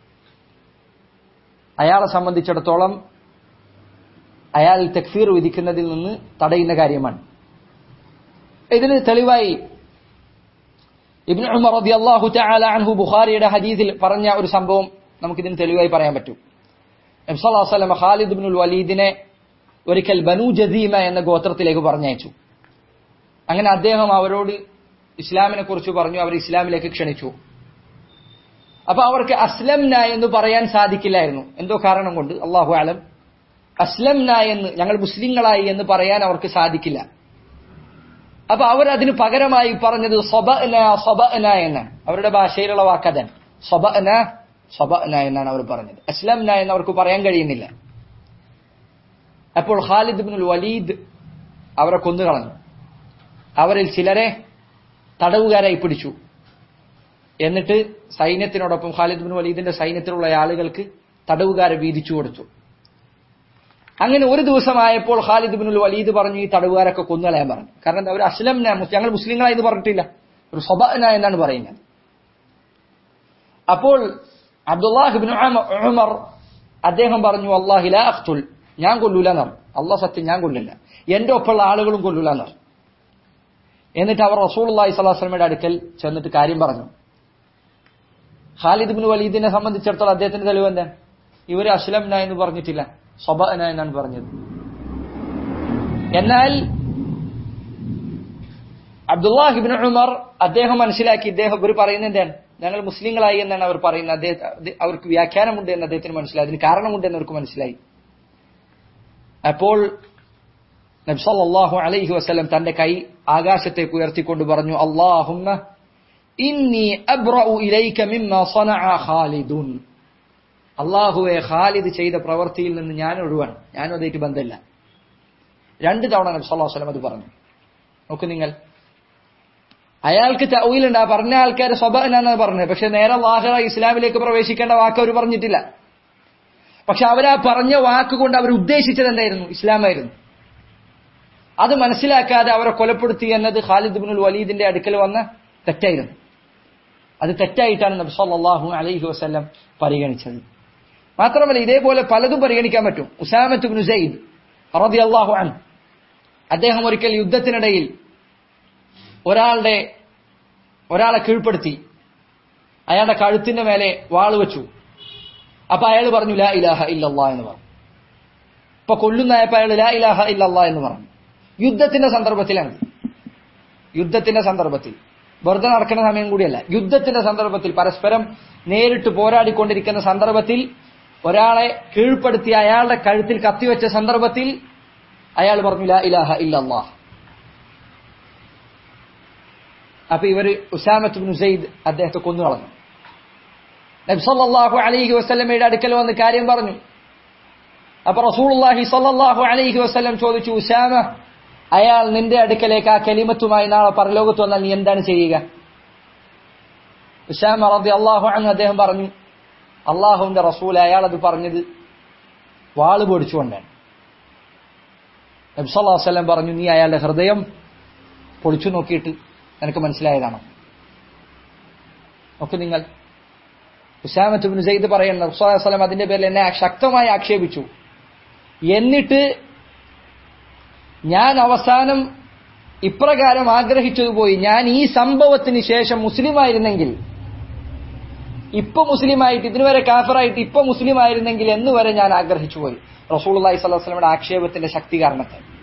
അയാളെ സംബന്ധിച്ചിടത്തോളം അയാൾ തെക്ഫീർ വിധിക്കുന്നതിൽ നിന്ന് തടയുന്ന കാര്യമാണ് ഇതിന് തെളിവായി ഇബ്ൻ ഉമർ റളിയല്ലാഹു തആല അൻഹു ബുഖാരിയുടെ ഹദീസിൽ പറഞ്ഞ ഒരു സംഭവം നമുക്കിതിന് തെളിവായി പറയാൻ പറ്റും നബി സല്ലല്ലാഹു അലൈഹി വസല്ലം ഖാലിദ് ഇബ്നുൽ വലീദിനെ ഒരിക്കൽ ബനു ജസീമ എന്ന ഗോത്രത്തിലേക്ക് പറഞ്ഞയച്ചു അങ്ങനെ അദ്ദേഹം അവരോട് ഇസ്ലാമിനെ കുറിച്ച് പറഞ്ഞു അവർ ഇസ്ലാമിലേക്ക് ക്ഷണിച്ചു അപ്പൊ അവർക്ക് അസ്ലംന എന്ന് പറയാൻ സാധിക്കില്ലായിരുന്നു എന്തോ കാരണം കൊണ്ട് അള്ളാഹു ആലം അസ്ലംന എന്ന് ഞങ്ങൾ മുസ്ലിങ്ങളായി എന്ന് പറയാൻ അവർക്ക് സാധിക്കില്ല അപ്പൊ അവർ അതിന് പകരമായി പറഞ്ഞത് സ്വബന സ്വബന എന്നാണ് അവരുടെ ഭാഷയിലുള്ള വാക്കതൻ സ്വബന സ്വബന എന്നാണ് അവർ പറഞ്ഞത് അസ്ലംന എന്ന് അവർക്ക് പറയാൻ കഴിയുന്നില്ല അപ്പോൾ ഖാലിദ് ബിനുൽ വലീദ് അവരെ കൊന്നുകളഞ്ഞു അവരിൽ ചിലരെ തടവുകാരായി പിടിച്ചു എന്നിട്ട് സൈന്യത്തിനോടൊപ്പം ഖാലിദ് ബിൻ വലീദിന്റെ സൈന്യത്തിലുള്ള ആളുകൾക്ക് തടവുകാരെ വീതിച്ചു കൊടുത്തു അങ്ങനെ ഒരു ദിവസമായപ്പോൾ ഖാലിദ് ബിനുൽ വലീദ് പറഞ്ഞു ഈ തടവുകാരൊക്കെ കൊന്നുകളയാൻ പറഞ്ഞു കാരണം അവർ അസ്ലം ഞങ്ങൾ മുസ്ലിങ്ങളായി എന്ന് പറഞ്ഞിട്ടില്ല ഒരു സ്വബന എന്നാണ് പറയുന്നത് അപ്പോൾ അബ്ദുല്ലാഹിബിൻ ഉമർ അദ്ദേഹം പറഞ്ഞു അള്ളാഹില അഖ്തുൽ ഞാൻ കൊല്ലൂല എന്നാണ് അള്ളാഹ് സത്യം ഞാൻ കൊല്ലില്ല എന്റെ ഒപ്പമുള്ള ആളുകളും കൊല്ലൂല എന്നാണ് എന്നിട്ട് അവർ റസൂൽ അള്ളാഹി സ്വലാസ്ലമയുടെ അടുക്കൽ ചെന്നിട്ട് കാര്യം പറഞ്ഞു ഖാലിദ് ബിൻ വലീദിനെ സംബന്ധിച്ചിടത്തോളം അദ്ദേഹത്തിന്റെ തെളിവ് എന്താണ് ഇവര് അസ്ലംന എന്ന് പറഞ്ഞിട്ടില്ല സ്വബന എന്നാണ് പറഞ്ഞത് എന്നാൽ അബ്ദുല്ലാഹിബിൻ ഉമർ അദ്ദേഹം മനസ്സിലാക്കി ഇദ്ദേഹം ഇവർ പറയുന്നത് എന്താണ് ഞങ്ങൾ മുസ്ലിങ്ങളായി എന്നാണ് അവർ പറയുന്നത് അദ്ദേഹം അവർക്ക് വ്യാഖ്യാനമുണ്ട് എന്ന് അദ്ദേഹത്തിന് മനസ്സിലായി അതിന് കാരണമുണ്ട് എന്ന് അവർക്ക് മനസ്സിലായി അപ്പോൾ നബ്സല്ലാഹു അലൈഹി വസ്ലം തന്റെ കൈ ആകാശത്തേക്ക് ഉയർത്തിക്കൊണ്ട് പറഞ്ഞു അള്ളാഹുമ്മ ഇന്നി അബ്റഉ ഇലൈക മിമ്മ സനഅ ഖാലിദുൻ അള്ളാഹുവെ ഖാലിദ് ചെയ്ത പ്രവൃത്തിയിൽ നിന്ന് ഞാൻ ഒഴിവാണ് ഞാനും അതായിട്ട് ബന്ധമില്ല രണ്ട് തവണ നബി സല്ലല്ലാഹു അലൈഹി വസല്ലം അത് പറഞ്ഞു നോക്ക് നിങ്ങൾ അയാൾക്ക് തൗയിലുണ്ട് ആ പറഞ്ഞ ആൾക്കാർ സ്വബനാണ് പറഞ്ഞത് പക്ഷെ നേരെ ലാഹിറ ഇസ്ലാമിലേക്ക് പ്രവേശിക്കേണ്ട വാക്ക് അവർ പറഞ്ഞിട്ടില്ല പക്ഷെ അവരാ പറഞ്ഞ വാക്കുകൊണ്ട് അവർ ഉദ്ദേശിച്ചത് എന്തായിരുന്നു ഇസ്ലാമായിരുന്നു അത് മനസ്സിലാക്കാതെ അവരെ കൊലപ്പെടുത്തി എന്നത് ഖാലിദ് ബിനുൽ വലീദിന്റെ അടുക്കൽ വന്ന തെറ്റായിരുന്നു അത് തെറ്റായിട്ടാണ് നബി സല്ലല്ലാഹു അലൈഹി വസല്ലം പരിഗണിച്ചത് മാത്രമല്ല ഇതേപോലെ പലതും പരിഗണിക്കാൻ പറ്റും ഉസാമത്ത് ബിൻ സെയ്ദ് റളിയല്ലാഹു അൻ അദ്ദേഹം ഒരിക്കൽ യുദ്ധത്തിനിടയിൽ ഒരാളുടെ ഒരാളെ കീഴ്പ്പെടുത്തി അയാളുടെ കഴുത്തിന്റെ മേലെ വാള് വെച്ചു അപ്പൊ അയാൾ പറഞ്ഞു ലാ ഇലാഹ ഇല്ലല്ലാ എന്ന് പറഞ്ഞു ഇപ്പൊ കൊല്ലുന്നായപ്പോ അയാൾ ലാ ഇലാഹ ഇല്ലല്ലാ എന്ന് പറഞ്ഞു യുദ്ധത്തിന്റെ സന്ദർഭത്തിലാണ് യുദ്ധത്തിന്റെ സന്ദർഭത്തിൽ വെറുതെ നടക്കുന്ന സമയം കൂടിയല്ല യുദ്ധത്തിന്റെ സന്ദർഭത്തിൽ പരസ്പരം നേരിട്ട് പോരാടിക്കൊണ്ടിരിക്കുന്ന സന്ദർഭത്തിൽ ഒരാളെ കീഴ്പ്പെടുത്തി അയാളുടെ കഴുത്തിൽ കത്തിവെച്ച സന്ദർഭത്തിൽ അയാൾ പറഞ്ഞു ലാ ഇലാഹ ഇല്ലല്ലാഹ് അപ്പൊ ഇവര് ഉസാമത്ത് ബിൻ സെയ്ദ് അദ്ദേഹത്തെ കൊന്നു കളഞ്ഞു നബി സല്ലല്ലാഹു അലൈഹി വസല്ലമയുടെ അടുക്കൽ വന്ന് കാര്യം പറഞ്ഞു അപ്പൊ റസൂലുള്ളാഹി സല്ലല്ലാഹു അലൈഹി വസല്ലം ചോദിച്ചു ഉസാമ അയാൾ നിന്റെ അടുക്കലേക്ക് ആ കലിമത്തുമായി നാളെ പരലോകത്ത് വന്നാൽ നീ എന്താണ് ചെയ്യുക ഉസാമ റബി അള്ളാഹു അൻഹു അദ്ദേഹം പറഞ്ഞു അള്ളാഹുവിന്റെ റസൂൽ അയാൾ അത് പറഞ്ഞത് വാള് പൊടിച്ചുകൊണ്ടാണ് നബി സല്ലല്ലാഹു അലൈഹി വസല്ലം പറഞ്ഞു നീ അയാളുടെ ഹൃദയം പൊളിച്ചു നോക്കിയിട്ട് എനിക്ക് മനസ്സിലായതാണോ നോക്ക് നിങ്ങൾ ഉസാമത്തുബിൻ സെയ്ദ് പറയുന്ന റസൂൽ അതിന്റെ പേരിൽ എന്നെ ശക്തമായി ആക്ഷേപിച്ചു എന്നിട്ട് ഞാൻ അവസാനം ഇപ്രകാരം ആഗ്രഹിച്ചത് പോയി ഞാൻ ഈ സംഭവത്തിന് ശേഷം മുസ്ലിമായിരുന്നെങ്കിൽ ഇപ്പൊ മുസ്ലിമായിട്ട് ഇതിനുവരെ കാഫറായിട്ട് ഇപ്പൊ മുസ്ലിമായിരുന്നെങ്കിൽ എന്ന് വരെ ഞാൻ ആഗ്രഹിച്ചു പോയി റസൂൾ അള്ളഹി സ്വലാസ്ലമിയുടെ ആക്ഷേപത്തിന്റെ ശക്തി കാരണത്താൽ